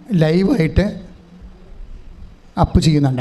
ലൈവായിട്ട് അപ്പ് ചെയ്യുന്നുണ്ട്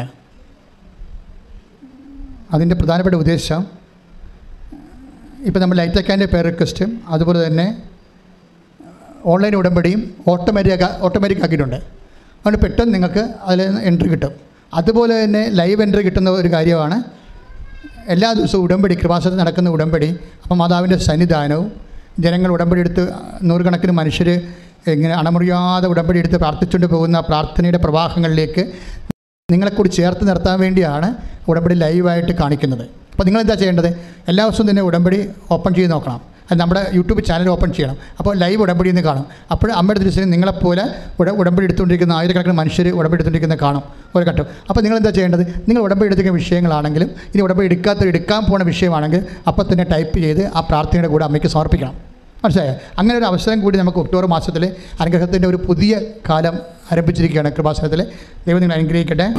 അതിൻ്റെ പ്രധാനപ്പെട്ട ഉദ്ദേശം ഇപ്പോൾ നമ്മൾ ലൈറ്റ് അക്കാൻ്റെ പേർ റിക്വസ്റ്റും അതുപോലെ തന്നെ ഓൺലൈൻ ഉടമ്പടിയും ഓട്ടോമാറ്റിക് ഓട്ടോമാറ്റിക് ആക്കിയിട്ടുണ്ട് അതുകൊണ്ട് പെട്ടെന്ന് നിങ്ങൾക്ക് അതിൽ എൻട്രി കിട്ടും അതുപോലെ തന്നെ ലൈവ് എൻട്രി കിട്ടുന്ന ഒരു കാര്യമാണ് എല്ലാ ദിവസവും ഉടമ്പടി കൃപാസനത്തിൽ നടക്കുന്ന ഉടമ്പടി അപ്പം മാതാവിൻ്റെ സന്നിധാനവും ജനങ്ങൾ ഉടമ്പടി എടുത്ത് നൂറുകണക്കിന് മനുഷ്യർ ഇങ്ങനെ അണമുറിയാതെ ഉടമ്പടി എടുത്ത് പ്രാർത്ഥിച്ചുകൊണ്ട് പോകുന്ന പ്രാർത്ഥനയുടെ പ്രവാഹങ്ങളിലേക്ക് നിങ്ങളെക്കൂടി ചേർത്ത് നിർത്താൻ വേണ്ടിയാണ് ഉടമ്പടി ലൈവായിട്ട് കാണിക്കുന്നത് അപ്പോൾ നിങ്ങൾ എന്താ ചെയ്യേണ്ടത് എല്ലാ ദിവസവും തന്നെ ഉടമ്പടി ഓപ്പൺ ചെയ്ത് നോക്കണം അത് നമ്മുടെ യൂട്യൂബ് ചാനൽ ഓപ്പൺ ചെയ്യണം അപ്പോൾ ലൈവ് ഉടമ്പടി എന്ന് കാണും അപ്പോൾ അമ്മയുടെ ദിവസം നിങ്ങളെപ്പോലെ ഉട ഉടമ്പടി എടുത്തുകൊണ്ടിരിക്കുന്ന ആയിരക്കണക്കിന് മനുഷ്യർ ഉടമ്പടി എടുത്തുകൊണ്ടിരിക്കുന്ന കാണും ഒരു ഘട്ടം അപ്പോൾ നിങ്ങൾ എന്താ ചെയ്യേണ്ടത് നിങ്ങൾ ഉടമ്പടി എടുത്തിരിക്കുന്ന വിഷയങ്ങളാണെങ്കിലും ഇനി ഉടമ്പടി എടുക്കാത്ത എടുക്കാൻ പോകുന്ന വിഷയമാണെങ്കിൽ അപ്പോൾ തന്നെ ടൈപ്പ് ചെയ്ത് ആ പ്രാർത്ഥനയുടെ കൂടെ അമ്മയ്ക്ക് സമർപ്പിക്കണം മനസ്സിലായോ അങ്ങനെ ഒരു അവസരം കൂടി നമുക്ക് ഒക്ടോബർ മാസത്തിൽ അനുഗ്രഹത്തിൻ്റെ ഒരു പുതിയ കാലം ആരംഭിച്ചിരിക്കുകയാണ് കൃപാസനത്തിൽ ദൈവം നിങ്ങൾ അനുഗ്രഹിക്കട്ടെ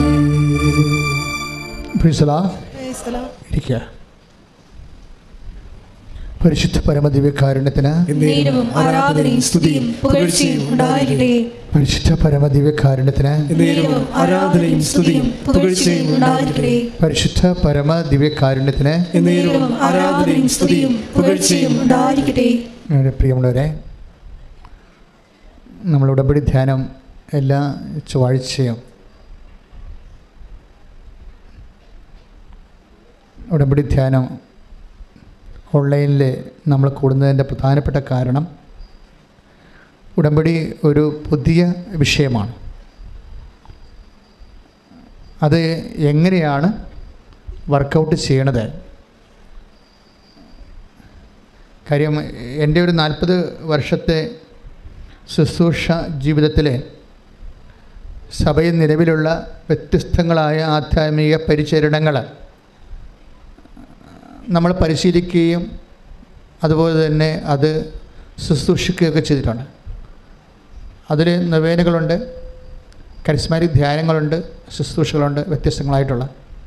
പ്രീസലാ ഇരിക്കുക പരിശുദ്ധ പരമദിവ്യകാരുണ്യത്തിന് നേരവും ആരാധനയും സ്തുതിയും പുകഴ്ചയും ഉണ്ടായിരിക്കട്ടെ പരിശുദ്ധ പരമദിവ്യകാരുണ്യത്തിന് നേരവും ആരാധനയും സ്തുതിയും പുകഴ്ചയും ഉണ്ടായിരിക്കട്ടെ പരിശുദ്ധ പരമദിവ്യകാരുണ്യത്തിന് നേരവും ആരാധനയും സ്തുതിയും പുകഴ്ചയും ഉണ്ടായിരിക്കട്ടെ എൻ്റെ പ്രിയമുള്ളവരെ നമ്മൾ ഉടമ്പടി ധ്യാനം എല്ലാ ചൊവ്വാഴ്ചയും ഉടമ്പടി ധ്യാനം ഓൺലൈനിൽ നമ്മൾ കൂടുന്നതിൻ്റെ പ്രധാനപ്പെട്ട കാരണം ഉടമ്പടി ഒരു പുതിയ വിഷയമാണ് അത് എങ്ങനെയാണ് വർക്കൗട്ട് ചെയ്യണത് കാര്യം എൻ്റെ ഒരു നാൽപ്പത് വർഷത്തെ ശുശ്രൂഷ ജീവിതത്തിൽ സഭയിൽ നിലവിലുള്ള വ്യത്യസ്തങ്ങളായ ആധ്യാത്മിക പരിചരണങ്ങൾ നമ്മൾ പരിശീലിക്കുകയും അതുപോലെ തന്നെ അത് ശുശ്രൂഷിക്കുകയൊക്കെ ചെയ്തിട്ടുണ്ട് അതിൽ നവേനകളുണ്ട് കരിസ്മാറ്റിക് ധ്യാനങ്ങളുണ്ട് ശുശ്രൂഷകളുണ്ട് വ്യത്യസ്തങ്ങളായിട്ടുള്ള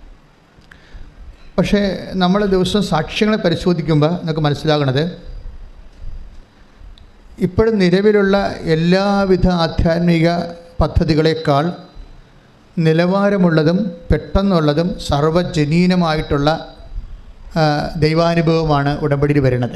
പക്ഷേ നമ്മൾ ദിവസം സാക്ഷ്യങ്ങളെ പരിശോധിക്കുമ്പോൾ നമുക്ക് മനസ്സിലാകണത് ഇപ്പോഴും നിലവിലുള്ള എല്ലാവിധ ആധ്യാത്മിക പദ്ധതികളെക്കാൾ നിലവാരമുള്ളതും പെട്ടെന്നുള്ളതും സർവജനീനമായിട്ടുള്ള ആ, ദൈവാനുഭവമാണ് ഉടമ്പടിയിൽ വരുന്നത്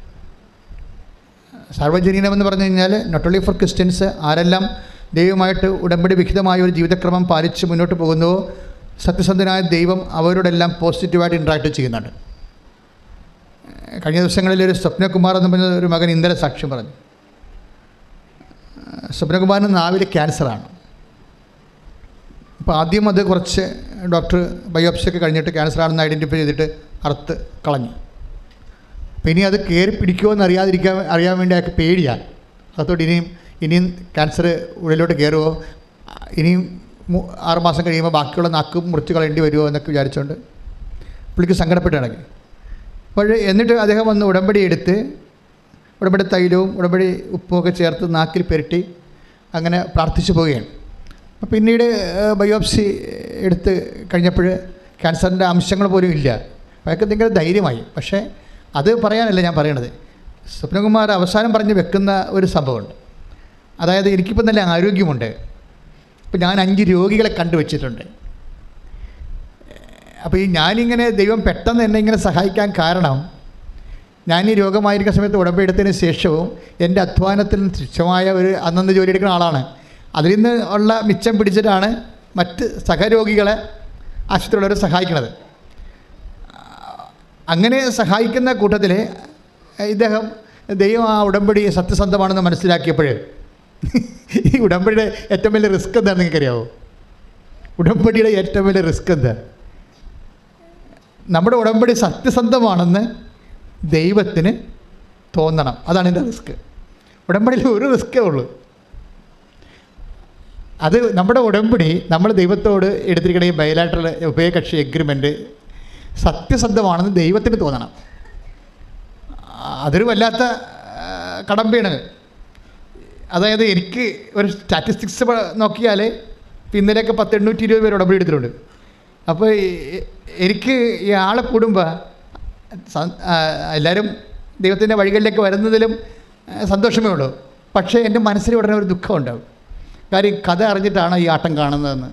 സർവജനീനമെന്ന് പറഞ്ഞു കഴിഞ്ഞാൽ നോട്ട് ഓൺലി ഫോർ ക്രിസ്ത്യൻസ് ആരെല്ലാം ദൈവമായിട്ട് ഉടമ്പടി വിഹിതമായ ഒരു ജീവിതക്രമം പാലിച്ച് മുന്നോട്ട് പോകുന്നുവോ സത്യസന്ധനായ ദൈവം അവരോടെല്ലാം പോസിറ്റീവായിട്ട് ഇൻട്രാക്ട് ചെയ്യുന്നുണ്ട് കഴിഞ്ഞ ദിവസങ്ങളിൽ ഒരു സ്വപ്നകുമാർ എന്ന് പറഞ്ഞ ഒരു മകൻ ഇന്നലെ സാക്ഷ്യം പറഞ്ഞു സ്വപ്നകുമാറിന് നാവിൽ ക്യാൻസറാണ് അപ്പോൾ ആദ്യം അത് കുറച്ച് ഡോക്ടർ ബയോപ്സി ഒക്കെ കഴിഞ്ഞിട്ട് ക്യാൻസർ ആണെന്ന് ഐഡൻറ്റിഫൈ ചെയ്തിട്ട് അറുത്ത് കളഞ്ഞു അപ്പോൾ ഇനി അത് കയറി പിടിക്കുമോ എന്ന് അറിയാതിരിക്കാൻ അറിയാൻ വേണ്ടി അയാൾക്ക് പേടിയാണ് അതോട്ട് ഇനിയും ഇനിയും ക്യാൻസർ ഉള്ളിലോട്ട് കയറുമോ ഇനിയും മു- ആറ് മാസം കഴിയുമ്പോൾ ബാക്കിയുള്ള നാക്ക് മുറിച്ച് കളയേണ്ടി വരുമോ എന്നൊക്കെ വിചാരിച്ചുകൊണ്ട് പുള്ളിക്ക് സങ്കടപ്പെട്ട് ഇണങ്ങി അപ്പോൾ എന്നിട്ട് അദ്ദേഹം വന്ന് ഉടമ്പടി എടുത്ത് ഉടമ്പടി തൈലവും ഉടമ്പടി ഉപ്പും ഒക്കെ ചേർത്ത് നാക്കിൽ പുരട്ടി അങ്ങനെ പ്രാർത്ഥിച്ചു പോവുകയാണ് അപ്പോൾ പിന്നീട് ഏഹ്, ബയോപ്സി എടുത്ത് കഴിഞ്ഞപ്പോൾ ക്യാൻസറിൻ്റെ അംശങ്ങൾ പോലും ഇല്ല അയാൾക്ക് ഭയങ്കര ധൈര്യമായി പക്ഷേ അത് പറയാനല്ല ഞാൻ പറയണത് സ്വപ്നകുമാർ അവസാനം പറഞ്ഞ് വെക്കുന്ന ഒരു സംഭവമുണ്ട് അതായത് എനിക്കിപ്പോൾ നല്ല ആരോഗ്യമുണ്ട് ഇപ്പം ഞാൻ അഞ്ച് രോഗികളെ കണ്ടുവച്ചിട്ടുണ്ട് അപ്പോൾ ഈ ഞാനിങ്ങനെ ദൈവം പെട്ടെന്ന് എന്നെ ഇങ്ങനെ സഹായിക്കാൻ കാരണം ഞാൻ ഈ രോഗമായിരിക്കുന്ന സമയത്ത് ഉടമ്പെടുത്തതിന് ശേഷവും എൻ്റെ അധ്വാനത്തിൽ തുച്ഛമായ ഒരു അന്നന്ന് ജോലി എടുക്കുന്ന ആളാണ് അതിൽ നിന്ന് ഉള്ള മിച്ചം പിടിച്ചിട്ടാണ് മറ്റ് സഹരോഗികളെ ആശുപത്രിയുള്ളവരെ സഹായിക്കുന്നത് അങ്ങനെ സഹായിക്കുന്ന കൂട്ടത്തിൽ ഇദ്ദേഹം ദൈവം ആ ഉടമ്പടി സത്യസന്ധമാണെന്ന് മനസ്സിലാക്കിയപ്പോൾ ഈ ഉടമ്പടിയുടെ ഏറ്റവും വലിയ റിസ്ക് എന്താണെന്ന് നിങ്ങൾക്കറിയാവോ ഉടമ്പടിയുടെ ഏറ്റവും വലിയ റിസ്ക് എന്താ നമ്മുടെ ഉടമ്പടി സത്യസന്ധമാണെന്ന് ദൈവത്തിന് തോന്നണം അതാണ് എൻ്റെ റിസ്ക് ഉടമ്പടിയിൽ ഒരു റിസ്ക്കേ ഉള്ളൂ അത് നമ്മുടെ ഉടമ്പടി നമ്മൾ ദൈവത്തോട് എടുത്തിരിക്കുന്ന ഈ ബയലാറ്ററൽ ഉഭയകക്ഷി എഗ്രിമെൻറ്റ് സത്യസന്ധമാണെന്ന് ദൈവത്തിന് തോന്നണം അതൊരു വല്ലാത്ത ആ, കടമ്പയാണ് അതായത് എനിക്ക് ഒരു സ്റ്റാറ്റിസ്റ്റിക്സ് നോക്കിയാൽ ഇപ്പം ഇന്നലെയൊക്കെ പത്ത് എണ്ണൂറ്റി ഇരുപത് പേര് ഉടമ്പടി എടുത്തിട്ടുണ്ട് അപ്പോൾ ഈ- എനിക്ക് ഈ ആളെ കൂടുമ്പോൾ സ- ആ, എല്ലാവരും ദൈവത്തിൻ്റെ വഴികളിലേക്ക് വരുന്നതിലും ആ, സന്തോഷമേ ഉള്ളൂ പക്ഷേ എൻ്റെ മനസ്സിൽ ഉടനെ ഒരു ദുഃഖം ഉണ്ടാവും കാര്യം കഥ അറിഞ്ഞിട്ടാണ് ഈ ആട്ടം കാണുന്നതെന്ന്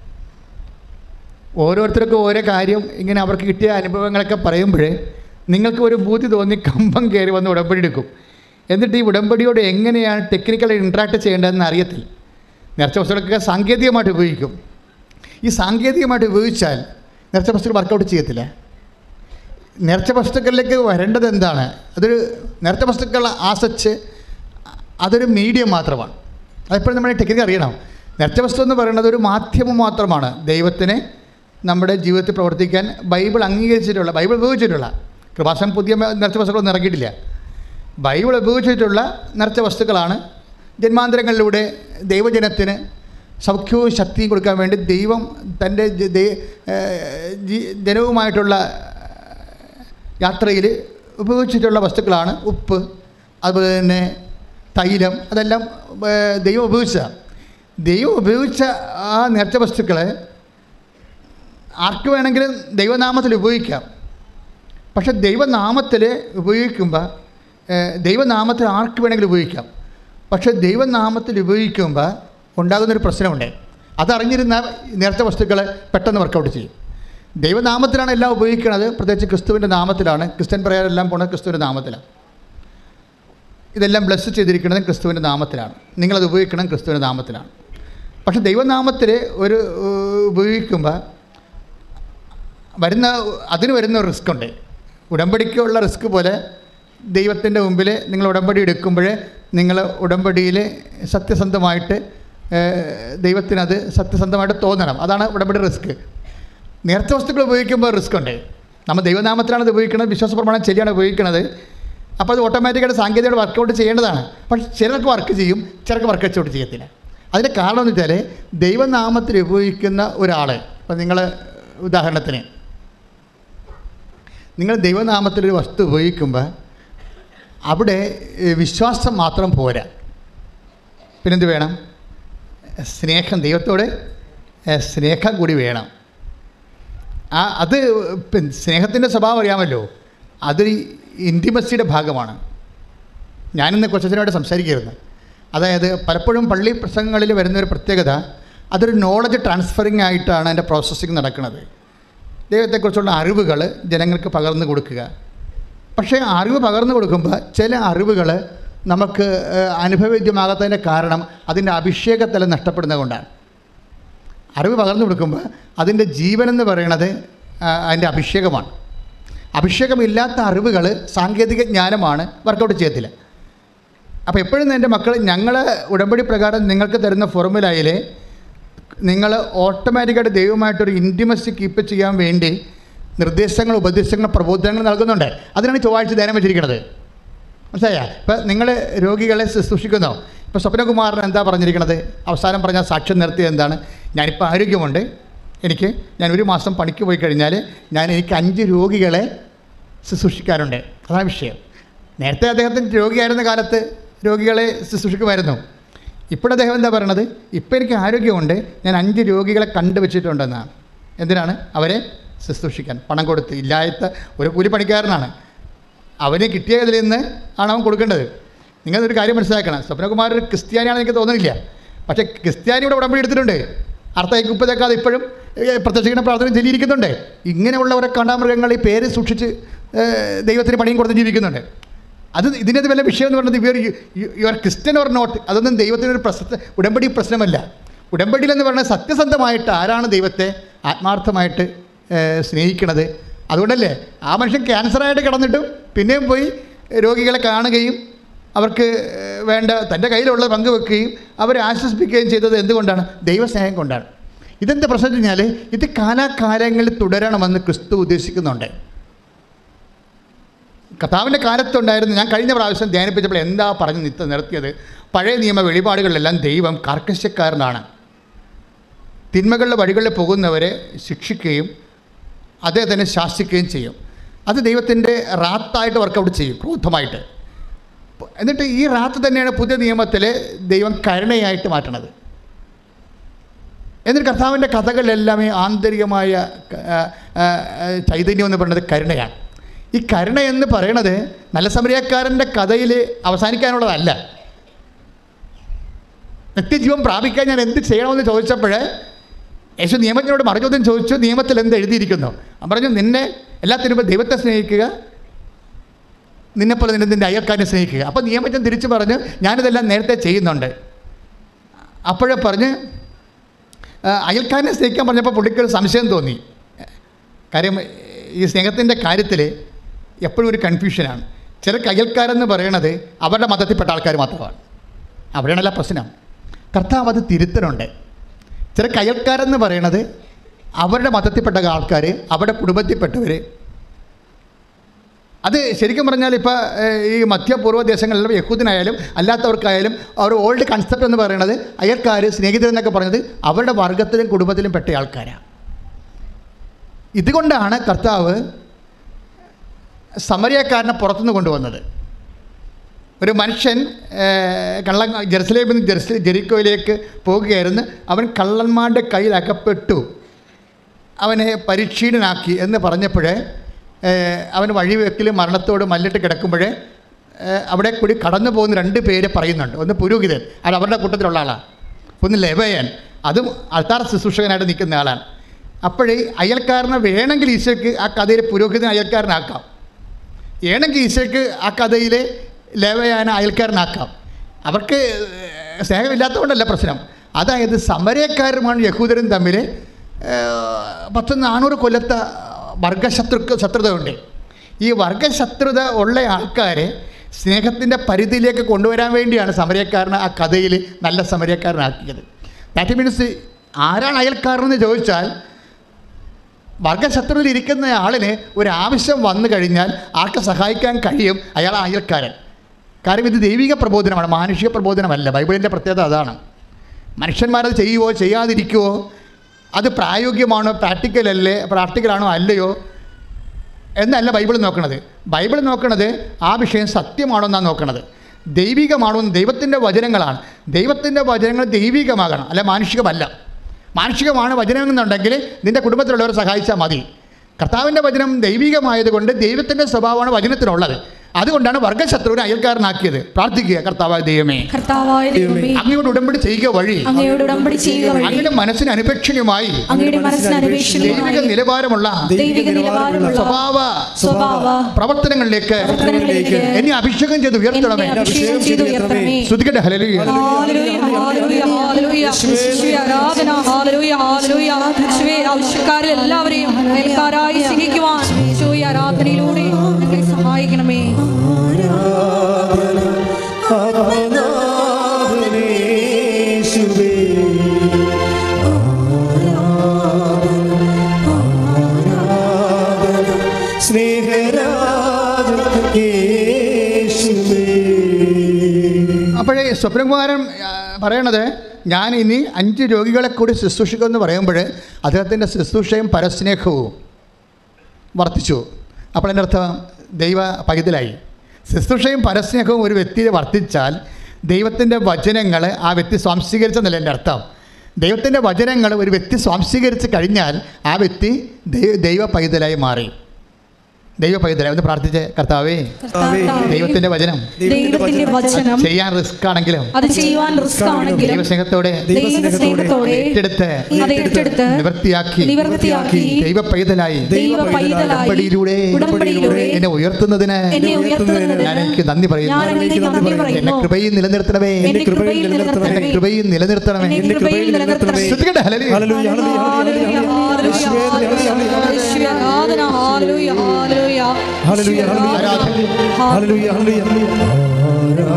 ഓരോരുത്തർക്കും ഓരോ കാര്യം ഇങ്ങനെ അവർക്ക് കിട്ടിയ അനുഭവങ്ങളൊക്കെ പറയുമ്പോഴേ നിങ്ങൾക്ക് ഒരു ബൂതി തോന്നി കമ്പം കയറി വന്ന് ഉടമ്പടി എടുക്കും എന്നിട്ട് ഈ ഉടമ്പടിയോട് എങ്ങനെയാണ് ടെക്നിക്കലി ഇൻട്രാക്ട് ചെയ്യേണ്ടതെന്ന് അറിയത്തില്ല നേർച്ച വസ്തുക്കളൊക്കെ സാങ്കേതികമായിട്ട് ഉപയോഗിക്കും ഈ സാങ്കേതികമായിട്ട് ഉപയോഗിച്ചാൽ നേർച്ച വസ്തുക്കൾ വർക്കൗട്ട് ചെയ്യത്തില്ല നേർച്ച വസ്തുക്കളിലേക്ക് വരേണ്ടത് എന്താണ് അതൊരു നേർച്ച വസ്തുക്കൾ ആസച്ച് അതൊരു മീഡിയം മാത്രമാണ് അതെപ്പോഴും നമ്മൾ ടെക്നിക്ക് അറിയണം നേർച്ച വസ്തു എന്ന് പറയുന്നത് ഒരു മാധ്യമം മാത്രമാണ് ദൈവത്തിന് നമ്മുടെ ജീവിതത്തിൽ പ്രവർത്തിക്കാൻ ബൈബിൾ അംഗീകരിച്ചിട്ടുള്ള ബൈബിൾ ഉപയോഗിച്ചിട്ടുള്ള കൃപാസം പുതിയ നേർച്ച വസ്തുക്കളൊന്നും ഇറങ്ങിയിട്ടില്ല ബൈബിൾ ഉപയോഗിച്ചിട്ടുള്ള നേർച്ച വസ്തുക്കളാണ് ജന്മാന്തരങ്ങളിലൂടെ ദൈവജനത്തിന് സൗഖ്യവും ശക്തിയും കൊടുക്കാൻ വേണ്ടി ദൈവം തൻ്റെ ജ- ദൈ- ഏഹ് ജി- ജനവുമായിട്ടുള്ള യാത്രയിൽ ഉപയോഗിച്ചിട്ടുള്ള വസ്തുക്കളാണ് ഉപ്പ് അതുപോലെ തന്നെ തൈലം അതെല്ലാം ഏഹ്, ദൈവം ഉപയോഗിച്ചതാണ് ദൈവം ഉപയോഗിച്ച ആ നേർച്ച വസ്തുക്കളെ ആർക്ക് വേണമെങ്കിലും ദൈവനാമത്തിൽ ഉപയോഗിക്കാം പക്ഷെ ദൈവനാമത്തിൽ ഉപയോഗിക്കുമ്പോൾ ഏഹ്, ദൈവനാമത്തിൽ ആർക്ക് വേണമെങ്കിലും ഉപയോഗിക്കാം പക്ഷെ ദൈവനാമത്തിൽ ഉപയോഗിക്കുമ്പോൾ ഉണ്ടാകുന്നൊരു പ്രശ്നമുണ്ട് അതറിഞ്ഞിരുന്ന നേർച്ച വസ്തുക്കൾ പെട്ടെന്ന് വർക്കൗട്ട് ചെയ്യും ദൈവനാമത്തിലാണ് എല്ലാം ഉപയോഗിക്കുന്നത് പ്രത്യേകിച്ച് ക്രിസ്തുവിൻ്റെ നാമത്തിലാണ് ക്രിസ്ത്യൻ പ്രയറെല്ലാം പോണത് ക്രിസ്തുവിൻ്റെ നാമത്തിലാണ് ഇതെല്ലാം ബ്ലസ് ചെയ്തിരിക്കുന്നത് ക്രിസ്തുവിൻ്റെ നാമത്തിലാണ് നിങ്ങളത് ഉപയോഗിക്കണം ക്രിസ്തുവിൻ്റെ നാമത്തിലാണ് പക്ഷെ ദൈവനാമത്തിൽ ഒരു ഏഹ്, ഉപയോഗിക്കുമ്പോൾ വരുന്ന അതിന് വരുന്ന ഒരു റിസ്ക് ഉണ്ട് ഉടമ്പടിക്കുള്ള റിസ്ക് പോലെ ദൈവത്തിൻ്റെ മുമ്പിൽ നിങ്ങൾ ഉടമ്പടി എടുക്കുമ്പോൾ നിങ്ങൾ ഉടമ്പടിയിൽ സത്യസന്ധമായിട്ട് ഏഹ്, ദൈവത്തിനത് സത്യസന്ധമായിട്ട് തോന്നണം അതാണ് ഉടമ്പടി റിസ്ക് നേർച്ച വസ്തുക്കൾ ഉപയോഗിക്കുമ്പോൾ റിസ്ക് ഉണ്ട് നമ്മൾ ദൈവനാമത്തിലാണ് ഇത് ഉപയോഗിക്കുന്നത് വിശ്വാസ പ്രമാണം ശരിയാണ് ഉപയോഗിക്കുന്നത് അപ്പോൾ അത് ഓട്ടോമാറ്റിക്കായിട്ട് സാങ്കേതികമായിട്ട് വർക്കൗട്ട് ചെയ്യേണ്ടതാണ് പക്ഷേ ചിലർക്ക് വർക്ക് ചെയ്യും ചിലർക്ക് വർക്ക് ഔട്ട് ചെയ്യത്തില്ല അതിൻ്റെ കാരണം എന്ന് വെച്ചാൽ ദൈവനാമത്തിൽ ഉപയോഗിക്കുന്ന ഒരാൾ ഇപ്പം നിങ്ങൾ ഉദാഹരണത്തിന് നിങ്ങൾ ദൈവനാമത്തിൽ ഒരു വസ്തു ഉപയോഗിക്കുമ്പോൾ അവിടെ ഏ, വിശ്വാസം മാത്രം പോരാ പിന്നെന്ത് വേണം സ്നേഹം ദൈവത്തോട് ഏ, സ്നേഹം കൂടി വേണം ആ അത് പിന്നെ സ്നേഹത്തിൻ്റെ സ്വഭാവം അറിയാമല്ലോ അതൊരു ഇൻറ്റിമസിയുടെ ഭാഗമാണ് ഞാനിന്ന് കൊച്ചച്ഛനോട് സംസാരിക്കുകയായിരുന്നു അതായത് പലപ്പോഴും പള്ളി പ്രസംഗങ്ങളിൽ വരുന്ന ഒരു പ്രത്യേകത അതൊരു നോളജ് ട്രാൻസ്ഫറിങ് ആയിട്ടാണ് അതിൻ്റെ പ്രോസസ്സിങ് നടക്കുന്നത് ദൈവത്തെക്കുറിച്ചുള്ള അറിവുകൾ ജനങ്ങൾക്ക് പകർന്നു കൊടുക്കുക പക്ഷേ അറിവ് പകർന്നു കൊടുക്കുമ്പോൾ ചില അറിവുകൾ നമുക്ക് ഏഹ്, അനുഭവവേദ്യമാകാത്തതിൻ്റെ കാരണം അതിൻ്റെ അഭിഷേകത്തല നഷ്ടപ്പെടുന്നത് കൊണ്ടാണ് അറിവ് പകർന്നു കൊടുക്കുമ്പോൾ അതിൻ്റെ ജീവൻ എന്ന് പറയുന്നത് ആ, അതിൻ്റെ അഭിഷേകമാണ് അഭിഷേകമില്ലാത്ത അറിവുകൾ സാങ്കേതിക ജ്ഞാനമാണ് വർക്കൗട്ട് ചെയ്യത്തില്ല അപ്പോൾ എപ്പോഴും എൻ്റെ മക്കൾ ഞങ്ങൾ ഉടമ്പടി പ്രകാരം നിങ്ങൾക്ക് തരുന്ന ഫോർമുലയിൽ നിങ്ങൾ ഓട്ടോമാറ്റിക്കായിട്ട് ദൈവമായിട്ടൊരു ഇൻറ്റിമസി കീപ്പ് ചെയ്യാൻ വേണ്ടി നിർദ്ദേശങ്ങൾ ഉപദേശങ്ങൾ പ്രബോധനങ്ങൾ നൽകുന്നുണ്ട് അതിനാണ് ചൊവ്വാഴ്ച ധ്യാനം വെച്ചിരിക്കുന്നത് മനസ്സിലായ ഇപ്പം നിങ്ങൾ രോഗികളെ ശുശ്രൂഷിക്കുന്നോ ഇപ്പോൾ സ്വപ്നകുമാറിന് എന്താ പറഞ്ഞിരിക്കുന്നത് അവസാനം പറഞ്ഞ സാക്ഷ്യം നിർത്തിയത് എന്താണ് ഞാനിപ്പോൾ ആരോഗ്യമുണ്ട് എനിക്ക് ഞാൻ ഒരു മാസം പണിക്ക് പോയി കഴിഞ്ഞാൽ ഞാൻ എനിക്ക് അഞ്ച് രോഗികളെ ശുശ്രൂഷിക്കാറുണ്ട് അതാണ് വിഷയം നേരത്തെ അദ്ദേഹത്തിന് രോഗിയായിരുന്ന കാലത്ത് രോഗികളെ ശുശ്രൂഷിക്കുമായിരുന്നു ഇപ്പോൾ അദ്ദേഹം എന്താ പറയണത് ഇപ്പോൾ എനിക്ക് ആരോഗ്യമുണ്ട് ഞാൻ അഞ്ച് രോഗികളെ കണ്ടുവച്ചിട്ടുണ്ടെന്നാണ് എന്തിനാണ് അവരെ ശുശ്രൂഷിക്കാൻ പണം കൊടുത്ത് ഇല്ലാത്ത ഒരു കൂലിപ്പണിക്കാരനാണ് അവന് കിട്ടിയതിൽ നിന്ന് ആണ് അവൻ കൊടുക്കേണ്ടത് നിങ്ങളൊരു കാര്യം മനസ്സിലാക്കണം സ്വപ്നകുമാർ ഒരു ക്രിസ്ത്യാനിയാണെന്ന് എനിക്ക് തോന്നുന്നില്ല പക്ഷേ ക്രിസ്ത്യാനിയുടെ ഉടമ്പടി എടുത്തിട്ടുണ്ട് അർത്ഥയ്ക്ക് ഉപ്പതേക്കാതെ ഇപ്പോഴും ഏഹ്, പ്രത്യക്ഷീകരണ പ്രാർത്ഥന ചൊല്ലിയിരിക്കുന്നുണ്ട് ഇങ്ങനെയുള്ളവരെ കണ്ടാമൃഗങ്ങൾ ഈ പേര് സൂക്ഷിച്ച് ഏഹ്, ദൈവത്തിന് പണിയും കൊടുത്ത് ജീവിക്കുന്നുണ്ട് അത് ഇതിനകത്ത് വല്ല വിഷയം എന്ന് പറയുന്നത് ഇവർ you are Christian or not അതൊന്നും ദൈവത്തിനൊരു പ്രശ്ന ഉടമ്പടി പ്രശ്നമല്ല ഉടമ്പടിയിൽ എന്ന് പറയുന്നത് സത്യസന്ധമായിട്ട് ആരാണ് ദൈവത്തെ ആത്മാർത്ഥമായിട്ട് ഏഹ്, സ്നേഹിക്കണത് അതുകൊണ്ടല്ലേ ആ മനുഷ്യൻ ക്യാൻസറായിട്ട് കിടന്നിട്ടും പിന്നെയും പോയി രോഗികളെ കാണുകയും അവർക്ക് ഏഹ്, വേണ്ട തൻ്റെ കയ്യിലുള്ള പങ്കുവെക്കുകയും അവരെ ആശ്വസിപ്പിക്കുകയും ചെയ്തത് എന്തുകൊണ്ടാണ് ദൈവസ്നേഹം കൊണ്ടാണ് ഇതെന്താ പ്രശ്നം എന്ന് കഴിഞ്ഞാൽ ഇത് കാലാകാലങ്ങളിൽ തുടരണമെന്ന് ക്രിസ്തു ഉദ്ദേശിക്കുന്നുണ്ട് കർത്താവിൻ്റെ കാലത്തുണ്ടായിരുന്നു ഞാൻ കഴിഞ്ഞ പ്രാവശ്യം ധ്യാനിപ്പിച്ചപ്പോൾ എന്താ പറഞ്ഞ് നിത്ത നിർത്തിയത് പഴയ നിയമ വെളിപാടുകളിലെല്ലാം ദൈവം കാർക്കശ്യക്കാരനാണ് തിന്മകളുടെ വഴികളിൽ പോകുന്നവരെ ശിക്ഷിക്കുകയും അതേ തന്നെ ശാസിക്കുകയും ചെയ്യും അത് ദൈവത്തിൻ്റെ റാത്തായിട്ട് വർക്കൗട്ട് ചെയ്യും ക്രോധമായിട്ട് എന്നിട്ട് ഈ റാത്ത് തന്നെയാണ് പുതിയ നിയമത്തിൽ ദൈവം കരുണയായിട്ട് മാറ്റണത് എന്നിട്ട് കർത്താവിൻ്റെ കഥകളിലെല്ലാം ഈ ആന്തരികമായ ആ, ആ, ആ, ചൈതന്യം എന്ന് പറയുന്നത് കരുണയാണ് ഈ കരുണ എന്ന് പറയണത് നല്ല സമരിയക്കാരൻ്റെ കഥയിൽ അവസാനിക്കാനുള്ളതല്ല നിത്യജീവൻ പ്രാപിക്കാൻ ഞാൻ എന്ത് ചെയ്യണമെന്ന് ചോദിച്ചപ്പോൾ യേശു നിയമത്തിനോട് മറുചോദ്യം ചോദിച്ചു നിയമത്തിൽ എന്ത് എഴുതിയിരിക്കുന്നു അവൻ പറഞ്ഞു നിന്നെ എല്ലാത്തിനും മുമ്പ് ദൈവത്തെ സ്നേഹിക്കുക നിന്നെപ്പോലെ നിന്നെ നിൻ്റെ അയൽക്കാരനെ സ്നേഹിക്കുക അപ്പോൾ നിയമജൻ തിരിച്ചു പറഞ്ഞു ഞാനിതെല്ലാം നേരത്തെ ചെയ്യുന്നുണ്ട് അപ്പോഴേ പറഞ്ഞ് ആ, അയൽക്കാരനെ സ്നേഹിക്കാൻ പറഞ്ഞപ്പോൾ പുള്ളിക്ക് ഒരു സംശയം തോന്നി കാര്യം ഈ സ്നേഹത്തിൻ്റെ കാര്യത്തിൽ എപ്പോഴും ഒരു കൺഫ്യൂഷനാണ് ചിലർക്ക് അയൽക്കാരെന്ന് പറയണത് അവരുടെ മതത്തിൽപ്പെട്ട ആൾക്കാർ മാത്രമാണ് അവിടെയാണല്ല പ്രശ്നം കർത്താവ് അത് തിരുത്തലുണ്ട് ചിലർക്ക് അയൽക്കാരെന്ന് പറയണത് അവരുടെ മതത്തിൽപ്പെട്ട ആൾക്കാർ അവരുടെ കുടുംബത്തിൽപ്പെട്ടവർ അത് ശരിക്കും പറഞ്ഞാൽ ഇപ്പോൾ ഈ മധ്യപൂർവ്വ ദേശങ്ങളിലും യഹൂദിനായാലും അല്ലാത്തവർക്കായാലും അവർ ഓൾഡ് കൺസെപ്റ്റ് എന്ന് പറയുന്നത് അയൽക്കാർ സ്നേഹിതരെന്നൊക്കെ പറഞ്ഞത് അവരുടെ വർഗത്തിലും കുടുംബത്തിലും പെട്ട ആൾക്കാരാണ് ഇതുകൊണ്ടാണ് കർത്താവ് സമരിയക്കാരനെ പുറത്തുനിന്ന് കൊണ്ടുവന്നത് ഒരു മനുഷ്യൻ ഏഹ്, കള്ളൻ ജെറുസലേമിൽ നിന്ന് ജെറുസലേ ജെറിക്കോയിലേക്ക് പോകുകയായിരുന്നു അവൻ കള്ളന്മാരുടെ കയ്യിൽ അകപ്പെട്ടു അവനെ പരിക്ഷീണനാക്കി എന്ന് പറഞ്ഞപ്പോഴേ ഏഹ്, അവൻ വഴിവെക്കിൽ മരണത്തോട് മല്ലിട്ട് കിടക്കുമ്പോഴേ ഏഹ്, അവിടെ കൂടി കടന്നു പോകുന്ന രണ്ട് പേര് പറയുന്നുണ്ട് ഒന്ന് പുരോഹിതൻ അത് അവരുടെ കൂട്ടത്തിലുള്ള ആളാണ് ഒന്ന് ലെവയൻ അതും അൾത്താർ ശുശ്രൂഷകനായിട്ട് നിൽക്കുന്ന ആളാണ് അപ്പോഴേ അയൽക്കാരനെ വേണമെങ്കിൽ ഈശോയ്ക്ക് ആ കഥയിൽ പുരോഹിതൻ അയൽക്കാരനാക്കാം വേണമെങ്കിൽ ഈശോയ്ക്ക് ആ കഥയിൽ ലേവയാന അയൽക്കാരനാക്കാം അവർക്ക് ഏഹ്, സ്നേഹമില്ലാത്തതുകൊണ്ടല്ല പ്രശ്നം അതായത് സമരക്കാരുമാണ് യഹൂദരും തമ്മിൽ ഏഹ്, പത്ത് നാനൂറ് കൊല്ലത്തെ വർഗശത്രു ശത്രുതയുണ്ട് ഈ വർഗശത്രുത ഉള്ള ആൾക്കാരെ സ്നേഹത്തിൻ്റെ പരിധിയിലേക്ക് കൊണ്ടുവരാൻ വേണ്ടിയാണ് സമരക്കാരനെ ആ കഥയിൽ നല്ല സമരക്കാരനാക്കിയത് ദാറ്റ് മീൻസ് ആരാണ് അയൽക്കാരനെന്ന് ചോദിച്ചാൽ വർഗശത്രുവിൽ ഇരിക്കുന്ന ആളിന് ഒരു ആവശ്യം വന്നു കഴിഞ്ഞാൽ ആർക്ക് സഹായിക്കാൻ കഴിയും അയാൾ അയൽക്കാരൻ കാര്യം ഇത് ദൈവിക പ്രബോധനമാണ് മാനുഷിക പ്രബോധനമല്ല ബൈബിളിൻ്റെ പ്രത്യേകത അതാണ് മനുഷ്യന്മാരത് ചെയ്യുവോ ചെയ്യാതിരിക്കുവോ അത് പ്രായോഗികമാണോ പ്രാക്ടിക്കൽ അല്ലേ പ്രാക്ടിക്കലാണോ അല്ലയോ എന്നല്ല ബൈബിൾ നോക്കണത് ബൈബിൾ നോക്കണത് ആ വിഷയം സത്യമാണോ എന്നാണ് നോക്കണത് ദൈവികമാണോ എന്ന് ദൈവത്തിൻ്റെ വചനങ്ങളാണ് ദൈവത്തിൻ്റെ വചനങ്ങൾ ദൈവികമാകണം അല്ല മാനുഷികമല്ല മാനുഷികമാണ് വചനം എന്നുണ്ടെങ്കിൽ നിൻ്റെ കുടുംബത്തിലുള്ളവരെ സഹായിച്ചാൽ മതി കർത്താവിൻ്റെ വചനം ദൈവികമായതുകൊണ്ട് ദൈവത്തിൻ്റെ സ്വഭാവമാണ് വചനത്തിനുള്ളത് അതുകൊണ്ടാണ് വർഗശത്രുവിനെ അയൽക്കാരനാക്കിയത് പ്രാർത്ഥിക്കുക കർത്താവായ ദൈവമേ കർത്താവായ ദൈവമേ അങ്ങയോട് ഉടമ്പടി ചെയ്യുക വഴി അങ്ങയോട് ഉടമ്പടി ചെയ്യുക വഴി അങ്ങയുടെ മനസ്സിന് അനുപേക്ഷണീയമായി അങ്ങയുടെ മനസ്സിന് ദൈവിക അനുപേക്ഷണീയമായി നിലവാരമുള്ള ദൈവിക നിലവാരമുള്ള സ്വഭാവ സ്വഭാവ പ്രവർത്തനങ്ങളിലേക്ക് പ്രവർത്തനങ്ങളിലേക്ക് എന്നെ അഭിഷേകം ചെയ്ത് ഉയർത്തണമേ എന്നെ അഭിഷേകം ചെയ്ത് ഉയർത്തണമേ ശ്രുതികട്ടെ ഹല്ലേലൂയ ഹല്ലേലൂയ, ഹല്ലേലൂയ, ഹല്ലേലൂയ. യേശുവേ, ആരാധന ഹല്ലേലൂയ, ഹല്ലേലൂയ. യേശുവേ, ആവശ്യക്കാരിൽ എല്ലാവരെയും അയൽക്കാരായി സ്നേഹിക്കുവാൻ യേശുവേ, ആരാധനയിലൂടെ ഞങ്ങളെ സഹായിക്കണമേ ആത്മനാഥനേശുവേ ആരാധന സ്നേഹരാജ യേശുവേ അപ്പോഴേ സ്വപ്നകുമാരൻ ആ, പറയണത് ഞാൻ ഇനി അഞ്ച് രോഗികളെ കൂടി ശുശ്രൂഷിക്കുമെന്ന് പറയുമ്പോൾ അദ്ദേഹത്തിൻ്റെ ശുശ്രൂഷയും പരസ്നേഹവും വർദ്ധിച്ചു അപ്പോൾ എൻ്റെ അർത്ഥം ദൈവ പൈതലായി ശുശ്രൂഷയും പരസ്നേഹവും ഒരു വ്യക്തിയെ വർദ്ധിച്ചാൽ ദൈവത്തിൻ്റെ വചനങ്ങൾ ആ വ്യക്തി സ്വാംശീകരിച്ചെന്നല്ല എൻ്റെ അർത്ഥം ദൈവത്തിൻ്റെ വചനങ്ങൾ ഒരു വ്യക്തി സ്വാംശീകരിച്ച് കഴിഞ്ഞാൽ ആ വ്യക്തി ദൈവ ദൈവ പൈതലായി മാറി ദൈവ പൈതലായി ഒന്ന് പ്രാർത്ഥിച്ച് കർത്താവേ കർത്താവേ, ദൈവത്തിൻ്റെ വചനം ദൈവത്തിന്റെ വചനം ചെയ്യാൻ റിസ്ക് ആണെങ്കിലും അത് ചെയ്യുവാൻ റിസ്ക് ആണെങ്കിലും ദൈവസ്നേഹത്തോടെ ദൈവസ്നേഹത്തോടെ ഏറ്റെടുത്ത് അത് ഏറ്റെടുത്ത് നിവൃത്തിയാക്കി നിവൃത്തിയാക്കി ദൈവ പൈതലായി ദൈവ പൈതലായി ഉടമ്പടിയിലൂടെ ഉടമ്പടിയിലൂടെ എന്നെ ഉയർത്തുന്നതിന് എന്നെ ഉയർത്തുന്നതിന് ഞാൻ എനിക്ക് നന്ദി ഞാൻ പറയുന്നു അങ്ങേക്ക് നന്ദി എന്നെ പറയുന്നു കൃപയിൽ നിലനിർത്തണമേ എന്റെ കൃപയിൽ എന്നെ നിലനിർത്തണമേ കൃപയിൽ നിലനിർത്തണമേ എന്നെ കൃപയിൽ നിലനിർത്തണമേ ശ്രദ്ധിക്കട്ടെ ഹല്ലേലൂയ. ഹല്ലേലൂയ ഹല്ലേലൂയ ഹല്ലേലൂയ, ഹല്ലേലൂയ, യേശുവേ, ആരാധന, ഹല്ലേലൂയ, ഹല്ലേലൂയ. ഹല്ലേലൂയ ഹല്ലേലൂയ ഹല്ലേലൂയ ഹല്ലേലൂയ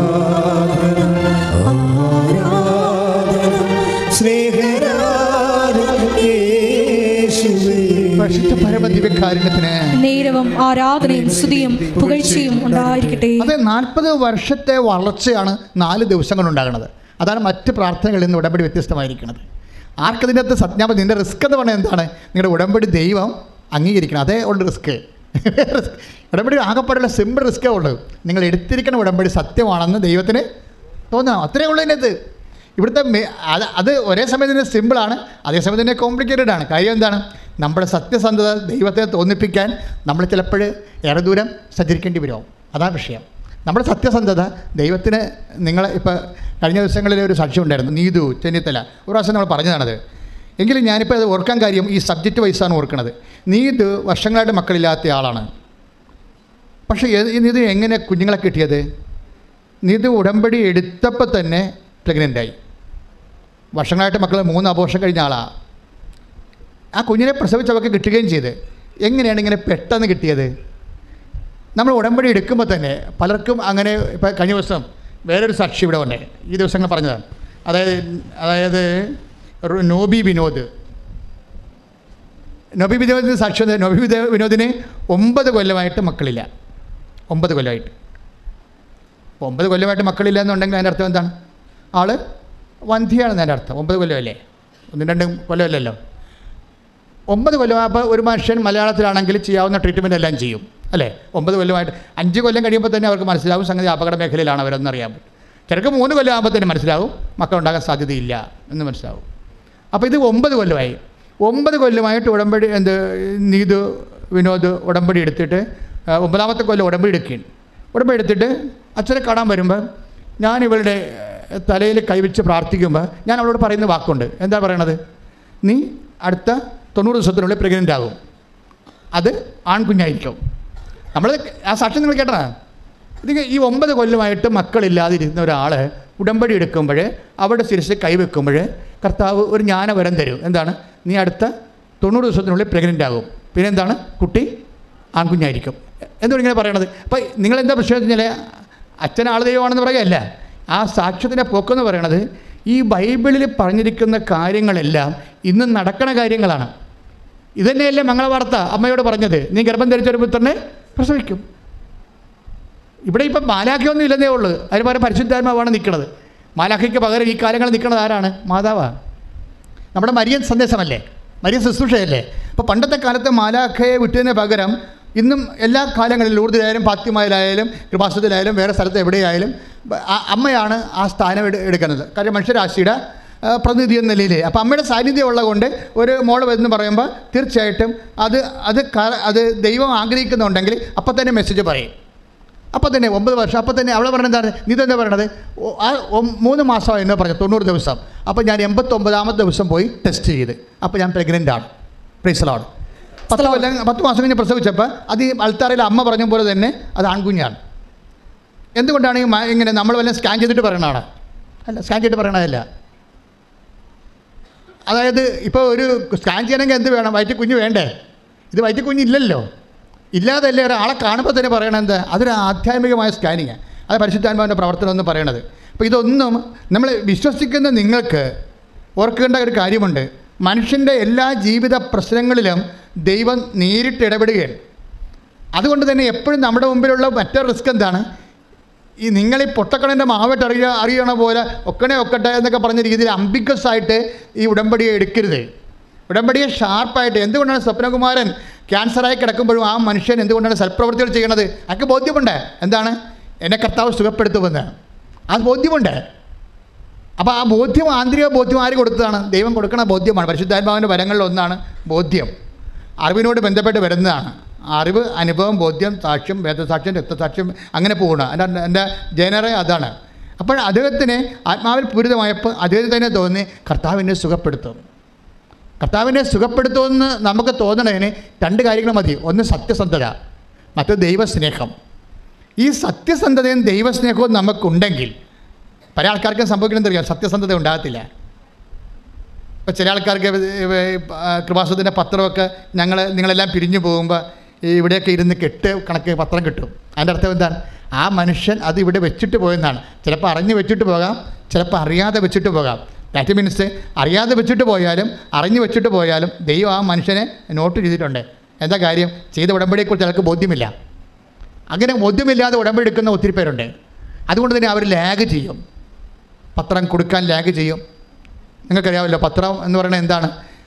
സ്നേഹരാജ യേശുവേ പരിശുദ്ധ പരമ ദിവ്യകാരുണ്യത്തിന് നേരവും ആരാധനയും സ്തുതിയും പുകഴ്ചയും ഉണ്ടായിരിക്കട്ടെ അത് നാൽപ്പത് വർഷത്തെ വളർച്ചയാണ് നാല് ദിവസം കൊണ്ടുണ്ടാകുന്നത് അതാണ് മറ്റ് പ്രാർത്ഥനകളിൽ നിന്ന് ഉടമ്പടി വ്യത്യസ്തമായിരിക്കുന്നത് ആർക്കതിനകത്ത് സജ്ഞാപം നിൻ്റെ റിസ്ക് എന്ന് പറഞ്ഞാൽ എന്താണ് നിങ്ങളുടെ ഉടമ്പടി ദൈവം അംഗീകരിക്കണം അതേ ഉള്ള റിസ്ക് ഉടമ്പടി ആകപ്പാടുള്ള സിമ്പിൾ റിസ്ക്കേ ഉള്ളൂ നിങ്ങൾ എടുത്തിരിക്കുന്ന ഉടമ്പടി സത്യമാണെന്ന് ദൈവത്തിന് തോന്നണം അത്രയേ ഉള്ളൂ ഇതിനകത്ത് ഇവിടുത്തെ മെ- അത് അത് ഒരേ സമയം തന്നെ സിമ്പിളാണ് അതേസമയം തന്നെ കോംപ്ലിക്കേറ്റഡ് ആണ് കാര്യം എന്താണ് നമ്മുടെ സത്യസന്ധത ദൈവത്തെ തോന്നിപ്പിക്കാൻ നമ്മൾ ചിലപ്പോൾ ഏറെ ദൂരം സഞ്ചരിക്കേണ്ടി വരും അതാണ് വിഷയം നമ്മുടെ സത്യസന്ധത ദൈവത്തിന് നിങ്ങൾ ഇപ്പോൾ കഴിഞ്ഞ ദിവസങ്ങളിൽ ഒരു സാക്ഷ്യം ഉണ്ടായിരുന്നു നീതു ചെന്നിത്തല ഒരു പ്രാവശ്യം നമ്മൾ പറഞ്ഞതാണത് എങ്കിലും ഞാനിപ്പോൾ അത് ഓർക്കാൻ കാര്യം ഈ സബ്ജക്റ്റ് വൈസാണ് ഓർക്കുന്നത് നീതു വർഷങ്ങളായിട്ട് മക്കളില്ലാത്ത ആളാണ് പക്ഷേ ഏത്- ഈ നീതു എങ്ങനെ കുഞ്ഞുങ്ങളെ കിട്ടിയത് നീതു ഉടമ്പടി എടുത്തപ്പോൾ തന്നെ പ്രഗ്നൻ്റായി വർഷങ്ങളായിട്ട് മക്കൾ മൂന്ന് അപോഷം കഴിഞ്ഞ ആളാണ് ആ കുഞ്ഞിനെ പ്രസവിച്ചവർക്ക് കിട്ടുകയും ചെയ്ത് എങ്ങനെയാണ് ഇങ്ങനെ പെട്ടെന്ന് കിട്ടിയത് നമ്മൾ ഉടമ്പടി എടുക്കുമ്പോൾ തന്നെ പലർക്കും അങ്ങനെ ഇപ്പോൾ കഴിഞ്ഞ ദിവസം വേറൊരു സാക്ഷി ഇവിടെ ഉണ്ട് ഈ ദിവസങ്ങൾ പറഞ്ഞതാണ് അതായത് അതായത് ഒരു നോബി വിനോദ് നോബി വിനോദിന് സാക്ഷി എന്താ? നോബി വിനോ- വിനോദിന് ഒമ്പത് കൊല്ലമായിട്ട് മക്കളില്ല ഒമ്പത് കൊല്ലമായിട്ട് അപ്പോൾ ഒമ്പത് കൊല്ലമായിട്ട് മക്കളില്ല എന്നുണ്ടെങ്കിൽ അതിൻ്റെ അർത്ഥം എന്താണ് ആള് വന്ധ്യയാണെന്ന് അതിൻ്റെ അർത്ഥം ഒമ്പത് കൊല്ലമല്ലേ ഒന്നും രണ്ടും കൊല്ലമല്ലല്ലോ ഒമ്പത് കൊല്ലമാകുമ്പോൾ ഒരു മനുഷ്യൻ മലയാളത്തിലാണെങ്കിൽ ചെയ്യാവുന്ന ട്രീറ്റ്മെൻ്റ് എല്ലാം ചെയ്യും അല്ലേ ഒമ്പത് കൊല്ലമായിട്ട് അഞ്ച് കൊല്ലം കഴിയുമ്പോൾ തന്നെ അവർക്ക് മനസ്സിലാവും സംഗതി അപകട മേഖലയിലാണ് അവരെന്ന് അറിയാൻ പറ്റും ചിലർക്ക് മൂന്ന് കൊല്ലം ആകുമ്പോൾ തന്നെ മനസ്സിലാവും മക്കളുണ്ടാകാൻ സാധ്യതയില്ല എന്ന് മനസ്സിലാവും അപ്പോൾ ഇത് ഒമ്പത് കൊല്ലമായി ഒമ്പത് കൊല്ലമായിട്ട് ഉടമ്പടി എന്ത് നീതു വിനോദ് ഉടമ്പടി എടുത്തിട്ട് ആ, ഒമ്പതാമത്തെ കൊല്ലം ഉടമ്പടി എടുക്കുകയാണ് ഉടമ്പടി എടുത്തിട്ട് അച്ഛനെ കാണാൻ വരുമ്പോൾ ഞാൻ ഇവളുടെ തലയിൽ കൈവച്ച് പ്രാർത്ഥിക്കുമ്പോൾ ഞാൻ അവളോട് പറയുന്ന വാക്കുണ്ട് എന്താ പറയണത് നീ അടുത്ത തൊണ്ണൂറ് ദിവസത്തിനുള്ളിൽ പ്രഗ്നൻ്റ് ആകും അത് ആൺകുഞ്ഞായിരിക്കും നമ്മൾ ആ സാക്ഷ്യം നിങ്ങൾ കേട്ടതാ ഇത് ഈ ഒമ്പത് കൊല്ലമായിട്ട് മക്കളില്ലാതിരുന്ന ഒരാൾ ഉടമ്പടി എടുക്കുമ്പോൾ അവിടെ ശിരസ് കൈവെക്കുമ്പോൾ കർത്താവ് ഒരു ജ്ഞാനവരം തരും എന്താണ് നീ അടുത്ത തൊണ്ണൂറ് ദിവസത്തിനുള്ളിൽ പ്രഗ്നൻ്റ് ആകും പിന്നെ എന്താണ് കുട്ടി ആൺകുഞ്ഞായിരിക്കും എന്തുകൊണ്ട് ഇങ്ങനെ പറയണത് അപ്പം നിങ്ങളെന്താ പ്രശ്നം എന്ന് വെച്ചാൽ അച്ഛൻ ആൾ ദൈവമാണെന്ന് പറയുകയല്ല ആ സാക്ഷ്യത്തിൻ്റെ പോക്കെന്ന് പറയണത് ഈ ബൈബിളിൽ പറഞ്ഞിരിക്കുന്ന കാര്യങ്ങളെല്ലാം ഇന്ന് നടക്കണ കാര്യങ്ങളാണ് ഇതന്നെയല്ലേ മംഗളവാർത്ത അമ്മയോട് പറഞ്ഞത് നീ ഗർഭം ധരിച്ചൊരു പുത്രനെ പ്രസവിക്കും ഇവിടെ ഇപ്പം മാലാഖയൊന്നും ഇല്ലെന്നേ ഉള്ളൂ അതിന് പകരം പരിശുദ്ധാത്മാവാണ് നിൽക്കുന്നത് മാലാഖയ്ക്ക് പകരം ഈ കാലങ്ങൾ നിൽക്കുന്നത് ആരാണ് മാതാവാണ് നമ്മുടെ മരിയൻ സന്ദേശമല്ലേ മരിയൻ ശുശ്രൂഷയല്ലേ അപ്പോൾ പണ്ടത്തെ കാലത്ത് മാലാഖയെ വിട്ടതിന് പകരം ഇന്നും എല്ലാ കാലങ്ങളിലും ലൂർദിലായാലും പാത്യമായാലും കൃപാസത്തിലായാലും വേറെ സ്ഥലത്ത് എവിടെയായാലും ബ- ആ അമ്മയാണ് ആ സ്ഥാനം എടു എടുക്കുന്നത് കാര്യം മനുഷ്യരാശിയുടെ ആ, പ്രതിനിധി എന്ന നിലയിൽ അപ്പോൾ അമ്മയുടെ സാന്നിധ്യം ഉള്ളതുകൊണ്ട് ഒരു മോള് എന്ന് പറയുമ്പോൾ തീർച്ചയായിട്ടും അത് അത് ക- അത് ദൈവം ആഗ്രഹിക്കുന്നുണ്ടെങ്കിൽ അപ്പം തന്നെ മെസ്സേജ് പറയും അപ്പം തന്നെ ഒമ്പത് വർഷം അപ്പം തന്നെ അവളെ പറഞ്ഞത് എന്താണ് നീ തന്നെ പറയണത് ഓ, ആ ഒ- മൂന്ന് മാസമായി എന്ന് പറഞ്ഞു തൊണ്ണൂറ് ദിവസം അപ്പോൾ ഞാൻ എൺപത്തൊമ്പതാമത്തെ ദിവസം പോയി ടെസ്റ്റ് ചെയ്ത് അപ്പോൾ ഞാൻ പ്രഗ്നൻ്റ് ആണ് പ്രീസലാണ് പത്ത് കൊല്ലം പത്ത് മാസം കഴിഞ്ഞ് പ്രസവിച്ചപ്പോൾ അത് ഈ അൾത്താറയിൽ അമ്മ പറഞ്ഞ പോലെ തന്നെ അത് ആൺകുഞ്ഞാണ് എന്തുകൊണ്ടാണ് ഈ മ- ഇങ്ങനെ നമ്മൾ വല്ല സ്കാൻ ചെയ്തിട്ട് പറയണതാണ് അല്ല സ്കാൻ ചെയ്തിട്ട് പറയണതല്ല അതായത് ഇപ്പോൾ ഒരു സ്കാൻ ചെയ്യണമെങ്കിൽ എന്ത് വേണം വയറ്റിൽ കുഞ്ഞ് വേണ്ടേ ഇത് വയറ്റിൽ കുഞ്ഞ് ഇല്ലല്ലോ ഇല്ലാതല്ലേ ഒരാളെ കാണുമ്പോൾ തന്നെ പറയണത് എന്താ അതൊരു ആധ്യാത്മികമായ സ്കാനിങ് അത് പരിശുദ്ധാത്മാവിൻ്റെ പ്രവർത്തനം എന്ന് പറയണത് അപ്പോൾ ഇതൊന്നും നമ്മൾ വിശ്വസിക്കുന്ന നിങ്ങൾക്ക് ഓർക്കേണ്ട ഒരു കാര്യമുണ്ട് മനുഷ്യൻ്റെ എല്ലാ ജീവിത പ്രശ്നങ്ങളിലും ദൈവം നേരിട്ട് ഇടപെടുകയാണ് അതുകൊണ്ട് തന്നെ എപ്പോഴും നമ്മുടെ മുമ്പിലുള്ള മറ്റൊരു റിസ്ക് എന്താണ് ഈ നിങ്ങൾ ഈ പൊട്ടക്കണൻ്റെ മാവട്ട് അറിയ അറിയണ പോലെ ഒക്കണേ ഒക്കട്ടെ എന്നൊക്കെ പറഞ്ഞ രീതിയിൽ അംബിക്കസ് ആയിട്ട് ഈ ഉടമ്പടിയെ എടുക്കരുത് ഉടമ്പടിയെ ഷാർപ്പായിട്ട് എന്തുകൊണ്ടാണ് സ്വപ്നകുമാരൻ ക്യാൻസറായി കിടക്കുമ്പോഴും ആ മനുഷ്യൻ എന്തുകൊണ്ടാണ് സൽപ്രവൃത്തികൾ ചെയ്യണത് അതൊക്കെ ബോധ്യമുണ്ട് എന്താണ് എന്നെ കർത്താവ് സുഖപ്പെടുത്തുമെന്ന് ആ ബോധ്യമുണ്ട് അപ്പോൾ ആ ബോധ്യം ആന്തരിക ബോധ്യം ആര് കൊടുത്തതാണ് ദൈവം കൊടുക്കണ ബോധ്യമാണ് പരിശുദ്ധാത്മാവിൻ്റെ വരങ്ങളിൽ ഒന്നാണ് ബോധ്യം അറിവിനോട് ബന്ധപ്പെട്ട് വരുന്നതാണ് അറിവ് അനുഭവം ബോധ്യം സാക്ഷ്യം വേദസാക്ഷ്യം രക്തസാക്ഷ്യം അങ്ങനെ പോകണം എൻ്റെ എൻ്റെ ജനറേ അതാണ് അപ്പോൾ അദ്ദേഹത്തിന് ആത്മാവിൽ പൂരിതമായപ്പോൾ അദ്ദേഹത്തിന് തന്നെ തോന്നി കർത്താവിനെ സുഖപ്പെടുത്തും കർത്താവിനെ സുഖപ്പെടുത്തുമെന്ന് നമുക്ക് തോന്നണതിന് രണ്ട് കാര്യങ്ങൾ മതി ഒന്ന് സത്യസന്ധത മറ്റൊന്ന് ദൈവസ്നേഹം ഈ സത്യസന്ധതയും ദൈവസ്നേഹവും നമുക്കുണ്ടെങ്കിൽ പല ആൾക്കാർക്കും സംഭവിക്കണം അറിയാം സത്യസന്ധത ഉണ്ടാകത്തില്ല ഇപ്പോൾ ചില ആൾക്കാർക്ക് കൃപാസത്തിൻ്റെ പത്രമൊക്കെ ഞങ്ങൾ നിങ്ങളെല്ലാം പിരിഞ്ഞു പോകുമ്പോൾ ഈ ഇവിടെയൊക്കെ ഇരുന്ന് കെട്ട് കണക്ക് പത്രം കിട്ടും അതിൻ്റെ അർത്ഥം എന്താണ് ആ മനുഷ്യൻ അത് ഇവിടെ വെച്ചിട്ട് പോയെന്നാണ് ചിലപ്പോൾ അറിഞ്ഞ് വെച്ചിട്ട് പോകാം ചിലപ്പോൾ അറിയാതെ വെച്ചിട്ട് പോകാം ദാറ്റ് മീൻസ് അറിയാതെ വെച്ചിട്ട് പോയാലും അറിഞ്ഞ് വെച്ചിട്ട് പോയാലും ദൈവം ആ മനുഷ്യനെ നോട്ട് ചെയ്തിട്ടുണ്ട് എന്താ കാര്യം ചെയ്ത ഉടമ്പടിയെക്കുറിച്ച് അയാൾക്ക് ബോധ്യമില്ല അങ്ങനെ ബോധ്യമില്ലാതെ ഉടമ്പടി എടുക്കുന്ന ഒത്തിരി പേരുണ്ട് അതുകൊണ്ട് തന്നെ അവർ ലാഗ് ചെയ്യും പത്രം കൊടുക്കാൻ ലാഗ് ചെയ്യും നിങ്ങൾക്കറിയാമല്ലോ പത്രം എന്ന് പറയുന്നത് എന്താണ്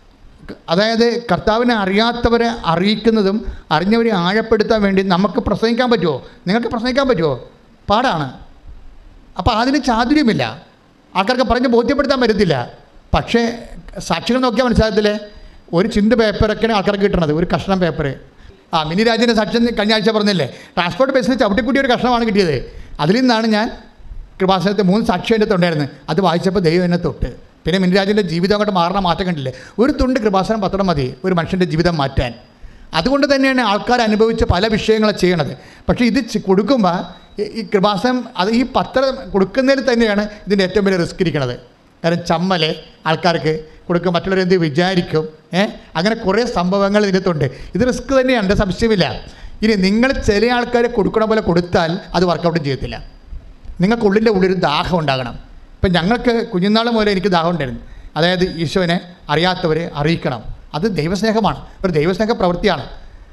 അതായത് കർത്താവിനെ അറിയാത്തവരെ അറിയിക്കുന്നതും അറിഞ്ഞവരെ ആഴപ്പെടുത്താൻ വേണ്ടി നമുക്ക് പ്രസംഗിക്കാൻ പറ്റുമോ നിങ്ങൾക്ക് പ്രസംഗിക്കാൻ പറ്റുമോ പാടാണ് അപ്പോൾ അതിന് ചാതുര്യമില്ല ആൾക്കാർക്ക് പറഞ്ഞ് ബോധ്യപ്പെടുത്താൻ പറ്റത്തില്ല പക്ഷേ സാക്ഷികൾ നോക്കിയാൽ മനസ്സിലാകത്തില്ലേ ഒരു ചിന്ത പേപ്പറൊക്കെയാണ് ആൾക്കാർക്ക് കിട്ടണത് ഒരു കഷ്ണം പേപ്പർ ആ മിനി രാജൻ്റെ സാക്ഷ്യം കഴിഞ്ഞ ആഴ്ച പറഞ്ഞില്ലേ ട്രാൻസ്പോർട്ട് ബസ്സിൽ ചവിട്ടിക്കുട്ടി ഒരു കഷ്ണമാണ് കിട്ടിയത് അതിൽ നിന്നാണ് ഞാൻ കൃപാസനത്തെ മൂന്ന് സാക്ഷി അതിൻ്റെ ഉണ്ടായിരുന്നു അത് വായിച്ചപ്പോൾ ദൈവം എന്നെ തൊട്ട് പിന്നെ മിനിരാജിൻ്റെ ജീവിതം അങ്ങോട്ട് മാറണ മാറ്റം കണ്ടില്ലേ ഒരു തുണ്ട് കൃപാസനം പത്രം മതി ഒരു മനുഷ്യൻ്റെ ജീവിതം മാറ്റാൻ അതുകൊണ്ട് തന്നെയാണ് ആൾക്കാർ അനുഭവിച്ച പല വിഷയങ്ങളും ചെയ്യണത് പക്ഷേ ഇത് ചി- കൊടുക്കുമ്പോൾ ഈ- ഈ കൃപാസനം അത് ഈ പത്രം കൊടുക്കുന്നതിൽ തന്നെയാണ് ഇതിൻ്റെ ഏറ്റവും വലിയ റിസ്ക് ഇരിക്കുന്നത് കാരണം ചമ്മൽ ആൾക്കാർക്ക് കൊടുക്കും മറ്റുള്ളവർ എന്ത് വിചാരിക്കും ഏ അങ്ങനെ കുറേ സംഭവങ്ങൾ ഇതിനകത്തുണ്ട് ഇത് റിസ്ക് തന്നെയാണ് എൻ്റെ സംശയമില്ല ഇനി നിങ്ങൾ ചില ആൾക്കാരെ കൊടുക്കണ പോലെ കൊടുത്താൽ അത് വർക്കൗട്ട് ചെയ്യത്തില്ല നിങ്ങൾക്ക് ഉള്ളിൻ്റെ ഉള്ളിൽ ദാഹം ഉണ്ടാകണം ഇപ്പം ഞങ്ങൾക്ക് കുഞ്ഞുനാൾ മുതലേ എനിക്ക് ദാഹം ഉണ്ടായിരുന്നു അതായത് ഈശോനെ അറിയാത്തവരെ അറിയിക്കണം അത് ദൈവസ്നേഹമാണ് ഒരു ദൈവസ്നേഹ പ്രവൃത്തിയാണ്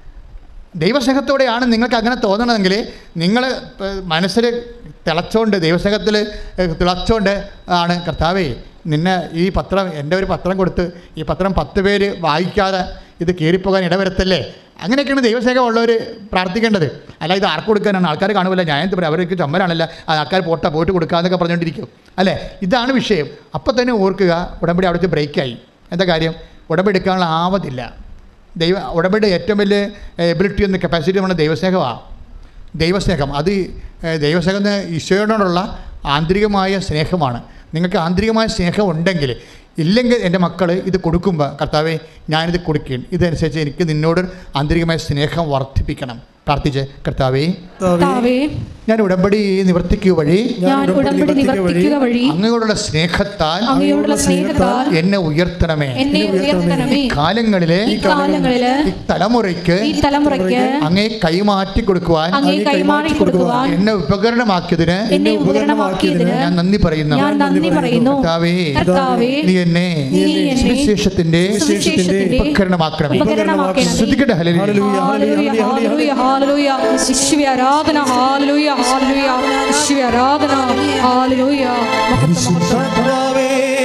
ദൈവസ്നേഹത്തോടെയാണ് നിങ്ങൾക്ക് അങ്ങനെ തോന്നണമെങ്കിൽ നിങ്ങൾ മനസ്സിൽ തിളച്ചോണ്ട് ദൈവസ്നേഹത്തിൽ തിളച്ചോണ്ട് ആണ് കർത്താവേ നിന്നെ ഈ പത്രം എൻ്റെ ഒരു പത്രം കൊടുത്ത് ഈ പത്രം പത്ത് പേര് വായിക്കാതെ ഇത് കയറിപ്പോകാൻ ഇടവരത്തല്ലേ അങ്ങനെയൊക്കെയാണ് ദൈവസ്നേഹമുള്ളവർ പ്രാർത്ഥിക്കേണ്ടത് അല്ല ഇത് ആർക്ക് കൊടുക്കാനാണ് ആൾക്കാർ കാണുമല്ല ഞാൻ എന്ത് പറയും അവർക്ക് ചമ്മലാണല്ല ആ ആൾക്കാർ പോട്ടെ പോയിട്ട് കൊടുക്കാന്നൊക്കെ പറഞ്ഞുകൊണ്ടിരിക്കും അല്ലേ ഇതാണ് വിഷയം അപ്പോൾ തന്നെ ഓർക്കുക ഉടമ്പടി അവിടുത്തെ ബ്രേക്കായി എന്താ കാര്യം ഉടമ്പടി എടുക്കാനുള്ള ആവതില്ല ദൈവ ഉടമ്പടി ഏറ്റവും വലിയ എബിലിറ്റി എന്ന കപ്പാസിറ്റി നമ്മുടെ ദൈവസ്നേഹമാണ് ദൈവസ്നേഹം അത് ഏഹ്, ദൈവസ്നേഹം എന്ന് ഈശോയോടുള്ള ആന്തരികമായ സ്നേഹമാണ് നിങ്ങൾക്ക് ആന്തരികമായ സ്നേഹം ഉണ്ടെങ്കിൽ ഇല്ലെങ്കിൽ എൻ്റെ മക്കൾ ഇത് കൊടുക്കുമ്പോൾ കർത്താവെ ഞാനിത് കൊടുക്കുകയും ഇതനുസരിച്ച് എനിക്ക് നിന്നോട് ആന്തരികമായ സ്നേഹം വർദ്ധിപ്പിക്കണം പ്രാർത്ഥിച്ച് കർത്താവേ കർത്താവേ ഞാൻ ഉടമ്പടി നിവർത്തിക്കുക വഴി ഞാൻ ഉടമ്പടി നിവർത്തിക്കുക വഴി അങ്ങയോടുള്ള സ്നേഹത്താൽ അങ്ങയോടുള്ള സ്നേഹത്താൽ എന്നെ ഉയർത്തണമേ എന്നെ ഉയർത്തണമേ കാലങ്ങളിലെ ഈ കാലങ്ങളില് ഈ തലമുറയ്ക്ക് ഈ തലമുറയ്ക്ക് അങ്ങേ കൈമാറ്റി കൊടുക്കുവാൻ അങ്ങേ കൈമാറി കൊടുക്കുവാൻ എന്നെ ഉപകരണമാക്കിയതിന് എന്നെ ഉപകരണമാക്കിയതിന് ഞാൻ നന്ദി പറയുന്നു ഞാൻ നന്ദി പറയുന്നു കർത്താവേ കർത്താവേ നീ എന്നെ നീ എന്നെ സുവിശേഷത്തിന്റെ സുവിശേഷത്തിന്റെ ഉപകരണമാക്കണമേ ഉപകരണമാക്കണമേ. ശ്രദ്ധിക്കട്ടെ ഹല്ലേലൂയ. ഹല്ലേലൂയ, ഹല്ലേലൂയ, ഹല്ലേലൂയ. യേശുവേ ആരാധന ഹല്ലേലൂയ ഹല്ലേലൂയ യേശുവേ ആരാധന ഹല്ലേലൂയ പരിശുദ്ധാത്മാവേ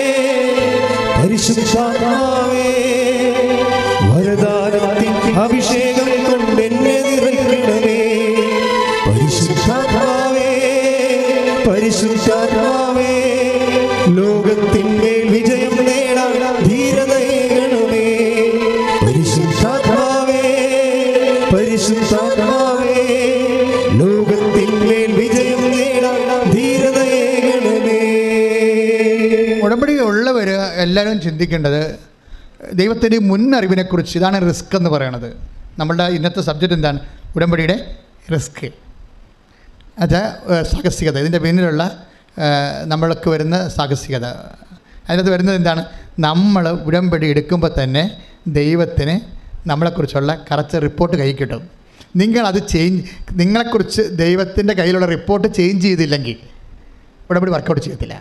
പരിശുദ്ധാത്മാവേ വരദാനത്തിൻ അഭിഷേകം കൊണ്ട് എന്നെ നിറയ്ക്കണമേ പരിശുദ്ധാത്മാവേ പരിശുദ്ധാത്മാവേ ലോകത്തിന്മേൽ വിജയം നേടാൻ ധീരതയേകണമേ പരിശുദ്ധാത്മാവേ പരിശുദ്ധാത്മാവേ ലോകത്തിന്മേൽ വിജയം നേടാൻ ധീരതയേകണമേ ഉടമ്പടി ഉള്ളവർ എല്ലാവരും ചിന്തിക്കേണ്ടത് ദൈവത്തിൻ്റെ മുന്നറിവിനെക്കുറിച്ച് ഇതാണ് റിസ്ക് എന്ന് പറയുന്നത് നമ്മളുടെ ഇന്നത്തെ സബ്ജക്റ്റ് എന്താണ് ഉടമ്പടിയുടെ റിസ്ക് അത് ഏഹ്, സാഹസികത ഇതിൻ്റെ പിന്നിലുള്ള ഏഹ്, നമ്മൾക്ക് വരുന്ന സാഹസികത അതിനകത്ത് വരുന്നത് എന്താണ് നമ്മൾ ഉടമ്പടി എടുക്കുമ്പോൾ തന്നെ ദൈവത്തിന് നമ്മളെക്കുറിച്ചുള്ള കറക്റ്റ് റിപ്പോർട്ട് കൈ കിട്ടും നിങ്ങളത് ചേഞ്ച് നിങ്ങളെക്കുറിച്ച് ദൈവത്തിൻ്റെ കയ്യിലുള്ള റിപ്പോർട്ട് ചേഞ്ച് ചെയ്തില്ലെങ്കിൽ ഉടമ്പടി വർക്കൗട്ട് ചെയ്യത്തില്ല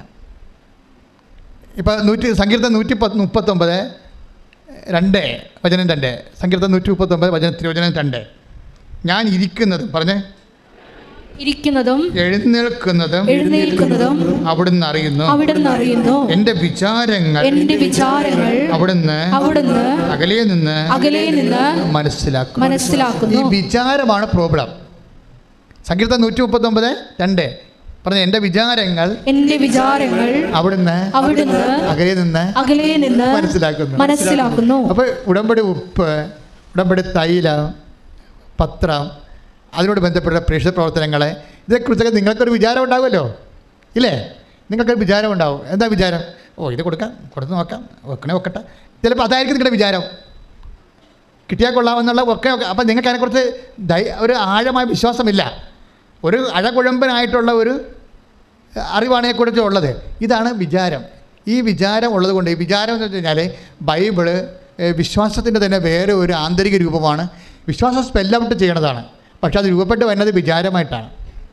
ഇപ്പോൾ നൂറ്റി സങ്കീർത്തം നൂറ്റി പത്ത് മുപ്പത്തൊമ്പത് രണ്ട് വചനം രണ്ട് സങ്കീർത്തം നൂറ്റി മുപ്പത്തൊമ്പത് വചനം തിരുവചനം രണ്ട് ഞാൻ ഇരിക്കുന്നതും പറഞ്ഞേ ഇരിക്കുന്നതും എഴുന്നേൽക്കുന്നതും എഴുന്നേൽക്കുന്നതും അവിടുന്ന് അറിയുന്നു അവിടുന്ന് അറിയുന്നു എൻ്റെ വിചാരങ്ങൾ എന്റെ വിചാരങ്ങൾ അവിടുന്ന് അവിടുന്ന് അകലെ നിന്ന് അകലെ നിന്ന് മനസ്സിലാക്കും ഈ മനസ്സിലാക്കുന്നു വിചാരമാണ് പ്രോബ്ലം സങ്കീർത്തം നൂറ്റി മുപ്പത്തൊമ്പത് രണ്ട് പറഞ്ഞ എൻ്റെ വിചാരങ്ങൾ എന്റെ വിചാരങ്ങൾ അവിടുന്ന് അവിടുന്ന് അകലെ നിന്ന് അകലെ നിന്ന് മനസ്സിലാക്കുന്നു മനസ്സിലാക്കുന്നു അപ്പോൾ ഉടമ്പടി ഉപ്പ് ഉടമ്പടി തൈലം പത്രം അതിനോട് ബന്ധപ്പെട്ട പ്രേക്ഷിത പ്രവർത്തനങ്ങളെ ഇതേക്കുറിച്ചൊക്കെ നിങ്ങൾക്കൊരു വിചാരം ഉണ്ടാകുമല്ലോ ഇല്ലേ നിങ്ങൾക്കൊരു വിചാരം ഉണ്ടാവും എന്താ വിചാരം ഓ ഇത് കൊടുക്കാം കൊടുത്ത് നോക്കാം വെക്കണേ വെക്കട്ടെ ചിലപ്പോൾ അതായിരിക്കും നിങ്ങളുടെ വിചാരം കിട്ടിയാൽ കൊള്ളാമെന്നുള്ള ഒക്കെ ഒക്കെ അപ്പം നിങ്ങൾക്ക് അതിനെക്കുറിച്ച് ദൈ ഒരു ആഴമായ വിശ്വാസമില്ല ഒരു അഴകുഴമ്പനായിട്ടുള്ള ഒരു അറിവാണ് ഇതിനെക്കുറിച്ച് ഉള്ളത് ഇതാണ് വിചാരം ഈ വിചാരം ഉള്ളത് കൊണ്ട് ഈ വിചാരം എന്ന് വെച്ച് കഴിഞ്ഞാൽ ബൈബിള് വിശ്വാസത്തിൻ്റെ തന്നെ വേറെ ഒരു ആന്തരിക രൂപമാണ് വിശ്വാസം സ്പെല്ലൗട്ട് ചെയ്യണതാണ് പക്ഷെ അത് രൂപപ്പെട്ട് വരുന്നത് വിചാരമായിട്ടാണ്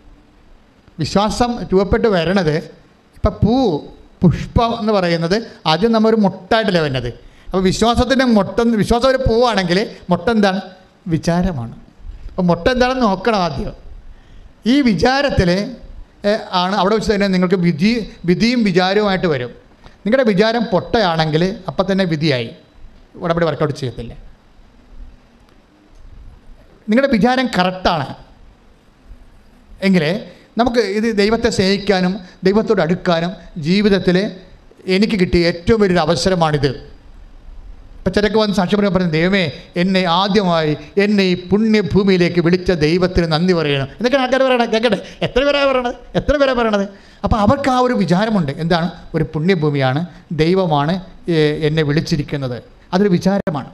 വിശ്വാസം രൂപപ്പെട്ട് വരണത് ഇപ്പം പൂ പുഷ്പം എന്ന് പറയുന്നത് ആദ്യം നമ്മൾ ഒരു മുട്ടായിട്ടല്ലേ വരുന്നത് അപ്പോൾ വിശ്വാസത്തിൻ്റെ മുട്ട വിശ്വാസം ഒരു പൂവാണെങ്കിൽ മുട്ട എന്താണ് വിചാരമാണ് അപ്പോൾ മുട്ട എന്താണെന്ന് നോക്കണം ആദ്യം ഈ വിചാരത്തിൽ ആണ് അവിടെ വെച്ച് തന്നെ നിങ്ങൾക്ക് വിധി വിധിയും വിചാരവുമായിട്ട് വരും നിങ്ങളുടെ വിചാരം പൊട്ടയാണെങ്കിൽ അപ്പം തന്നെ വിധിയായി ഉടമ്പടി വർക്കൗട്ട് ചെയ്യത്തില്ല നിങ്ങളുടെ വിചാരം കറക്റ്റാണ് എങ്കിൽ നമുക്ക് ഇത് ദൈവത്തെ സ്നേഹിക്കാനും ദൈവത്തോട് അടുക്കാനും ജീവിതത്തിൽ എനിക്ക് കിട്ടിയ ഏറ്റവും വലിയൊരു അവസരമാണിത് ഇപ്പം ചിലക്ക് വന്ന് സാക്ഷ്യം പറയാൻ പറഞ്ഞു ദൈവമേ എന്നെ ആദ്യമായി എന്നെ ഈ പുണ്യഭൂമിയിലേക്ക് വിളിച്ച ദൈവത്തിന് നന്ദി പറയണം എന്നൊക്കെ ആൾക്കാർ പറയണം കേൾക്കട്ടെ എത്ര പേരാണ് പറയണത് എത്ര പേരാണ് പറയണത് അപ്പോൾ അവർക്ക് ആ ഒരു വിചാരമുണ്ട് എന്താണ് ഒരു പുണ്യഭൂമിയാണ് ദൈവമാണ് ഏ, എന്നെ വിളിച്ചിരിക്കുന്നത് അതൊരു വിചാരമാണ്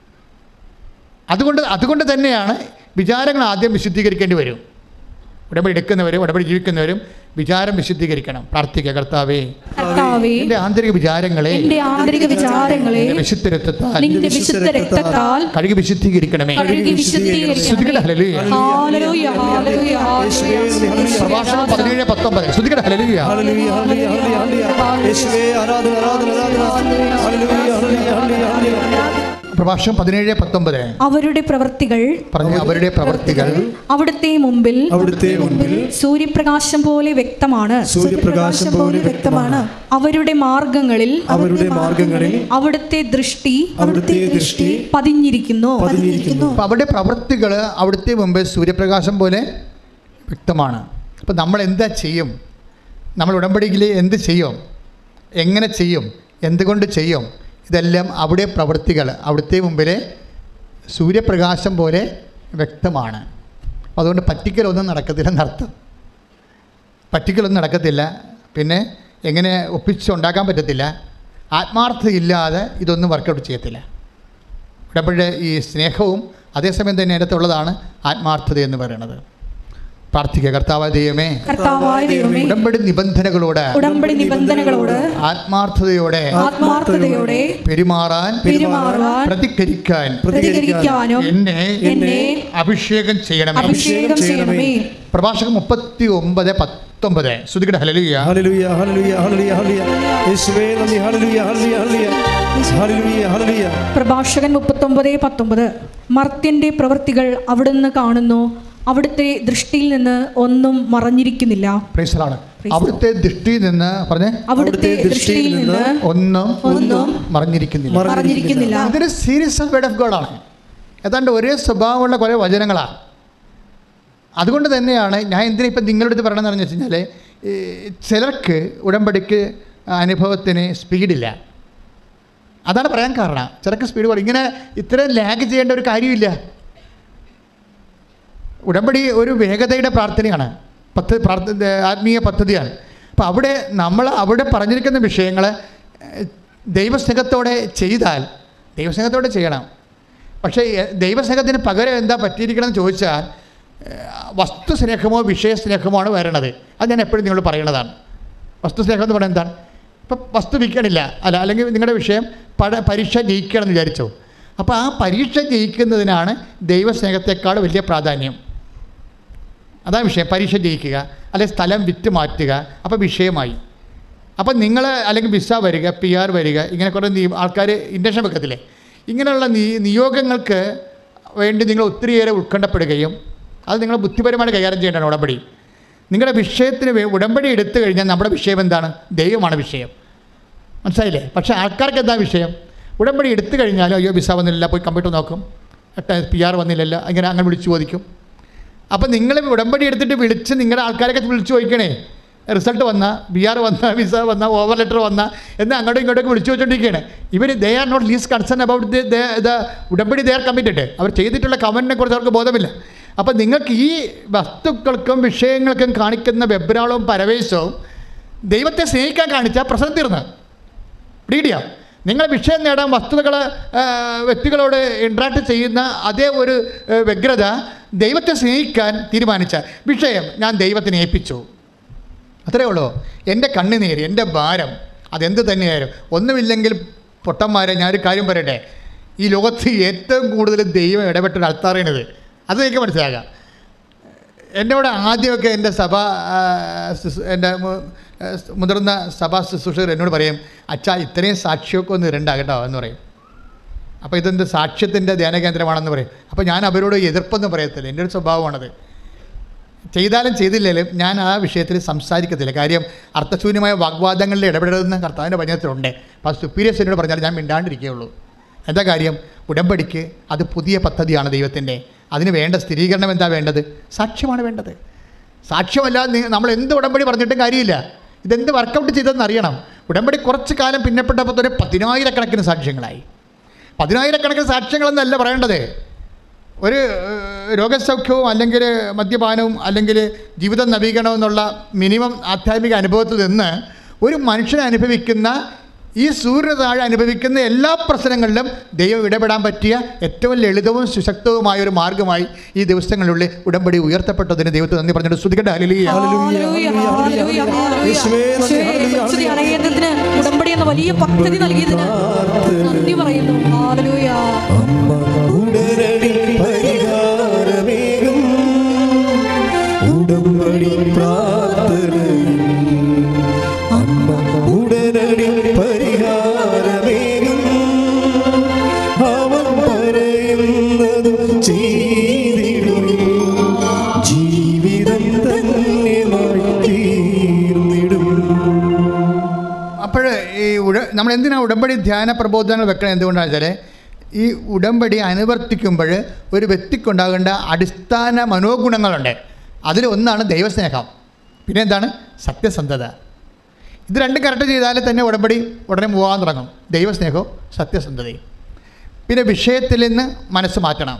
അതുകൊണ്ട് അതുകൊണ്ട് തന്നെയാണ് വിചാരങ്ങൾ ആദ്യം വിശുദ്ധീകരിക്കേണ്ടി വരും ഉടമ്പടി എടുക്കുന്നവരും ഉടമ്പടി ജീവിക്കുന്നവരും വിചാരം വിശുദ്ധീകരിക്കണം പ്രാർത്ഥിക്കുക കർത്താവേ കർത്താവേ എൻ്റെ ആന്തരിക വിചാരങ്ങളെ എന്റെ ആന്തരിക വിചാരങ്ങളെ നിന്റെ വിശുദ്ധരത്വത്താൽ നിന്റെ വിശുദ്ധ രക്തത്താൽ കഴുകി വിശുദ്ധീകരിക്കണമേ കഴുകി വിശുദ്ധീകരിക്കണമേ ശ്രുതികട ഹല്ലേലൂയ. ഹല്ലേലൂയ ഹല്ലേലൂയ ഹല്ലേലൂയ പ്രഭാഷണം പതിനേഴ് പത്തൊമ്പത് ശ്രുതികട ഹല്ലേലൂയ. ഹല്ലേലൂയ, ഹല്ലേലൂയ, ഹല്ലേലൂയ, ഹല്ലേലൂയ. യേശുവേ, ആരാധന, ആരാധന, ആരാധന. ഹല്ലേലൂയ, ഹല്ലേലൂയ, ഹല്ലേലൂയ, ഹല്ലേലൂയ. പ്രഭാഷണം പതിനേഴ് പത്തൊമ്പത് അവരുടെ പ്രവൃത്തികൾ പറഞ്ഞു അവരുടെ പ്രവർത്തികൾ അവിടുത്തെ മുമ്പിൽ അവിടുത്തെ മുൻപിൽ സൂര്യപ്രകാശം പോലെ വ്യക്തമാണ് സൂര്യപ്രകാശം പോലെ വ്യക്തമാണ് അവരുടെ മാർഗങ്ങളിൽ അവരുടെ മാർഗങ്ങളിൽ അവിടുത്തെ ദൃഷ്ടി അവിടുത്തെ ദൃഷ്ടി പതിഞ്ഞിരിക്കുന്നു പതിഞ്ഞിരിക്കുന്നു അപ്പോൾ അവരുടെ പ്രവൃത്തികൾ അവിടുത്തെ മുമ്പ് സൂര്യപ്രകാശം പോലെ വ്യക്തമാണ് അപ്പോൾ നമ്മൾ എന്താ ചെയ്യും നമ്മൾ ഉടമ്പടിയിൽ എന്ത് ചെയ്യും എങ്ങനെ ചെയ്യും എന്തുകൊണ്ട് ചെയ്യും ഇതെല്ലാം അവിടെ പ്രവൃത്തികൾ അവിടുത്തെ മുമ്പിലെ സൂര്യപ്രകാശം പോലെ വ്യക്തമാണ് അതുകൊണ്ട് പറ്റിക്കലൊന്നും നടക്കത്തില്ലെന്നർത്ഥം പറ്റിക്കലൊന്നും നടക്കത്തില്ല പിന്നെ എങ്ങനെ ഒപ്പിച്ചുണ്ടാക്കാൻ പറ്റത്തില്ല ആത്മാർത്ഥതയില്ലാതെ ഇതൊന്നും വർക്കൗട്ട് ചെയ്യത്തില്ല ഉടമ്പടി ഈ സ്നേഹവും അതേസമയം തന്നെ അതിനകത്തുള്ളതാണ് ആത്മാർത്ഥത എന്ന് പറയുന്നത് പ്രാർത്ഥിക്കുക കർത്താവ് ദൈവമേ കർത്താവായ ദൈവമേ ഉടമ്പടി നിബന്ധനകളോട് ഉടമ്പടി നിബന്ധനകളോട് ആത്മാർത്ഥതയോടെ ആത്മാർത്ഥതയോടെ പെരുമാറാൻ പെരുമാറുവാൻ പ്രതികരിക്കാൻ പ്രതികരിക്കാനും എന്നെ എന്നെ അഭിഷേകം ചെയ്യണമേ അഭിഷേകം ചെയ്യണമേ പ്രഭാഷകം മുപ്പത്തി ഒമ്പത് പത്തൊമ്പത് ശ്രുതികട ഹലലുയ ഹല്ലേലൂയ, ഹല്ലേലൂയ, ഹല്ലേലൂയ, ഹല്ലേലൂയ. യേശുവേ, നന്ദി. ഹല്ലേലൂയ, ഹല്ലേലൂയ, ഹല്ലേലൂയ. ഹല്ലേലൂയ, ഹല്ലേലൂയ. പ്രഭാഷകൻ മുപ്പത്തൊമ്പത് പത്തൊമ്പത് മർത്യന്റെ പ്രവൃത്തികൾ അവിടുന്ന് കാണുന്നു അവിടുത്തെ ദൃഷ്ടിയിൽ നിന്ന് ഒന്നും മറഞ്ഞിരിക്കുന്നില്ല പ്രൈസലാണ് അവിടുത്തെ ദൃഷ്ടിയിൽ നിന്ന് പറഞ്ഞേ അവിടുത്തെ ദൃഷ്ടിയിൽ നിന്ന് ഒന്നും ഒന്നും മറിഞ്ഞിരിക്കുന്നില്ല മറഞ്ഞിരിക്കുന്നില്ല അതൊരു സീരീസ് ഓഫ് വേർഡ് ഓഫ് ഗോഡാണ് ഏതാണ്ട് ഒരേ സ്വഭാവമുള്ള കുറേ വചനങ്ങളാണ് അതുകൊണ്ട് തന്നെയാണ് ഞാൻ എന്തിനാ ഇപ്പം നിങ്ങളുടെ അടുത്ത് പറയണമെന്ന് പറഞ്ഞു വെച്ച് കഴിഞ്ഞാൽ ഈ ചിലർക്ക് ഉടമ്പടിക്ക് അനുഭവത്തിന് സ്പീഡില്ല അതാണ് പറയാൻ കാരണം ചിലർക്ക് സ്പീഡ് കുറയും ഇങ്ങനെ ഇത്രയും ലാഗ് ചെയ്യേണ്ട ഒരു കാര്യമില്ല ഉടമ്പടി ഒരു വേഗതയുടെ പ്രാർത്ഥനയാണ് പദ്ധതി പ്രാർത്ഥ ആത്മീയ പദ്ധതിയാണ് അപ്പോൾ അവിടെ നമ്മൾ അവിടെ പറഞ്ഞിരിക്കുന്ന വിഷയങ്ങൾ ഏഹ്, ദൈവസ്നേഹത്തോടെ ചെയ്താൽ ദൈവസ്നേഹത്തോടെ ചെയ്യണം പക്ഷേ എ- ദൈവസ്നേഹത്തിന് പകരം എന്താ പറ്റിയിരിക്കണമെന്ന് ചോദിച്ചാൽ ഏഹ്, വസ്തു സ്നേഹമോ വിഷയ സ്നേഹമോ ആണ് വരണത് അത് ഞാൻ എപ്പോഴും നിങ്ങളോട് പറയണതാണ് വസ്തു സ്നേഹം എന്ന് പറയുന്നത് എന്താണ് ഇപ്പം വസ്തു വിൽക്കണില്ല അല്ല അല്ലെങ്കിൽ നിങ്ങളുടെ വിഷയം പട പരീക്ഷ ജയിക്കണം എന്ന് വിചാരിച്ചു അപ്പോൾ ആ പരീക്ഷ ജയിക്കുന്നതിനാണ് ദൈവസ്നേഹത്തെക്കാൾ വലിയ പ്രാധാന്യം അതാണ് വിഷയം പരീക്ഷ ജയിക്കുക അല്ലെങ്കിൽ സ്ഥലം വിറ്റ് മാറ്റുക അപ്പോൾ വിഷയമായി അപ്പം നിങ്ങൾ അല്ലെങ്കിൽ വിസ വരിക പി ആർ വരിക ഇങ്ങനെ കുറേ നീ ആൾക്കാർ ഇൻഡക്ഷൻ വെക്കത്തില്ലേ ഇങ്ങനെയുള്ള നീ നിയോഗങ്ങൾക്ക് വേണ്ടി നിങ്ങൾ ഒത്തിരിയേറെ ഉത്കണ്ഠപ്പെടുകയും അത് നിങ്ങൾ ബുദ്ധിപരമായിട്ട് കൈകാര്യം ചെയ്യേണ്ടതാണ് ഉടമ്പടി നിങ്ങളുടെ വിഷയത്തിന് വേ- ഉടമ്പടി എടുത്തു കഴിഞ്ഞാൽ നമ്മുടെ വിഷയം എന്താണ് ദൈവമാണ് വിഷയം മനസ്സിലായില്ലേ പക്ഷേ ആൾക്കാർക്ക് എന്താ വിഷയം ഉടമ്പടി എടുത്തു കഴിഞ്ഞാലും അയ്യോ വിസ വന്നില്ല പോയി കമ്പ്യൂട്ടർ നോക്കും പി ആർ വന്നില്ലല്ലോ ഇങ്ങനെ അങ്ങനെ വിളിച്ചു ചോദിക്കും അപ്പം നിങ്ങൾ ഉടമ്പടി എടുത്തിട്ട് വിളിച്ച് നിങ്ങളുടെ ആൾക്കാരൊക്കെ വിളിച്ച് ചോദിക്കണേ റിസൾട്ട് വന്ന ബി ആർ വന്ന വിസ വന്ന ഓവർ ലെറ്റർ വന്ന എന്ന് അങ്ങോട്ടും ഇങ്ങോട്ടൊക്കെ വിളിച്ചു വെച്ചുകൊണ്ടിരിക്കുകയാണ് ഇവർ they are not least concern about the ഉടമ്പടി ദേ ആർ കമ്മിറ്റഡ് അവർ ചെയ്തിട്ടുള്ള കമൻറ്റിനെ കുറിച്ച് അവർക്ക് ബോധമില്ല അപ്പം നിങ്ങൾക്ക് ഈ വസ്തുക്കൾക്കും വിഷയങ്ങൾക്കും കാണിക്കുന്ന വെബ്രാളവും പരവേശവും ദൈവത്തെ സ്നേഹിക്കാൻ കാണിച്ചാൽ പ്രശ്നം തീർന്ന് പിടികിട്ടിയോ നിങ്ങൾ വിഷയം നേടാൻ വസ്തുതകൾ വ്യക്തികളോട് ഇൻട്രാക്ട് ചെയ്യുന്ന അതേ ഒരു ആ, വ്യഗ്രത ദൈവത്തെ സ്നേഹിക്കാൻ തീരുമാനിച്ച വിഷയം ഞാൻ ദൈവത്തിനെ ഏൽപ്പിച്ചു അത്രേ ഉള്ളൂ എൻ്റെ കണ്ണുനീര് എൻ്റെ ഭാരം അതെന്ത് തന്നെയായാലും ഒന്നുമില്ലെങ്കിൽ പൊട്ടന്മാരെ ഞാനൊരു കാര്യം പറയട്ടെ ഈ ലോകത്ത് ഏറ്റവും കൂടുതൽ ദൈവം ഇടപെട്ടൊരു അൾത്താറിയണത് അത് എനിക്ക് മനസ്സിലാകാം എന്നോട് ആദ്യമൊക്കെ എൻ്റെ സഭ ആ, ശുശ്രൂ- എൻ്റെ മു- ആ, മുതിർന്ന സഭാ ശുശ്രൂഷകർ എന്നോട് പറയും അച്ഛാ ഇത്രയും സാക്ഷിയൊക്കെ ഒന്ന് ഇരണ്ട കേട്ടോ എന്ന് പറയും അപ്പോൾ ഇതെന്ത് സാക്ഷ്യത്തിൻ്റെ ധ്യാന കേന്ദ്രമാണെന്ന് പറയും അപ്പോൾ ഞാൻ അവരോട് എതിർപ്പൊന്നും പറയത്തില്ല എൻ്റെ ഒരു സ്വഭാവമാണത് ചെയ്താലും ചെയ്തില്ലെങ്കിലും ഞാൻ ആ വിഷയത്തിൽ സംസാരിക്കത്തില്ല കാര്യം അർത്ഥശൂന്യമായ വാഗ്വാദങ്ങളിൽ ഇടപെടരുന്ന കർത്താവിൻ്റെ വചനത്തിലുണ്ട് അപ്പോൾ സുപ്പീരിയസ് എന്നോട് പറഞ്ഞാൽ ഞാൻ മിണ്ടാണ്ടിരിക്കുകയുള്ളൂ എന്താ കാര്യം ഉടമ്പടിക്ക് അത് പുതിയ പദ്ധതിയാണ് ദൈവത്തിൻ്റെ അതിന് വേണ്ട സ്ഥിരീകരണം എന്താ വേണ്ടത് സാക്ഷ്യമാണ് വേണ്ടത് സാക്ഷ്യമല്ലാതെ നി- നമ്മൾ എന്ത് ഉടമ്പടി പറഞ്ഞിട്ടും കാര്യമില്ല ഇതെന്ത് വർക്കൗട്ട് ചെയ്തതെന്ന് അറിയണം ഉടമ്പടി കുറച്ച് കാലം പിന്നപ്പെട്ടപ്പോൾ തന്നെ പതിനായിരക്കണക്കിന് സാക്ഷ്യങ്ങളായി പതിനായിരക്കണക്കിന് സാക്ഷ്യങ്ങളെന്നല്ല പറയേണ്ടത് ഒരു ഏഹ്, രോഗസൗഖ്യവും അല്ലെങ്കിൽ മദ്യപാനവും അല്ലെങ്കിൽ ജീവിതം നവീകരണവും എന്നുള്ള മിനിമം ആധ്യാത്മിക അനുഭവത്തിൽ നിന്ന് ഒരു മനുഷ്യൻ അനുഭവിക്കുന്ന ഈ സൂര്യന് താഴെ അനുഭവിക്കുന്ന എല്ലാ പ്രശ്നങ്ങളിലും ദൈവം ഇടപെടാൻ പറ്റിയ ഏറ്റവും ലളിതവും സുശക്തവുമായ ഒരു മാർഗമായി ഈ ദിവസങ്ങളിലുള്ളിൽ ഉടമ്പടി ഉയർത്തപ്പെട്ടതിന് ദൈവത്തെ നന്ദി പറഞ്ഞിട്ട് ശ്രുതികട്ടെ ഹല്ലേലൂയ ഹല്ലേലൂയ, ഹല്ലേലൂയ, ഹല്ലേലൂയ. യേശുവേ, നന്ദി, യേശുവേ, ഹല്ലേലൂയ, പരിശുദ്ധ അനേകത്തിന് ഉടമ്പടി എന്ന വലിയ പദ്ധതി നൽകിയതിന് നന്ദി പറയുന്നു ഹാലലൂയ അമ്മ ഉടനടി പരിഹാരമേകും ഉടമ്പടി പ്രാർത്ഥനയിൽ അമ്മ ഉടനടി പരിഹാരമേകും അവൻ പറയുന്നത് ചെയ്തിടും ജീവിതം ധന്യമായി തീർന്നിടും അപ്പോൾ ഈ ഉട നമ്മൾ എന്തിനാണ് ഉടമ്പടി ധ്യാന പ്രബോധനങ്ങൾ വെക്കണം എന്തുകൊണ്ടാണെന്ന് വെച്ചാൽ ഈ ഉടമ്പടി അനുവർത്തിക്കുമ്പോൾ ഒരു വ്യക്തിക്കുണ്ടാകേണ്ട അടിസ്ഥാന മനോഗുണങ്ങളുണ്ട് അതിൽ ഒന്നാണ് ദൈവസ്നേഹം പിന്നെ എന്താണ് സത്യസന്ധത ഇത് രണ്ടും കറക്റ്റ് ചെയ്താൽ തന്നെ ഉടമ്പടി ഉടനെ പോകാൻ തുടങ്ങും ദൈവസ്നേഹവും സത്യസന്ധതയും പിന്നെ വിഷയത്തിൽ നിന്ന് മനസ്സ് മാറ്റണം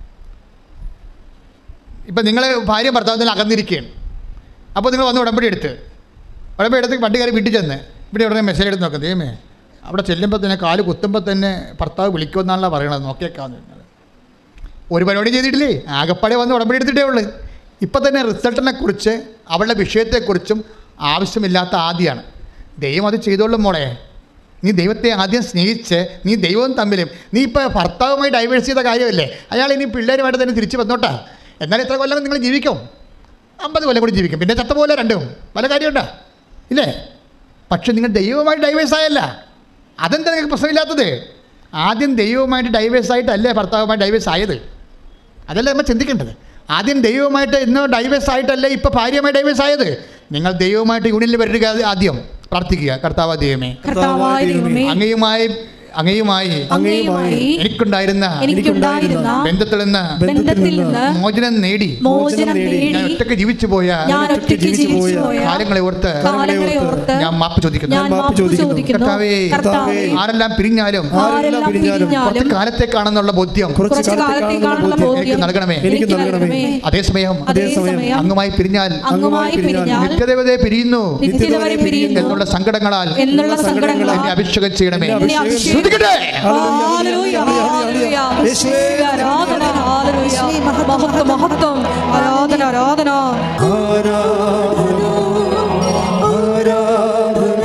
ഇപ്പം നിങ്ങൾ ഭാര്യ ഭർത്താവിൽ അകന്നിരിക്കുകയാണ് അപ്പോൾ നിങ്ങൾ വന്ന് ഉടമ്പടി എടുത്ത് ഉടമ്പടി എടുത്ത് വണ്ടി കയറി വീട്ടിൽ ചെന്ന് ഇവിടെ ഉടനെ മെസ്സേജ് എടുത്ത് നോക്കാം ദൈവമേ അവിടെ ചെല്ലുമ്പോൾ തന്നെ കാല് കുത്തുമ്പോൾ തന്നെ ഭർത്താവ് വിളിക്കുമെന്നാണല്ലോ പറയണത് നോക്കിയേക്കാന്ന് നിങ്ങൾ ഒരു പരിപാടി ചെയ്തിട്ടില്ലേ ആകപ്പാടെ വന്ന് ഉടമ്പടി എടുത്തിട്ടേ ഉള്ളൂ ഇപ്പം തന്നെ റിസൾട്ടിനെ കുറിച്ച് അവളുടെ വിഷയത്തെക്കുറിച്ചും ആവശ്യമില്ലാത്ത ആദ്യമാണ് ദൈവം അത് ചെയ്തോളും മോളെ നീ ദൈവത്തെ ആദ്യം സ്നേഹിച്ച് നീ ദൈവവും തമ്മിലും നീ ഇപ്പോൾ ഭർത്താവുമായി ഡൈവേഴ്സ് ചെയ്ത കാര്യമല്ലേ അയാൾ ഇനി പിള്ളേരുമായിട്ട് തന്നെ തിരിച്ച് വന്നോട്ടാ എന്നാലും എത്ര കൊല്ലം നിങ്ങൾ ജീവിക്കും അമ്പത് കൊല്ലം കൂടി ജീവിക്കും പിന്നെ ചത്ത പോലെ രണ്ടും പല കാര്യമുണ്ടോ ഇല്ലേ പക്ഷെ നിങ്ങൾ ദൈവവുമായി ഡൈവേഴ്സ് ആയല്ല അതെന്താ നിങ്ങൾക്ക് പ്രശ്നമില്ലാത്തത് ആദ്യം ദൈവവുമായിട്ട് ഡൈവേഴ്സ് ആയിട്ടല്ലേ ഭർത്താവുമായി ഡൈവേഴ്സ് ആയത് അതല്ല നമ്മൾ ചിന്തിക്കേണ്ടത് ആദ്യം ദൈവവുമായിട്ട് ഇന്നോ ഡൈവേഴ്സ് ആയിട്ടല്ലേ ഇപ്പോൾ ഭാര്യയുമായി ഡൈവേഴ്സ് ആയത് നിങ്ങൾ ദൈവവുമായിട്ട് യൂണിയനിൽ വരിക ആദ്യം പ്രാർത്ഥിക്കുക കർത്താവ് ദൈവമേ കർത്താവായ ദൈവമേ അങ്ങയുമായി അങ്ങയുമായി അങ്ങയുമായി എനിക്കുണ്ടായിരുന്ന എനിക്കുണ്ടായിരുന്ന ബന്ധത്തിൽ നിന്ന് ബന്ധത്തിൽ നിന്ന് മോചനം നേടി മോചനം ഞാൻ നേടി ഒറ്റയ്ക്ക് ജീവിച്ചു പോയ ഞാൻ ഒറ്റയ്ക്ക് ജീവിച്ചു പോയ കാലങ്ങളെ ഓർത്ത് കാലങ്ങളെ ഓർത്ത് ഞാൻ മാപ്പ് ചോദിക്കുന്നു ഞാൻ മാപ്പ് ചോദിക്കുന്നു കർത്താവേ, കർത്താവേ ആരെല്ലാം പിരിഞ്ഞാലും ആരെല്ലാം പിരിഞ്ഞാലും കുറച്ച് പിരിഞ്ഞാലും കാലത്തേക്കാണെന്നുള്ള ബോധ്യം കുറച്ച് കുറച്ച് കാലത്തേക്കാണുള്ള ബോധ്യം ബോധ്യം എനിക്ക് നൽകണമേ. എനിക്ക് നൽകണമേ. അതേസമയം അതേസമയം അങ്ങുമായി പിരിഞ്ഞാൽ അങ്ങുമായി പിരിഞ്ഞാൽ നിത്യദേവതയെ പിരിയുന്നു നിത്യത വരെ പിരിയുന്നു എന്നുള്ള സങ്കടങ്ങളാൽ എന്നുള്ള സങ്കടങ്ങളാൽ എന്നെ അഭിഷേകം ചെയ്യണമേ എന്നെ അഭിഷേകം ശ്രദ്ധിക്കട്ടെ ഹല്ലേലൂയ, ഹല്ലേലൂയ. യേശുവേ, ആരാധന ഹല്ലേലൂയ. മഹത്വം മഹത്വം ആരാധന ആരാധന ആരാധന ആരാധന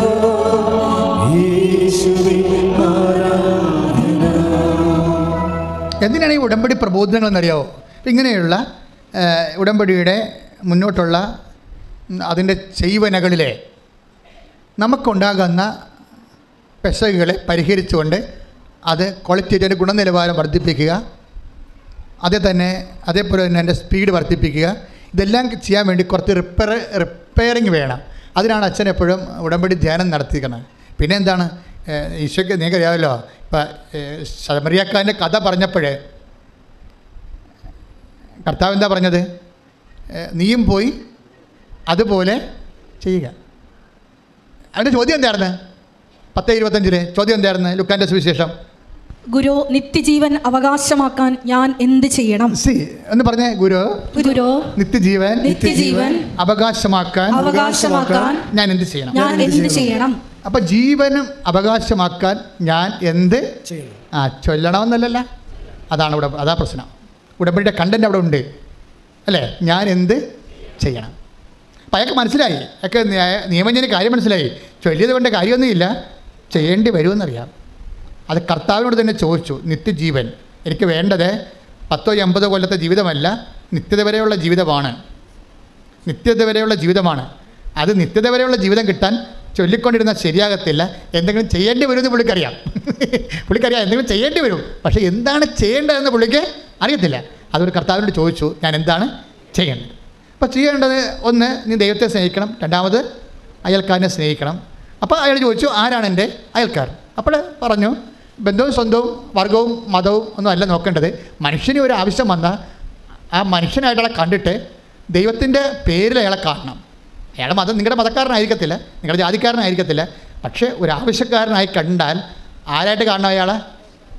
യേശുവേ ആരാധന എന്തിനാണ് ഈ ഉടമ്പടി പ്രബോധനങ്ങൾ എന്നറിയാവോ ഇങ്ങനെയുള്ള ആ, ഉടമ്പടിയുടെ മുന്നോട്ടുള്ള ഉം, അതിൻ്റെ ചെയ്വനകളിലെ നമുക്കുണ്ടാകുന്ന പെശകുകളെ പരിഹരിച്ചുകൊണ്ട് അത് ക്വാളിറ്റേറ്റിൻ്റെ ഗുണനിലവാരം വർദ്ധിപ്പിക്കുക അതേ തന്നെ അതേപോലെ തന്നെ എൻ്റെ സ്പീഡ് വർദ്ധിപ്പിക്കുക ഇതെല്ലാം ചെയ്യാൻ വേണ്ടി കുറച്ച് റിപ്പയർ റിപ്പയറിങ് വേണം അതിനാണ് അച്ഛൻ എപ്പോഴും ഉടമ്പടി ധ്യാനം നടത്തിയിരിക്കുന്നത് പിന്നെ എന്താണ് ഏഹ് ഈശോയ്ക്ക് നിങ്ങൾക്ക് അറിയാമല്ലോ ഇപ്പം ശബരിയാക്കാൻ്റെ കഥ പറഞ്ഞപ്പോഴേ കർത്താവ് എന്താ പറഞ്ഞത് ഏഹ് നീയും പോയി അതുപോലെ ചെയ്യുക അവൻ്റെ ചോദ്യം എന്തായിരുന്നു പത്ത് ഇരുപത്തഞ്ചില് ചോദ്യം എന്തായിരുന്നു ലുക്കാൻ്റെ സുവിശേഷം ഗുരു നിത്യജീവൻ അവകാശമാക്കാൻ ഞാൻ എന്ത് ചെയ്യണം സി എന്ന് പറഞ്ഞേ ഗുരു ഗുരു നിത്യജീവൻ നിത്യജീവൻ അവകാശമാക്കാൻ അവകാശമാക്കാൻ ഞാൻ എന്ത് ചെയ്യണം ഞാൻ എന്ത് ചെയ്യണം അപ്പം ജീവനും അവകാശമാക്കാൻ ഞാൻ എന്ത് ചെയ്യണം ആ ചൊല്ലണമെന്നല്ലല്ല അതാണ് ഇവിടെ അതാ പ്രശ്നം ഉടമ്പടിയുടെ കണ്ടന്റ് അവിടെ ഉണ്ട് അല്ലേ ഞാൻ എന്ത് ചെയ്യണം അപ്പം അയാൾക്ക് മനസ്സിലായി അയാൾക്ക് ന്യായ- നിയമജ്ഞന് കാര്യം മനസ്സിലായി ചൊല്ലിയത് കൊണ്ട് കാര്യമൊന്നുമില്ല ചെയ്യേണ്ടി വരുമെന്നറിയാം അത് കർത്താവിനോട് തന്നെ ചോദിച്ചു നിത്യജീവൻ എനിക്ക് വേണ്ടത് പത്തോ എൺപതോ കൊല്ലത്തെ ജീവിതമല്ല നിത്യത വരെയുള്ള ജീവിതമാണ് നിത്യത വരെയുള്ള ജീവിതമാണ് അത് നിത്യത വരെയുള്ള ജീവിതം കിട്ടാൻ ചൊല്ലിക്കൊണ്ടിരുന്നാൽ ശരിയാകത്തില്ല എന്തെങ്കിലും ചെയ്യേണ്ടി വരുമെന്ന് പുള്ളിക്കറിയാം പുള്ളിക്കറിയാം എന്തെങ്കിലും ചെയ്യേണ്ടി വരും പക്ഷേ എന്താണ് ചെയ്യേണ്ടതെന്ന് പുള്ളിക്ക് അറിയത്തില്ല അതൊരു കർത്താവിനോട് ചോദിച്ചു ഞാൻ എന്താണ് ചെയ്യേണ്ടത് അപ്പോൾ ചെയ്യേണ്ടത് ഒന്ന് നീ ദൈവത്തെ സ്നേഹിക്കണം രണ്ടാമത് അയൽക്കാരനെ സ്നേഹിക്കണം അപ്പോൾ അയാൾ ചോദിച്ചു ആരാണ് എൻ്റെ അയൽക്കാരൻ അപ്പോൾ പറഞ്ഞു ബന്ധവും സ്വന്തവും വർഗവും മതവും ഒന്നും അല്ല നോക്കേണ്ടത് മനുഷ്യന് ഒരു ആവശ്യം വന്നാൽ ആ മനുഷ്യനായിട്ട് അയാളെ കണ്ടിട്ട് ദൈവത്തിൻ്റെ പേരിൽ അയാളെ കാണണം അയാൾ മതം നിങ്ങളുടെ മതക്കാരനായിരിക്കത്തില്ല നിങ്ങളുടെ ജാതിക്കാരനായിരിക്കത്തില്ല പക്ഷേ ഒരു ആവശ്യക്കാരനായി കണ്ടാൽ ആരായിട്ട് കാണണം അയാളെ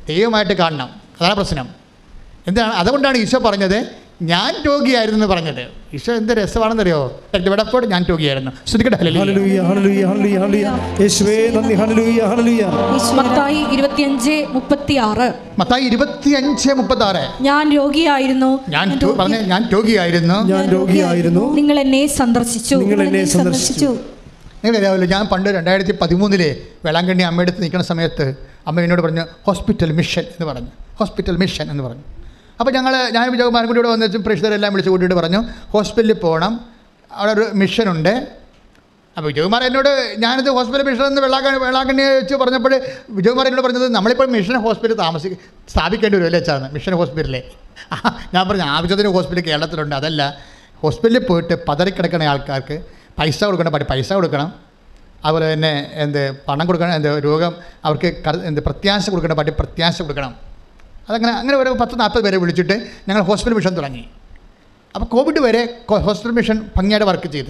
ദൈവമായിട്ട് കാണണം അതാണ് പ്രശ്നം എന്താണ് അതുകൊണ്ടാണ് ഈശോ പറഞ്ഞത് ഞാൻ രോഗിയായിരുന്നു എന്ന് പറഞ്ഞത് ഈശോ എന്ത് രസമാണെന്നറിയോ വെടപ്പോട് ഞാൻ രോഗിയായിരുന്നു ശ്രദ്ധിക്കട്ടെ ഹല്ലേലൂയ. ഹല്ലേലൂയ ഹല്ലേലൂയ ഹല്ലേലൂയ ഹല്ലേലൂയ യേശുവേ നന്ദി ഹല്ലേലൂയ ഹല്ലേലൂയ മത്തായി ഇരുപത്തിയഞ്ച് മുപ്പത്തിയാറ് മത്തായി ഇരുപത്തി അഞ്ച് മുപ്പത്തി ആറ് ഞാൻ രോഗിയായിരുന്നു ഞാൻ രോ- പറഞ്ഞ ഞാൻ രോഗിയായിരുന്നു ഞാൻ രോഗിയായിരുന്നു നിങ്ങൾ എന്നെ സന്ദർശിച്ചു നിങ്ങൾ എന്നെ സന്ദർശിച്ചു നിങ്ങൾക്കറിയാമല്ലോ ഞാൻ പണ്ട് രണ്ടായിരത്തി പതിമൂന്നിലെ വേളാങ്കണ്ണി അമ്മയെടുത്ത് നിൽക്കുന്ന സമയത്ത് അമ്മ എന്നോട് പറഞ്ഞു ഹോസ്പിറ്റൽ മിഷൻ എന്ന് പറഞ്ഞു ഹോസ്പിറ്റൽ മിഷൻ എന്ന് പറഞ്ഞു അപ്പോൾ ഞങ്ങൾ ഞാൻ വിജയകുമാരൻ കൂടി ഇവിടെ വന്നിട്ട് പ്രേക്ഷകരെല്ലാം വിളിച്ച് കൂട്ടിയിട്ട് പറഞ്ഞു ഹോസ്പിറ്റലിൽ പോകണം അവിടെ ഒരു മിഷനുണ്ട് അപ്പോൾ വിജയകുമാർ എന്നോട് ഞാനിത് ഹോസ്പിറ്റൽ മിഷൻ എന്ന് വെള്ളാക്കണ്ണി വെള്ളാക്കണ്ണി വെച്ച് പറഞ്ഞപ്പോൾ വിജയകുമാർ എന്നോട് പറഞ്ഞത് നമ്മളിപ്പോൾ മിഷൻ ഹോസ്പിറ്റൽ താമസി സ്ഥാപിക്കേണ്ടി വരും അല്ലേ ചാന്ന് മിഷൻ ഹോസ്പിറ്റലിലെ ആ, ഞാൻ പറഞ്ഞു ആവശ്യത്തിന് ഹോസ്പിറ്റൽ കേരളത്തിലുണ്ട് അതല്ല ഹോസ്പിറ്റലിൽ പോയിട്ട് പതറിക്കിടക്കുന്ന ആൾക്കാർക്ക് പൈസ കൊടുക്കണം പറ്റി പൈസ കൊടുക്കണം അതുപോലെ തന്നെ എന്ത് പണം കൊടുക്കണം എന്ത് രോഗം അവർക്ക് കർ- എന്ത് പ്രത്യാശ കൊടുക്കണം പറ്റി പ്രത്യാശ കൊടുക്കണം അതങ്ങനെ അങ്ങനെ ഒരു പത്ത് നാൽപ്പത് പേരെ വിളിച്ചിട്ട് ഞങ്ങൾ ഹോസ്പിറ്റൽ മിഷൻ തുടങ്ങി അപ്പോൾ കോവിഡ് വരെ കോ- ഹോസ്പിറ്റൽ മിഷൻ ഭംഗിയായിട്ട് വർക്ക് ചെയ്ത്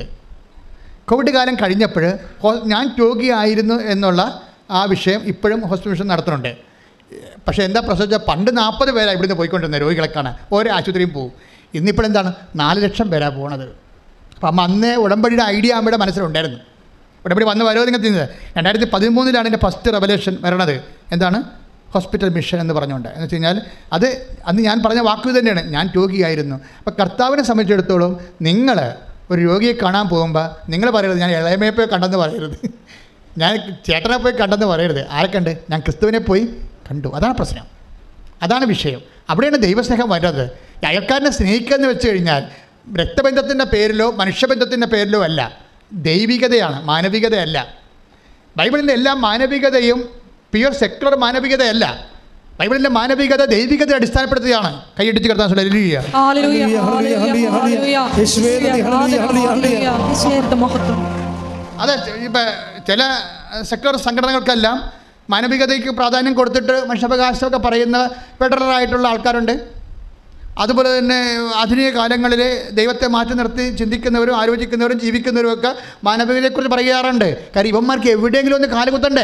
കോവിഡ് കാലം കഴിഞ്ഞപ്പോൾ ഹോ- ഞാൻ രോഗിയായിരുന്നു എന്നുള്ള ആ വിഷയം ഇപ്പോഴും ഹോസ്പിറ്റൽ മിഷൻ നടത്തുന്നുണ്ട് പക്ഷേ എന്താ പ്രശ്നം വെച്ചാൽ പണ്ട് നാൽപ്പത് പേരാണ് ഇവിടുന്ന് പോയിക്കൊണ്ടിരുന്നത് രോഗികളെ കാണാൻ ഓരോ ആശുപത്രിയും പോകും ഇന്നിപ്പോൾ എന്താണ് നാല് ലക്ഷം പേരാണ് പോണത് അപ്പം അമ്മ അന്നേ ഉടമ്പടിയുടെ ഐഡിയ അമ്മയുടെ മനസ്സിലുണ്ടായിരുന്നു ഉടമ്പടി വന്ന് വരുമോ നിങ്ങൾ ചെയ്യുന്നത് രണ്ടായിരത്തി പതിമൂന്നിലാണ് എൻ്റെ ഫസ്റ്റ് റെവലേഷൻ വരണത് എന്താണ് ഹോസ്പിറ്റൽ മിഷൻ എന്ന് പറഞ്ഞുകൊണ്ട് എന്ന് വെച്ച് കഴിഞ്ഞാൽ അത് അന്ന് ഞാൻ പറഞ്ഞ വാക്ക് തന്നെയാണ് ഞാൻ രോഗിയായിരുന്നു അപ്പോൾ കർത്താവിനെ സംബന്ധിച്ചിടത്തോളം നിങ്ങൾ ഒരു രോഗിയെ കാണാൻ പോകുമ്പോൾ നിങ്ങൾ പറയരുത് ഞാൻ ഇളയമയെ പോയി കണ്ടെന്ന് പറയരുത് ഞാൻ ചേട്ടനെ പോയി കണ്ടെന്ന് പറയരുത് ആരെ കണ്ട് ഞാൻ ക്രിസ്തുവിനെ പോയി കണ്ടു അതാണ് പ്രശ്നം അതാണ് വിഷയം അവിടെയാണ് ദൈവസ്നേഹം വരുന്നത് ഈ അയൽക്കാരനെ സ്നേഹിക്കുക എന്ന് വെച്ച് കഴിഞ്ഞാൽ രക്തബന്ധത്തിൻ്റെ പേരിലോ മനുഷ്യബന്ധത്തിൻ്റെ പേരിലോ അല്ല ദൈവികതയാണ് മാനവികതയല്ല ബൈബിളിൻ്റെ എല്ലാ മാനവികതയും പ്യുവർ സെക്യുലർ മാനവികതയല്ല ബൈബിളിൻ്റെ മാനവികത ദൈവികത അടിസ്ഥാനപ്പെടുത്തിയാണ് കൈയടിച്ച് കിടത്താൻ ഹല്ലേലൂയ ഹല്ലേലൂയ, ഹല്ലേലൂയ, ഹല്ലേലൂയ, ഹല്ലേലൂയ, ഹല്ലേലൂയ. ഹല്ലേലൂയ. യേശുവേ നന്ദി, ഹല്ലേലൂയ, ഹല്ലേലൂയ, ഹല്ലേലൂയ. യേശുവേ മഹത്വം അതെ ഇപ്പം ചില സെക്യുലർ സംഘടനകൾക്കെല്ലാം മാനവികതയ്ക്ക് പ്രാധാന്യം കൊടുത്തിട്ട് മനുഷ്യാവകാശമൊക്കെ പറയുന്ന ഫെഡറലായിട്ടുള്ള ആൾക്കാരുണ്ട് അതുപോലെ തന്നെ ആധുനിക കാലങ്ങളിൽ ദൈവത്തെ മാറ്റി നിർത്തി ചിന്തിക്കുന്നവരും ആലോചിക്കുന്നവരും ജീവിക്കുന്നവരും ഒക്കെ മാനവികതയെക്കുറിച്ച് പറയാറുണ്ട് കാര്യം ഇവന്മാർക്ക് എവിടെയെങ്കിലും ഒന്ന് കാലുകുത്തണ്ടേ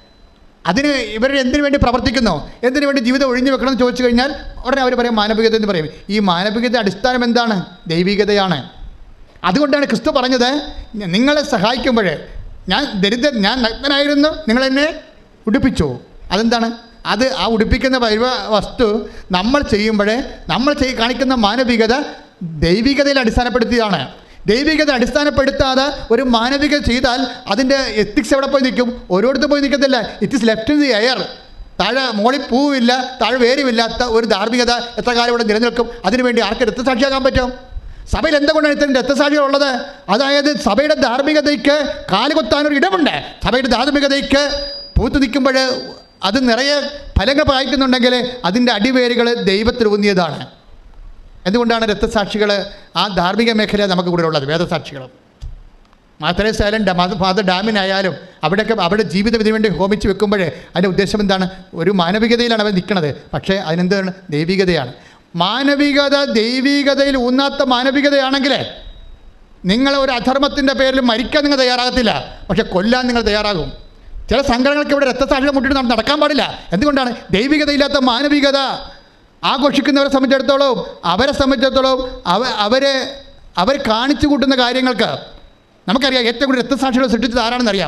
അതിന് ഇവർ എന്തിനു വേണ്ടി പ്രവർത്തിക്കുന്നു എന്തിനു വേണ്ടി ജീവിതം ഒഴിഞ്ഞു വെക്കണം എന്ന് ചോദിച്ചു കഴിഞ്ഞാൽ ഉടനെ അവർ പറയും മാനവികത എന്ന് പറയും ഈ മാനവികത അടിസ്ഥാനം എന്താണ് ദൈവികതയാണ് അതുകൊണ്ടാണ് ക്രിസ്തു പറഞ്ഞത് "ഞ- നിങ്ങളെ സഹായിക്കുമ്പോൾ ഞാൻ ദരിദ്ര ഞാൻ നഗ്നനായിരുന്നു നിങ്ങളെന്നെ ഉടുപ്പിച്ചു അതെന്താണ് അത് ആ ഉടുപ്പിക്കുന്ന പരിവ വസ്തു നമ്മൾ ചെയ്യുമ്പോൾ നമ്മൾ ചെയ് കാണിക്കുന്ന മാനവികത ദൈവികതയിൽ അടിസ്ഥാനപ്പെടുത്തിയതാണ് ദൈവികത അടിസ്ഥാനപ്പെടുത്താതെ ഒരു മാനവികത ചെയ്താൽ അതിൻ്റെ എത്തിക്സ് എവിടെ പോയി നിൽക്കും ഓരോരുത്തർ പോയി നിൽക്കത്തില്ല it is left in the air താഴെ മുകളിൽ പൂവില്ല താഴെ വേരുമില്ലാത്ത ഒരു ധാർമ്മികത എത്ര കാലം ഇവിടെ നിലനിൽക്കും അതിനുവേണ്ടി ആർക്ക് രക്തസാക്ഷിയാകാൻ പറ്റും സഭയിൽ എന്തുകൊണ്ടാണ് ഇത്തരം രക്തസാക്ഷികൾ ഉള്ളത് അതായത് സഭയുടെ ധാർമ്മികതയ്ക്ക് കാലുകൊത്താനൊരു ഇടമുണ്ട് സഭയുടെ ധാർമ്മികതയ്ക്ക് പൂത്തു നിൽക്കുമ്പോൾ അത് നിറയെ ഫലങ്ങൾ പായിക്കുന്നുണ്ടെങ്കിൽ അതിൻ്റെ അടിവേരുകൾ ദൈവത്തിൽ ഊന്നിയതാണ് എന്തുകൊണ്ടാണ് രക്തസാക്ഷികൾ ആ ധാർമ്മിക മേഖല നമുക്ക് കൂടെ ഉള്ളത് വേദസാക്ഷികളും മാത്രേസായാലും ഫാദർ ഡാമിനായാലും അവിടെയൊക്കെ അവരുടെ ജീവിതം ഇതിനു വേണ്ടി ഹോമിച്ച് വെക്കുമ്പോൾ അതിൻ്റെ ഉദ്ദേശം എന്താണ് ഒരു മാനവികതയിലാണ് അവർ നിൽക്കുന്നത് പക്ഷേ അതിനെന്താണ് ദൈവികതയാണ് മാനവികത ദൈവികതയിൽ ഊന്നാത്ത മാനവികതയാണെങ്കിൽ നിങ്ങൾ ഒരു അധർമ്മത്തിൻ്റെ പേരിൽ മരിക്കാൻ നിങ്ങൾ തയ്യാറാകത്തില്ല പക്ഷെ കൊല്ലാൻ നിങ്ങൾ തയ്യാറാകും ചില സംഘടനകൾക്ക് ഇവിടെ രക്തസാക്ഷികൾ മുട്ടിട്ട് നട- നടക്കാൻ പാടില്ല എന്തുകൊണ്ടാണ് ദൈവികതയില്ലാത്ത മാനവികത ആഘോഷിക്കുന്നവരെ സംബന്ധിച്ചിടത്തോളം അവരെ സംബന്ധിച്ചിടത്തോളം അവ അവരെ അവർ കാണിച്ചു കൂട്ടുന്ന കാര്യങ്ങൾക്ക് നമുക്കറിയാം ഏറ്റവും കൂടുതൽ രക്തസാക്ഷികൾ സൃഷ്ടിച്ചത് ആരാണെന്നറിയാം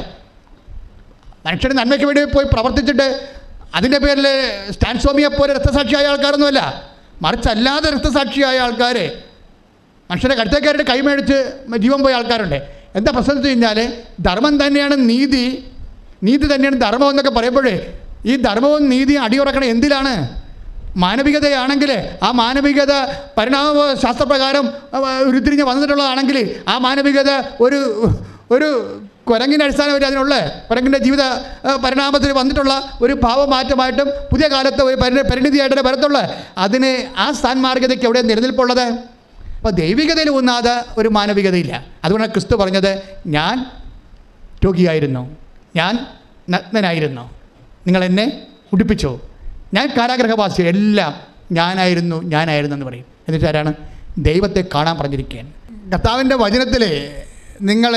മനുഷ്യന് നന്മയ്ക്ക് വേണ്ടി പോയി പ്രവർത്തിച്ചിട്ട് അതിൻ്റെ പേരിൽ സ്റ്റാൻ സ്വാമിയെ പോലെ രക്തസാക്ഷിയായ ആൾക്കാരൊന്നുമല്ല മറിച്ച് അല്ലാതെ രക്തസാക്ഷിയായ ആൾക്കാർ മനുഷ്യരെ കടുത്തേക്കാരുടെ കൈമേടിച്ച് ജീവൻ പോയ ആൾക്കാരുണ്ട് എന്താ പ്രശ്നം എന്ന് വെച്ച് കഴിഞ്ഞാൽ ധർമ്മം തന്നെയാണ് നീതി നീതി തന്നെയാണ് ധർമ്മം എന്നൊക്കെ പറയുമ്പോഴേ ഈ ധർമ്മവും നീതിയും അടിയുറക്കണം എന്തിലാണ് മാനവികതയാണെങ്കിൽ ആ മാനവികത പരിണാമ ശാസ്ത്രപ്രകാരം അവ ഉരുത്തിരിഞ്ഞ് വന്നിട്ടുള്ളതാണെങ്കിൽ ആ മാനവികത ഒരു ഒരു കുരങ്ങിൻ്റെ അടിസ്ഥാനമായിട്ട് അതിനുള്ള കുരങ്ങിൻ്റെ ജീവിത ആ, പരിണാമത്തിൽ വന്നിട്ടുള്ള ഒരു ഭാവമാറ്റമായിട്ടും പുതിയ കാലത്ത് ഒരു പരി പരിണിതിയായിട്ട് വരത്തുള്ള അതിന് ആ സ്ഥാൻമാർഗതയ്ക്ക് എവിടെ നിലനിൽപ്പുള്ളത് അപ്പോൾ ദൈവികതയിൽ ഊന്നാതെ ഒരു മാനവികതയില്ല അതുകൊണ്ടാണ് ക്രിസ്തു പറഞ്ഞത് ഞാൻ രോഗിയായിരുന്നു ഞാൻ നഗ്നനായിരുന്നു നിങ്ങൾ എന്നെ ഉടുപ്പിച്ചു ഞാൻ കാരാഗ്രഹവാസി എല്ലാം ഞാനായിരുന്നു ഞാനായിരുന്നു എന്ന് പറയും എന്നിട്ട് ആരാണ് ദൈവത്തെ കാണാൻ പറഞ്ഞിരിക്കുകയാണ് കർത്താവിൻ്റെ വചനത്തിൽ നിങ്ങൾ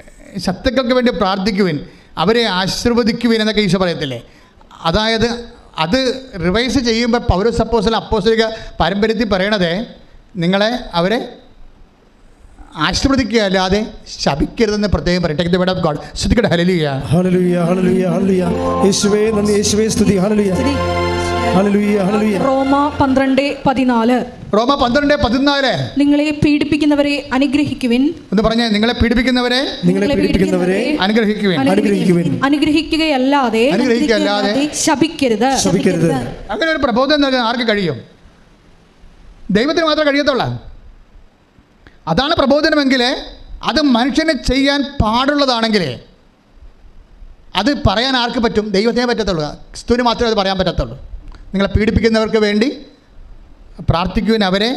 ശത്രുക്കൾക്ക് വേണ്ടി പ്രാർത്ഥിക്കുവിൻ അവരെ ആശീർവദിക്കുവിൻ എന്നൊക്കെ ഈശോ പറയത്തില്ലേ അതായത് അത് റിവൈസ് ചെയ്യുമ്പോൾ പൗരസ് അപ്പോസൽ അപ്പോസലിക പാരമ്പര്യത്തിൽ പറയണത് നിങ്ങളെ അവരെ ആശീർവദിക്കുക അല്ലാതെ ശപിക്കരുതെന്ന് പ്രത്യേകം പറയും take the word of God ശ്രദ്ധിക്കട്ടെ ഹല്ലേലൂയ ഹല്ലേലൂയ ഹല്ലേലൂയ ഹല്ലേലൂയ യേശുവേ നന്ദി യേശുവേ സ്തുതി ഹല്ലേലൂയ ഹല്ലേലൂയ ഹല്ലേലൂയ റോമ പന്ത്രണ്ട് പതിനാല് റോമ പന്ത്രണ്ട് പതിനാല് നിങ്ങളെ പീഡിപ്പിക്കുന്നവരെ അനുഗ്രഹിക്കുവിൻ എന്ന് പറഞ്ഞ് നിങ്ങളെ പീഡിപ്പിക്കുന്നവരെ നിങ്ങളെ പീഡിപ്പിക്കുന്നവരെ അനുഗ്രഹിക്കുവേൻ അനുഗ്രഹിക്കുവിൻ അനുഗ്രഹിക്കുകയല്ലാതെ അനുഗ്രഹിക്കുകയല്ലാതെ ശപിക്കരുത് ശപിക്കരുത് അങ്ങനെ ഒരു പ്രബോധനം നൽകാൻ ആർക്ക് കഴിയും ദൈവത്തിന് മാത്രമേ കഴിയത്തുള്ളൂ അതാണ് പ്രബോധനമെങ്കിൽ അത് മനുഷ്യന് ചെയ്യാൻ പാടുള്ളതാണെങ്കിൽ അത് പറയാൻ ആർക്ക് പറ്റും ദൈവത്തിനെ പറ്റത്തുള്ളൂ ക്രിസ്തുവിന് മാത്രമേ അത് പറയാൻ പറ്റത്തുള്ളൂ നിങ്ങളെ പീഡിപ്പിക്കുന്നവർക്ക് വേണ്ടി പ്രാർത്ഥിക്കുവിൻ അവരെ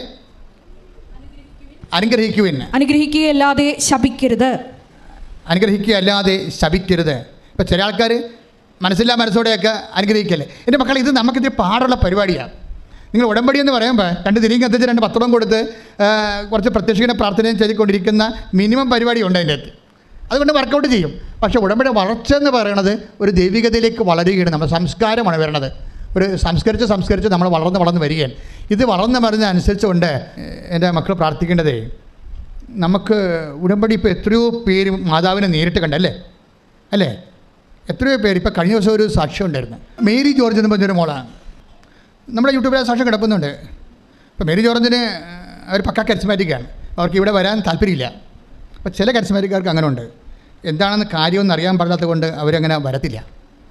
അനുഗ്രഹിക്കുവിൻ അനുഗ്രഹിക്കുകയല്ലാതെ ശപിക്കരുത് അനുഗ്രഹിക്കുക അല്ലാതെ ശപിക്കരുത് ഇപ്പം ചില ആൾക്കാർ മനസ്സില്ലാ മനസ്സോടെയൊക്കെ അനുഗ്രഹിക്കല്ലേ എൻ്റെ മക്കളെ ഇത് നമുക്കിതിൽ പാടുള്ള പരിപാടിയാണ് നിങ്ങൾ ഉടമ്പടി എന്ന് പറയുമ്പോൾ രണ്ട് തിരികെ കത്തിച്ച് രണ്ട് പത്രം കൊടുത്ത് ആ, കുറച്ച് പ്രത്യക്ഷീണ പ്രാർത്ഥനയും ചെയ്തുകൊണ്ടിരിക്കുന്ന മിനിമം പരിപാടി ഉണ്ട് അതിൻ്റെ അകത്ത് അതുകൊണ്ട് വർക്കൗട്ട് ചെയ്യും പക്ഷേ ഉടമ്പടി വളർച്ച എന്ന് പറയുന്നത് ഒരു ദൈവികതയിലേക്ക് വളരുകയാണ് നമ്മുടെ സംസ്കാരമാണ് വരണത് ഒരു സംസ്കരിച്ച് സംസ്കരിച്ച് നമ്മൾ വളർന്ന് വളർന്ന് വരികയാണ് ഇത് വളർന്ന് വരുന്ന അനുസരിച്ചുകൊണ്ട് എൻ്റെ മക്കൾ പ്രാർത്ഥിക്കേണ്ടതേ നമുക്ക് ഉടമ്പടി ഇപ്പോൾ എത്രയോ പേര് മാതാവിനെ നേരിട്ട് കണ്ടല്ലേ അല്ലേ എത്രയോ പേര് ഇപ്പോൾ കഴിഞ്ഞ ദിവസം ഒരു സാക്ഷ്യം ഉണ്ടായിരുന്നു മേരി ജോർജ് എന്ന് പറഞ്ഞൊരു മോളാണ് നമ്മുടെ യൂട്യൂബിൽ ആ സാക്ഷ്യം കിടക്കുന്നുണ്ട് ഇപ്പോൾ മേരി ജോർജിന് അവർ പക്ക കരിസ്മാറ്റിക്കാണ് അവർക്ക് ഇവിടെ വരാൻ താല്പര്യമില്ല അപ്പോൾ ചില കരിസ്മാറ്റിക്കാർക്ക് അങ്ങനെ ഉണ്ട് എന്താണെന്ന് കാര്യമൊന്നും അറിയാൻ പാടില്ലാത്തത് കൊണ്ട് അവരങ്ങനെ വരത്തില്ല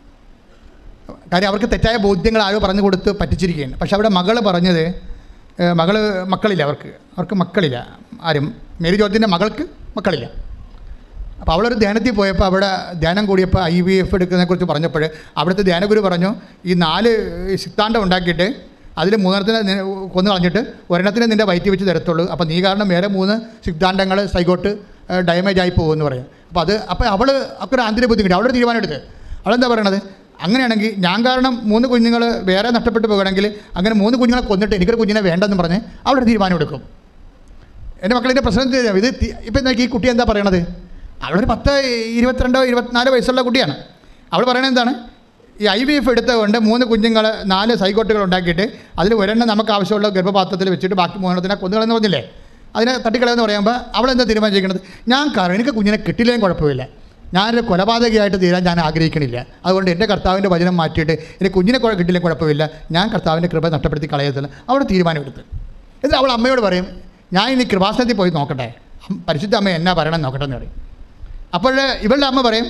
കാര്യം അവർക്ക് തെറ്റായ ബോധ്യങ്ങൾ ആരോ പറഞ്ഞു കൊടുത്ത് പറ്റിച്ചിരിക്കുകയാണ് പക്ഷെ അവിടെ മകൾ പറഞ്ഞത് ഏഹ്, മകള് മക്കളില്ല അവർക്ക് അവർക്ക് മക്കളില്ല ആരും മേരി ജോർജിൻ്റെ മകൾക്ക് മക്കളില്ല അപ്പോൾ അവളൊരു ധ്യാനത്തിൽ പോയപ്പോൾ അവിടെ ധ്യാനം കൂടിയപ്പോൾ ഐ വി എഫ് എടുക്കുന്നതിനെക്കുറിച്ച് പറഞ്ഞപ്പോൾ അവിടുത്തെ ധ്യാനഗുരു പറഞ്ഞു ഈ നാല് സിദ്ധാന്തം ഉണ്ടാക്കിയിട്ട് അതിൽ മൂന്നെണ്ണത്തിനെ നി- കൊന്നു കളഞ്ഞിട്ട് ഒരെണ്ണത്തിനെ നിൻ്റെ വയറ്റി വെച്ച് തരത്തുള്ളൂ അപ്പോൾ നീ കാരണം വേറെ മൂന്ന് സിദ്ധാന്തങ്ങൾ സൈക്കോട്ട് ഡാമേജ് ആയി പോകുമെന്ന് പറയും അപ്പോൾ അത് അപ്പോൾ അവൾ ഒക്കെ ഒരു ആന്തരിക ബുദ്ധിമുട്ട് അവളൊരു തീരുമാനം എടുത്ത് അവളെന്താ പറയണത് അങ്ങനെയാണെങ്കിൽ ഞാൻ കാരണം മൂന്ന് കുഞ്ഞുങ്ങൾ വേറെ നഷ്ടപ്പെട്ടു പോകണമെങ്കിൽ അങ്ങനെ മൂന്ന് കുഞ്ഞുങ്ങളെ കൊന്നിട്ട് എനിക്കൊരു കുഞ്ഞിനെ വേണ്ടെന്ന് പറഞ്ഞ് അവളൊരു തീരുമാനം എടുക്കും എൻ്റെ മക്കളിൻ്റെ പ്രശ്നം എന്താ അറിയാമോ? ഇത് തി- ഇപ്പം നോക്കി ഈ കുട്ടി എന്താ പറയണത് അവളൊരു പത്ത് ഇരുപത്തിരണ്ടോ ഇരുപത്തിനാലോ വയസ്സുള്ള കുട്ടിയാണ് അവൾ പറയണത് എന്താണ് ഈ ഐ വി എഫ് എടുത്തുകൊണ്ട് മൂന്ന് കുഞ്ഞുങ്ങൾ നാല് സൈക്കോട്ടുകൾ ഉണ്ടാക്കിയിട്ട് അതിൽ ഒരെണ്ണം നമുക്ക് ആവശ്യമുള്ള ഗർഭപാത്രത്തിൽ വെച്ചിട്ട് ബാക്കി മൂന്നെണ്ണത്തിനെ കൊന്നുകളെന്ന് പറഞ്ഞില്ലേ അതിനെ തട്ടിക്കളയെന്ന് പറയുമ്പോൾ അവളെന്താ തീരുമാനിച്ചിരിക്കുന്നത് ഞാൻ കാരണം എനിക്ക് കുഞ്ഞിനെ കിട്ടില്ലെങ്കിലും കുഴപ്പമില്ല ഞാനൊരു കൊലപാതകമായിട്ട് തീരാൻ ഞാൻ ആഗ്രഹിക്കണില്ല അതുകൊണ്ട് എൻ്റെ കർത്താവിൻ്റെ വചനം മാറ്റിയിട്ട് എനിക്ക് കുഞ്ഞിനെ കുഴ- കിട്ടില്ലെങ്കിൽ കുഴപ്പമില്ല ഞാൻ കർത്താവിൻ്റെ കൃപ നഷ്ടപ്പെടുത്തി കളയത്തില്ല അവിടെ തീരുമാനമെടുത്ത് എന്നിട്ട് അവൾ അമ്മയോട് പറയും ഞാൻ ഇനി കൃപാസനത്തിൽ പോയി നോക്കട്ടെ അം- പരിശുദ്ധ അമ്മ എന്നാ പറയണം നോക്കട്ടെ എന്ന് പറയും അപ്പോൾ ഇവളുടെ അമ്മ പറയും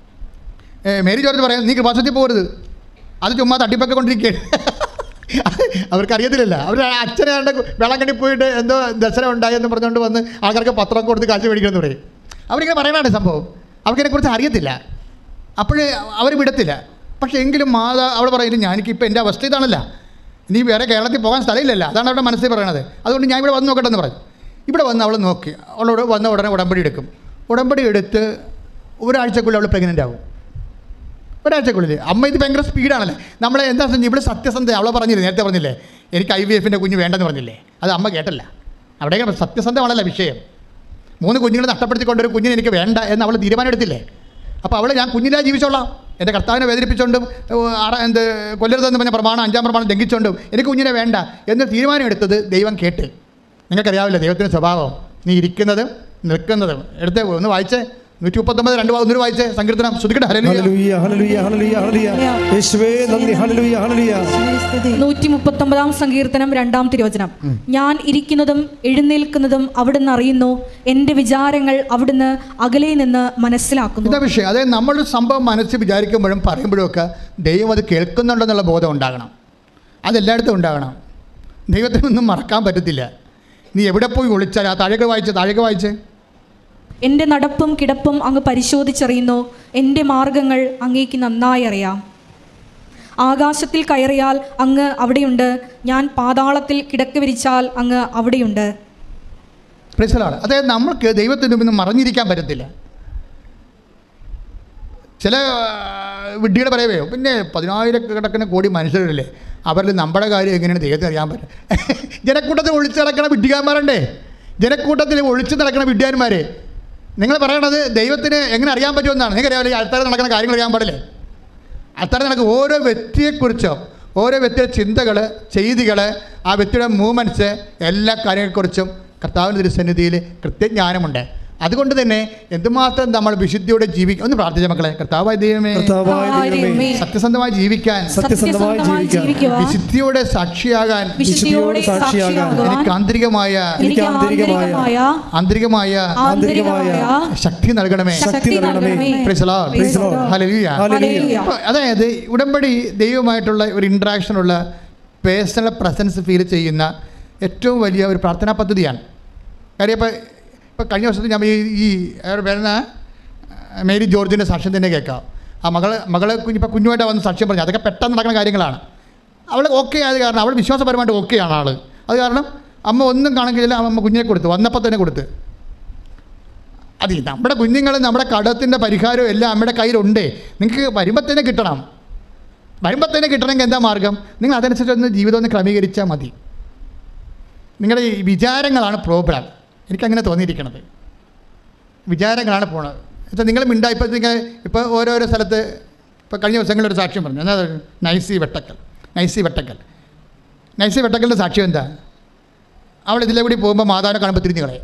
ഏ, മേരി ജോർജ് പറയും നീ കൃപാസനത്തിൽ പോകരുത് അത് ചുമ്മാ തട്ടിപ്പൊക്കെ കൊണ്ടിരിക്കുകയാണ് അവർക്കറിയത്തില്ലല്ല അവർ അച്ഛനെ കണ്ട് വെള്ളക്കണ്ടി പോയിട്ട് എന്തോ ദർശനം ഉണ്ടായി എന്ന് പറഞ്ഞുകൊണ്ട് വന്ന് ആൾക്കാർക്ക് പത്രമൊക്കെ കൊടുത്ത് കാശ് മേടിക്കണമെന്ന് പറയും അവരിങ്ങനെ പറയണതാണ് സംഭവം അവർക്കിതിനെക്കുറിച്ച് അറിയത്തില്ല അപ്പോൾ അവർ വിടത്തില്ല പക്ഷേ എങ്കിലും മാതാ അവൾ പറയുന്നത് ഞാനിപ്പോൾ എൻ്റെ അവസ്ഥ ഇതാണല്ല ഇനി വേറെ കേരളത്തിൽ പോകാൻ സ്ഥലമില്ലല്ലോ അതാണ് അവരുടെ മനസ്സിൽ പറയണത് അതുകൊണ്ട് ഞാൻ ഇവിടെ വന്ന് നോക്കട്ടെ എന്ന് പറഞ്ഞു ഇവിടെ വന്ന് അവൾ നോക്കി അവളോട് വന്ന ഉടനെ ഉടമ്പടി എടുക്കും ഉടമ്പടി എടുത്ത് ഒരാഴ്ചക്കുള്ളിൽ അവൾ പ്രഗ്നൻ്റ് ആവും ഒരാഴ്ചക്കുള്ളിൽ അമ്മ ഇത് ഭയങ്കര സ്പീഡാണല്ലേ നമ്മളെ എന്താ സംഭവം? ഇവിടെ സത്യസന്ധ അവളെ പറഞ്ഞില്ലേ നേരത്തെ പറഞ്ഞില്ലേ എനിക്ക് ഐ വി എഫിൻ്റെ കുഞ്ഞ് വേണ്ടെന്ന് പറഞ്ഞില്ലേ അത് അമ്മ കേട്ടല്ല അവിടെ സത്യസന്ധമാണല്ലോ വിഷയം മൂന്ന് കുഞ്ഞുങ്ങളെ നഷ്ടപ്പെടുത്തിക്കൊണ്ടൊരു കുഞ്ഞിനെ എനിക്ക് വേണ്ട എന്ന് അവൾ തീരുമാനം എടുത്തില്ലേ അപ്പോൾ അവൾ ഞാൻ കുഞ്ഞിലാ ജീവിച്ചോളാം എൻ്റെ കർത്താവിനെ വേദനിപ്പിച്ചുകൊണ്ടും ഏഹ്, ആറ എന്ത് കൊല്ലരുതെന്ന് പറഞ്ഞ പ്രമാണം അഞ്ചാം പ്രമാണം ലംഘിച്ചുകൊണ്ടും എനിക്ക് കുഞ്ഞിനെ വേണ്ട എന്ന് തീരുമാനം എടുത്തത് ദൈവം കേട്ട് നിങ്ങൾക്കറിയാവില്ല ദൈവത്തിൻ്റെ സ്വഭാവം നീ ഇരിക്കുന്നതും നിൽക്കുന്നതും എടുത്ത് ഒന്ന് വായിച്ചേ നൂറ്റി മുപ്പത്തൊമ്പത് രണ്ട് വാ- ഒന്നൂടെ വായിച്ചേ സങ്കീർത്തനം ശ്രുതിക്കട്ടെ ഹല്ലേലൂയ ഹല്ലേലൂയ ഹല്ലേലൂയ ഹല്ലേലൂയ ഹല്ലേലൂയ യേശുവേ നന്ദി ഹല്ലേലൂയ ഹല്ലേലൂയ നൂറ്റി മുപ്പത്തൊമ്പതാം സങ്കീർത്തനം രണ്ടാം തിരുവചനം ഞാൻ ഇരിക്കുന്നതും എഴുന്നേൽക്കുന്നതും അവിടുന്ന് അറിയുന്നു എൻ്റെ വിചാരങ്ങൾ അവിടുന്ന് അകലെ നിന്ന് മനസ്സിലാക്കുന്നു ഇതാ വിഷയം അതായത് നമ്മളൊരു സംഭവം മനസ്സിൽ വിചാരിക്കുമ്പോഴും പറയുമ്പോഴും ഒക്കെ ദൈവം അത് കേൾക്കുന്നുണ്ടെന്നുള്ള ബോധം ഉണ്ടാകണം അതെല്ലായിടത്തും ഉണ്ടാകണം ദൈവത്തിനൊന്നും മറക്കാൻ പറ്റത്തില്ല നീ എവിടെ പോയി ഒളിച്ചാൽ ആ താഴേക്ക് വായിച്ച് താഴേക്ക് വായിച്ച് എൻ്റെ നടപ്പും കിടപ്പും അങ്ങ് പരിശോധിച്ചറിയുന്നു എൻ്റെ മാർഗങ്ങൾ അങ്ങേക്ക് നന്നായി അറിയാം ആകാശത്തിൽ കയറിയാൽ അങ്ങ് അവിടെയുണ്ട് ഞാൻ പാതാളത്തിൽ കിടക്ക വിരിച്ചാൽ അങ്ങ് അവിടെയുണ്ട് പ്രശ്നമാണ് അതായത് നമ്മൾക്ക് ദൈവത്തിൻ്റെ മുമ്പിൽ നിന്ന് മറഞ്ഞിരിക്കാൻ പറ്റത്തില്ല ചില ആ, വിഡ്ഢികൾ പറയവേ പിന്നെ പതിനായിരക്കണക്കിന് കോടി മനുഷ്യരല്ലേ അവരിൽ നമ്മുടെ കാര്യം എങ്ങനെയാണ് ദൈവത്തിന് അറിയാൻ പറ്റും ജനക്കൂട്ടത്തിൽ ഒളിച്ച് നടക്കണ വിഡ്ഢികാന്മാരുണ്ടേ ജനക്കൂട്ടത്തിൽ ഒളിച്ച് നടക്കണ വിഡ്ഢിയാന്മാരെ നിങ്ങൾ പറയണത് ദൈവത്തിന് എങ്ങനെ അറിയാൻ പറ്റുമെന്നാണ് നിങ്ങൾക്ക് അറിയാമല്ലോ ഈ ആൾക്കാർ നടക്കുന്ന കാര്യങ്ങൾ അറിയാൻ പാടില്ലേ അത്തരം നടക്കും ഓരോ വ്യക്തിയെക്കുറിച്ചോ ഓരോ വ്യക്തിയുടെ ചിന്തകൾ ചെയ്തികൾ ആ വ്യക്തിയുടെ മൂവ്മെൻറ്റ്സ് എല്ലാ കാര്യങ്ങളെക്കുറിച്ചും കർത്താവിൻ്റെ തിരുസന്നിധിയിൽ കൃത്യജ്ഞാനമുണ്ട് അതുകൊണ്ട് തന്നെ എന്തുമാത്രം നമ്മൾ വിശുദ്ധിയോടെ ജീവിക്കും ഒന്ന് പ്രാർത്ഥിച്ച മക്കളെ കർത്താവായ ദൈവമേ കർത്താവായ ദൈവമേ സത്യസന്ധമായി ജീവിക്കാൻ സത്യസന്ധമായി ജീവിക്കാൻ ജീവിക്കുവാൻ വിശുദ്ധിയോടെ സാക്ഷിയാകാൻ വിശുദ്ധിയോടെ സാക്ഷിയാകാൻ സാക്ഷിയാകുവാൻ എനിക്ക് ആന്തരികമായ എനിക്ക് ആന്തരികമായ ആന്തരികമായ ആന്തരികമായ ആന്തരികമായ ശക്തി നൽകണമേ ശക്തി നൽകണമേ Praise the Lord. Praise the Lord. Hallelujah. ഹല്ലേലൂയ. അപ്പോൾ അതായത് ഉടമ്പടി ദൈവമായിട്ടുള്ള ഒരു ഇൻട്രാക്ഷനുള്ള പേഴ്സണൽ പ്രസൻസ് ഫീൽ ചെയ്യുന്ന ഏറ്റവും വലിയ ഒരു പ്രാർത്ഥനാ പദ്ധതിയാണ് കാര്യം ഇപ്പോൾ ഇപ്പോൾ കഴിഞ്ഞ വർഷത്തിൽ ഞാൻ ഈ ഈ അവർ വരുന്ന മേരി ജോർജിൻ്റെ സാക്ഷ്യം തന്നെ കേൾക്കാം ആ മകൾ മകൾ കുഞ്ഞിപ്പോൾ കുഞ്ഞുമായിട്ട് വന്ന് സാക്ഷ്യം പറഞ്ഞു അതൊക്കെ പെട്ടെന്ന് നടക്കുന്ന കാര്യങ്ങളാണ് അവൾ ഓക്കെ ആയത് കാരണം അവൾ വിശ്വാസപരമായിട്ട് ഓക്കെ ആണ് ആൾ അത് കാരണം അമ്മ ഒന്നും കാണിക്കില്ല അമ്മ കുഞ്ഞിനെ കൊടുത്തു വന്നപ്പോൾ തന്നെ കൊടുത്ത് അത് ഈ നമ്മുടെ കുഞ്ഞുങ്ങൾ നമ്മുടെ കടത്തിൻ്റെ പരിഹാരവും എല്ലാം അമ്മയുടെ കയ്യിലുണ്ട് നിങ്ങൾക്ക് വരുമ്പോൾ തന്നെ കിട്ടണം വരുമ്പോൾ തന്നെ കിട്ടണമെങ്കിൽ എന്താ മാർഗം നിങ്ങൾ അതനുസരിച്ചൊന്ന് ജീവിതം ഒന്ന് ക്രമീകരിച്ചാൽ മതി നിങ്ങളുടെ ഈ വിചാരങ്ങളാണ് പ്രോബ്ലം എനിക്കങ്ങനെ തോന്നിയിരിക്കണത് വിചാരങ്ങളാണ് പോണത് എന്നുവെച്ചാൽ നിങ്ങൾ മിണ്ടാ ഇപ്പോൾ നിങ്ങൾ ഇപ്പോൾ ഓരോരോ സ്ഥലത്ത് ഇപ്പോൾ കഴിഞ്ഞ ദിവസങ്ങളിൽ ഒരു സാക്ഷ്യം പറഞ്ഞു എന്താ അത്? നൈസി വെട്ടക്കൽ നൈസി വെട്ടക്കൽ നൈസി വെട്ടക്കലിൻ്റെ സാക്ഷ്യം എന്താ അവൾ ഇതിലെ കൂടി പോകുമ്പോൾ മാതാവിനെ കാണുമ്പോൾ തിരിഞ്ഞു കളയും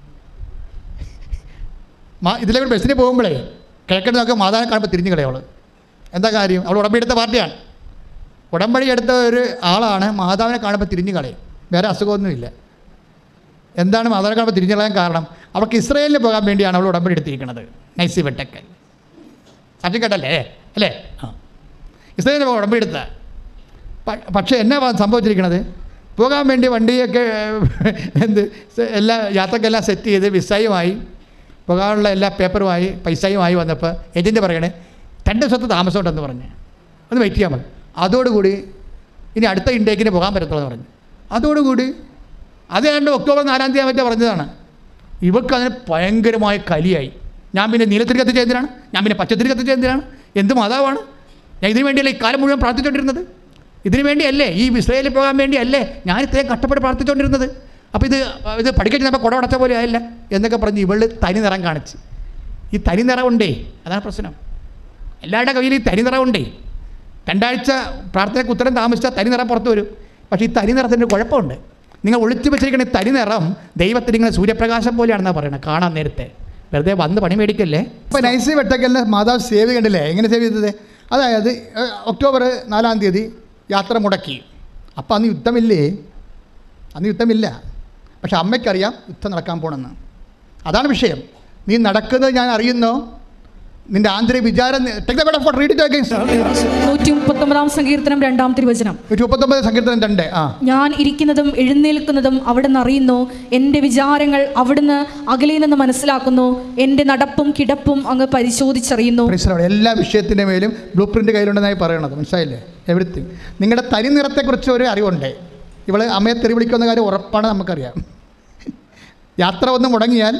മാ ഇതിലെ കൂടി ബസ്സിന് പോകുമ്പോഴേ കിഴക്കട്ട് നോക്കുക മാതാവിനെ കാണുമ്പോൾ തിരിഞ്ഞു കളയും അവൾ എന്താ കാര്യം അവൾ ഉടമ്പടി എടുത്ത പാർട്ടിയാണ് ഉടമ്പടി എടുത്ത ഒരു ആളാണ് മാതാവിനെ കാണുമ്പോൾ തിരിഞ്ഞു കളയും വേറെ അസുഖമൊന്നുമില്ല എന്താണ് മാതാവിനെ കാണുമ്പോൾ തിരിഞ്ഞു കളയാൻ കാരണം അവൾക്ക് ഇസ്രയേലിൽ പോകാൻ വേണ്ടിയാണ് അവൾ ഉടമ്പടി എടുത്തിരിക്കുന്നത് നൈസി വെട്ടക്കൽ സാക്ഷ്യം കേട്ടല്ലേ അല്ലേ ആ ഇസ്രയേലിൽ പോകാൻ ഉടമ്പടി എടുത്ത പ- പക്ഷേ എന്നാ വ- സംഭവിച്ചിരിക്കണത് പോകാൻ വേണ്ടി വണ്ടിയൊക്കെ എന്ത് സ- എല്ലാ യാത്രക്കെല്ലാം സെറ്റ് ചെയ്ത് വിസയുമായി പോകാനുള്ള എല്ലാ പേപ്പറുമായി പൈസയുമായി വന്നപ്പോൾ ഏജൻറ്റ് പറയണേ രണ്ട് ദിവസത്തെ താമസം ഉണ്ടെന്ന് പറഞ്ഞ് ഒന്ന് വെയിറ്റ് ചെയ്യാൻ മതി അതോടുകൂടി ഇനി അടുത്ത ഇൻടേക്കിന് പോകാൻ പറ്റത്തുള്ളൂ എന്ന് പറഞ്ഞു അതോടുകൂടി അത് ഏതാണ്ട് ഒക്ടോബർ നാലാം തീയതി മറ്റേ പറഞ്ഞതാണ് ഇവർക്ക് അതിന് ഭയങ്കരമായ കലിയായി ഞാൻ പിന്നെ നീലത്തിരി കത്തിച്ച എന്തിനാണ് ഞാൻ പിന്നെ പച്ചത്തിരി കത്തിച്ച എന്തിനാണ് എന്ത് മാതാവാണ് ഞാൻ ഇതിനു വേണ്ടിയല്ലേ ഈ കാലം മുഴുവൻ പ്രാർത്ഥിച്ചുകൊണ്ടിരുന്നത് ഇതിനു വേണ്ടിയല്ലേ ഈ ഇസ്രയേലിൽ പോകാൻ വേണ്ടിയല്ലേ ഞാൻ ഇത്രയും കഷ്ടപ്പെട്ട് പ്രാർത്ഥിച്ചുകൊണ്ടിരുന്നത് അപ്പോൾ ഇത് ഇത് പഠിക്കാൻ ചെന്നപ്പോൾ കുട അടച്ച പോലെ ആയില്ല എന്നൊക്കെ പറഞ്ഞ് ഇവള് തനി നിറം കാണിച്ച് ഈ തനി നിറമുണ്ടേ അതാണ് പ്രശ്നം എല്ലാവരുടെ കയ്യിൽ ഈ തനി നിറമുണ്ടേ രണ്ടാഴ്ച പ്രാർത്ഥനയ്ക്ക് ഉത്തരം താമസിച്ചാൽ തനി നിറം പുറത്ത് വരും പക്ഷേ ഈ തനി നിറത്തിൻ്റെ കുഴപ്പമുണ്ട് നിങ്ങൾ ഒളിച്ചു വെച്ചിരിക്കുന്ന ഈ തനി നിറം ദൈവത്തിന് ഇങ്ങനെ സൂര്യപ്രകാശം പോലെയാണെന്നാണ് പറയുന്നത് കാണാൻ നേരത്തെ വെറുതെ വന്ന് പണി മേടിക്കല്ലേ ഇപ്പോൾ നൈസി വെട്ടക്കലിന് മാതാവ് സേവ് കണ്ടില്ലേ എങ്ങനെ സേവ് ചെയ്തത് അതായത് ഏഹ്, ഒക്ടോബർ നാലാം തീയതി യാത്ര മുടക്കി അപ്പോൾ അന്ന് യുദ്ധമില്ലേ അന്ന് യുദ്ധമില്ല പക്ഷെ അമ്മയ്ക്കറിയാം യുദ്ധം നടക്കാൻ പോണെന്ന് അതാണ് വിഷയം നീ നടക്കുന്നത് ഞാൻ അറിയുന്നു നിന്റെ ആന്തരിക വിചാരം take the word of read it against നൂറ്റി മുപ്പത്തൊമ്പതാം സങ്കീർത്തനം രണ്ടാം തിരുവചനം മുപ്പത്തൊമ്പത് സങ്കീർത്തനം രണ്ട് ആ ഞാൻ ഇരിക്കുന്നതും എഴുന്നേൽക്കുന്നതും അവിടുന്ന് അറിയുന്നു എൻ്റെ വിചാരങ്ങൾ അവിടുന്ന് അകലെ നിന്ന് മനസ്സിലാക്കുന്നു എൻ്റെ നടപ്പും കിടപ്പും അങ്ങ് പരിശോധിച്ചറിയുന്നു Praise the Lord. എല്ലാ വിഷയത്തിൻ്റെ മേലും ബ്ലൂ പ്രിൻ്റ് കയ്യിലുണ്ടെന്നായി പറയണത് മനസ്സിലായില്ലേ എവറിത്തിങ് നിങ്ങളുടെ തനി നിറത്തെക്കുറിച്ച് ഒരു അറിവുണ്ട് ഇവള് അമ്മയെ തെറി വിളിക്കുന്ന കാര്യം ഉറപ്പാണ് നമുക്കറിയാം യാത്ര ഒന്ന് മുടങ്ങിയാൽ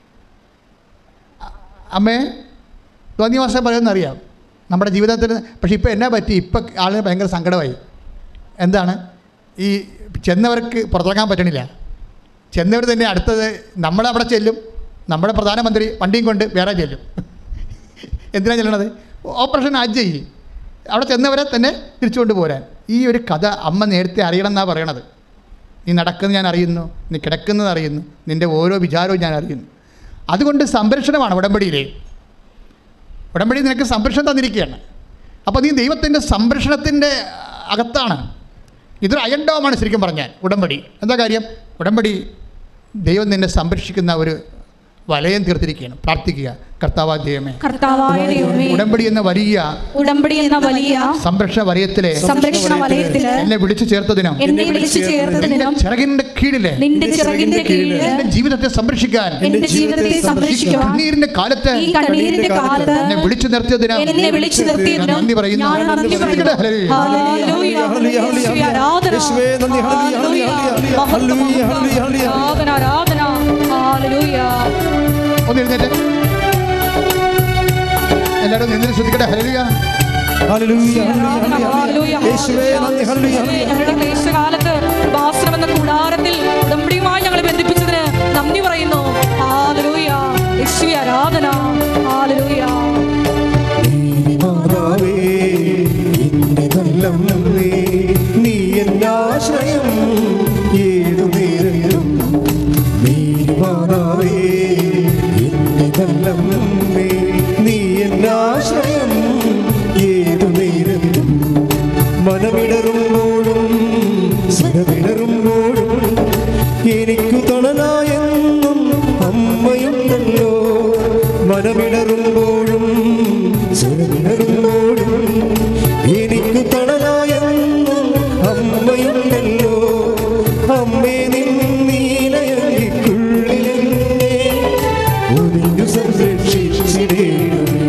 അ- അമ്മയെ തോന്നിയ മാസം പറയുമെന്നറിയാം നമ്മുടെ ജീവിതത്തിന് പക്ഷേ ഇപ്പോൾ എന്നാ പറ്റി ഇപ്പം ആളിന് ഭയങ്കര സങ്കടമായി എന്താണ് ഈ ചെന്നവർക്ക് പുറത്തിറങ്ങാൻ പറ്റണില്ല ചെന്നവർ തന്നെ അടുത്തത് നമ്മളവിടെ ചെല്ലും നമ്മുടെ പ്രധാനമന്ത്രി വണ്ടിയും കൊണ്ട് വേറെ ചെല്ലും എന്തിനാണ് ചെല്ലണത് ഓപ്പറേഷൻ ഹജ്ജ് ചെയ്യും അവിടെ ചെന്നവരെ തന്നെ തിരിച്ചുകൊണ്ട് പോരാൻ ഈ ഒരു കഥ അമ്മ നേരത്തെ അറിയണം എന്നാണ് പറയണത് നീ നടക്കുന്നത് ഞാൻ അറിയുന്നു നീ കിടക്കുന്നത് അറിയുന്നു നിൻ്റെ ഓരോ വിചാരവും ഞാൻ അറിയുന്നു അതുകൊണ്ട് സംരക്ഷണമാണ് ഉടമ്പടിയിലെ ഉടമ്പടി നിനക്ക് സംരക്ഷണം തന്നിരിക്കുകയാണ് അപ്പോൾ നീ ദൈവത്തിൻ്റെ സംരക്ഷണത്തിൻ്റെ അകത്താണ് ഇതൊരു അയണ്ടോമാണ് ശരിക്കും പറഞ്ഞാൽ ഉടമ്പടി എന്താ കാര്യം ഉടമ്പടി ദൈവം നിന്നെ സംരക്ഷിക്കുന്ന ഒരു വലയം തീർത്തിരിക്കുകയാണ് പ്രാർത്ഥിക്കുക കർത്താവാ ദൈവമേ കർത്താവായ ദൈവമേ ഉടമ്പടി എന്ന വലിയ ഉടമ്പടി എന്ന വലിയ സംരക്ഷണ വലയത്തിലെ സംരക്ഷണ വലയത്തില് എന്നെ വിളിച്ചു ചേർത്തതിനും എന്നെ വിളിച്ചു ചേർത്തതിനും ചിറകിൻ്റെ കീഴിലെ നിന്റെ ചിറകിന്റെ കീഴില് എന്റെ ജീവിതത്തെ സംരക്ഷിക്കാൻ എന്റെ ജീവിതത്തെ ഈ സംരക്ഷിക്കുവാൻ കണ്ണീരിന്റെ കാലത്ത് ഈ കണ്ണീരിന്റെ കാലത്ത് എന്നെ വിളിച്ചു നിർത്തിയതിന് എന്നെ വിളിച്ചു നിർത്തിയതിനും നന്ദി പറയുന്നു ഞാൻ നന്ദി പറയുന്നു. ഹല്ലേലൂയ. ഹല്ലേലൂയ. യേശുവേ, ആരാധന. യേശുവേ, നന്ദി. ഹല്ലേലൂയ, ഹല്ലേലൂയ, ഹല്ലേലൂയ. മഹത്വം, ഹല്ലേലൂയ, ഹല്ലേലൂയ, ഹല്ലേലൂയ. ആരാധന ആരാധന ഹല്ലേലൂയ ഒന്ന് എഴുന്നേറ്റ് എല്ലാവരും നിന്നിട്ട് ശ്രദ്ധിക്കട്ടെ ഹല്ലേലൂയ ഹല്ലേലൂയ, ഹല്ലേലൂയ, ഹല്ലേലൂയ. ഹല്ലേലൂയ. യേശുവേ, നന്ദി. ഹല്ലേലൂയ, ഹല്ലേലൂയ. ഞങ്ങളുടെ ക്ലേശകാലത്ത് ഉപാസനം എന്ന കൂടാരത്തിൽ ഉടമ്പടിയുമായി ഞങ്ങളെ ബന്ധിപ്പിച്ചതിന് നന്ദി പറയുന്നു ഹാലലൂയ യേശുവേ ആരാധന ഹാലലൂയ മാതാവേ, എന്റെ നല്ലമ്മേ, മനമിടറുമ്പോഴും സ്വരമിടറുമ്പോഴും എനിക്കു തണലായെന്നും അമ്മയുണ്ടല്ലോ മനമിടറുമ്പോഴും സ്വരമിടറുമ്പോഴും എനിക്കു തണലായെന്നും അമ്മയുണ്ടല്ലോ അമ്മേ നിൻ നീലയങ്ങിക്കുള്ളിലെന്നെ ഒരിഞ്ഞു സംരക്ഷിച്ചിടേണമേ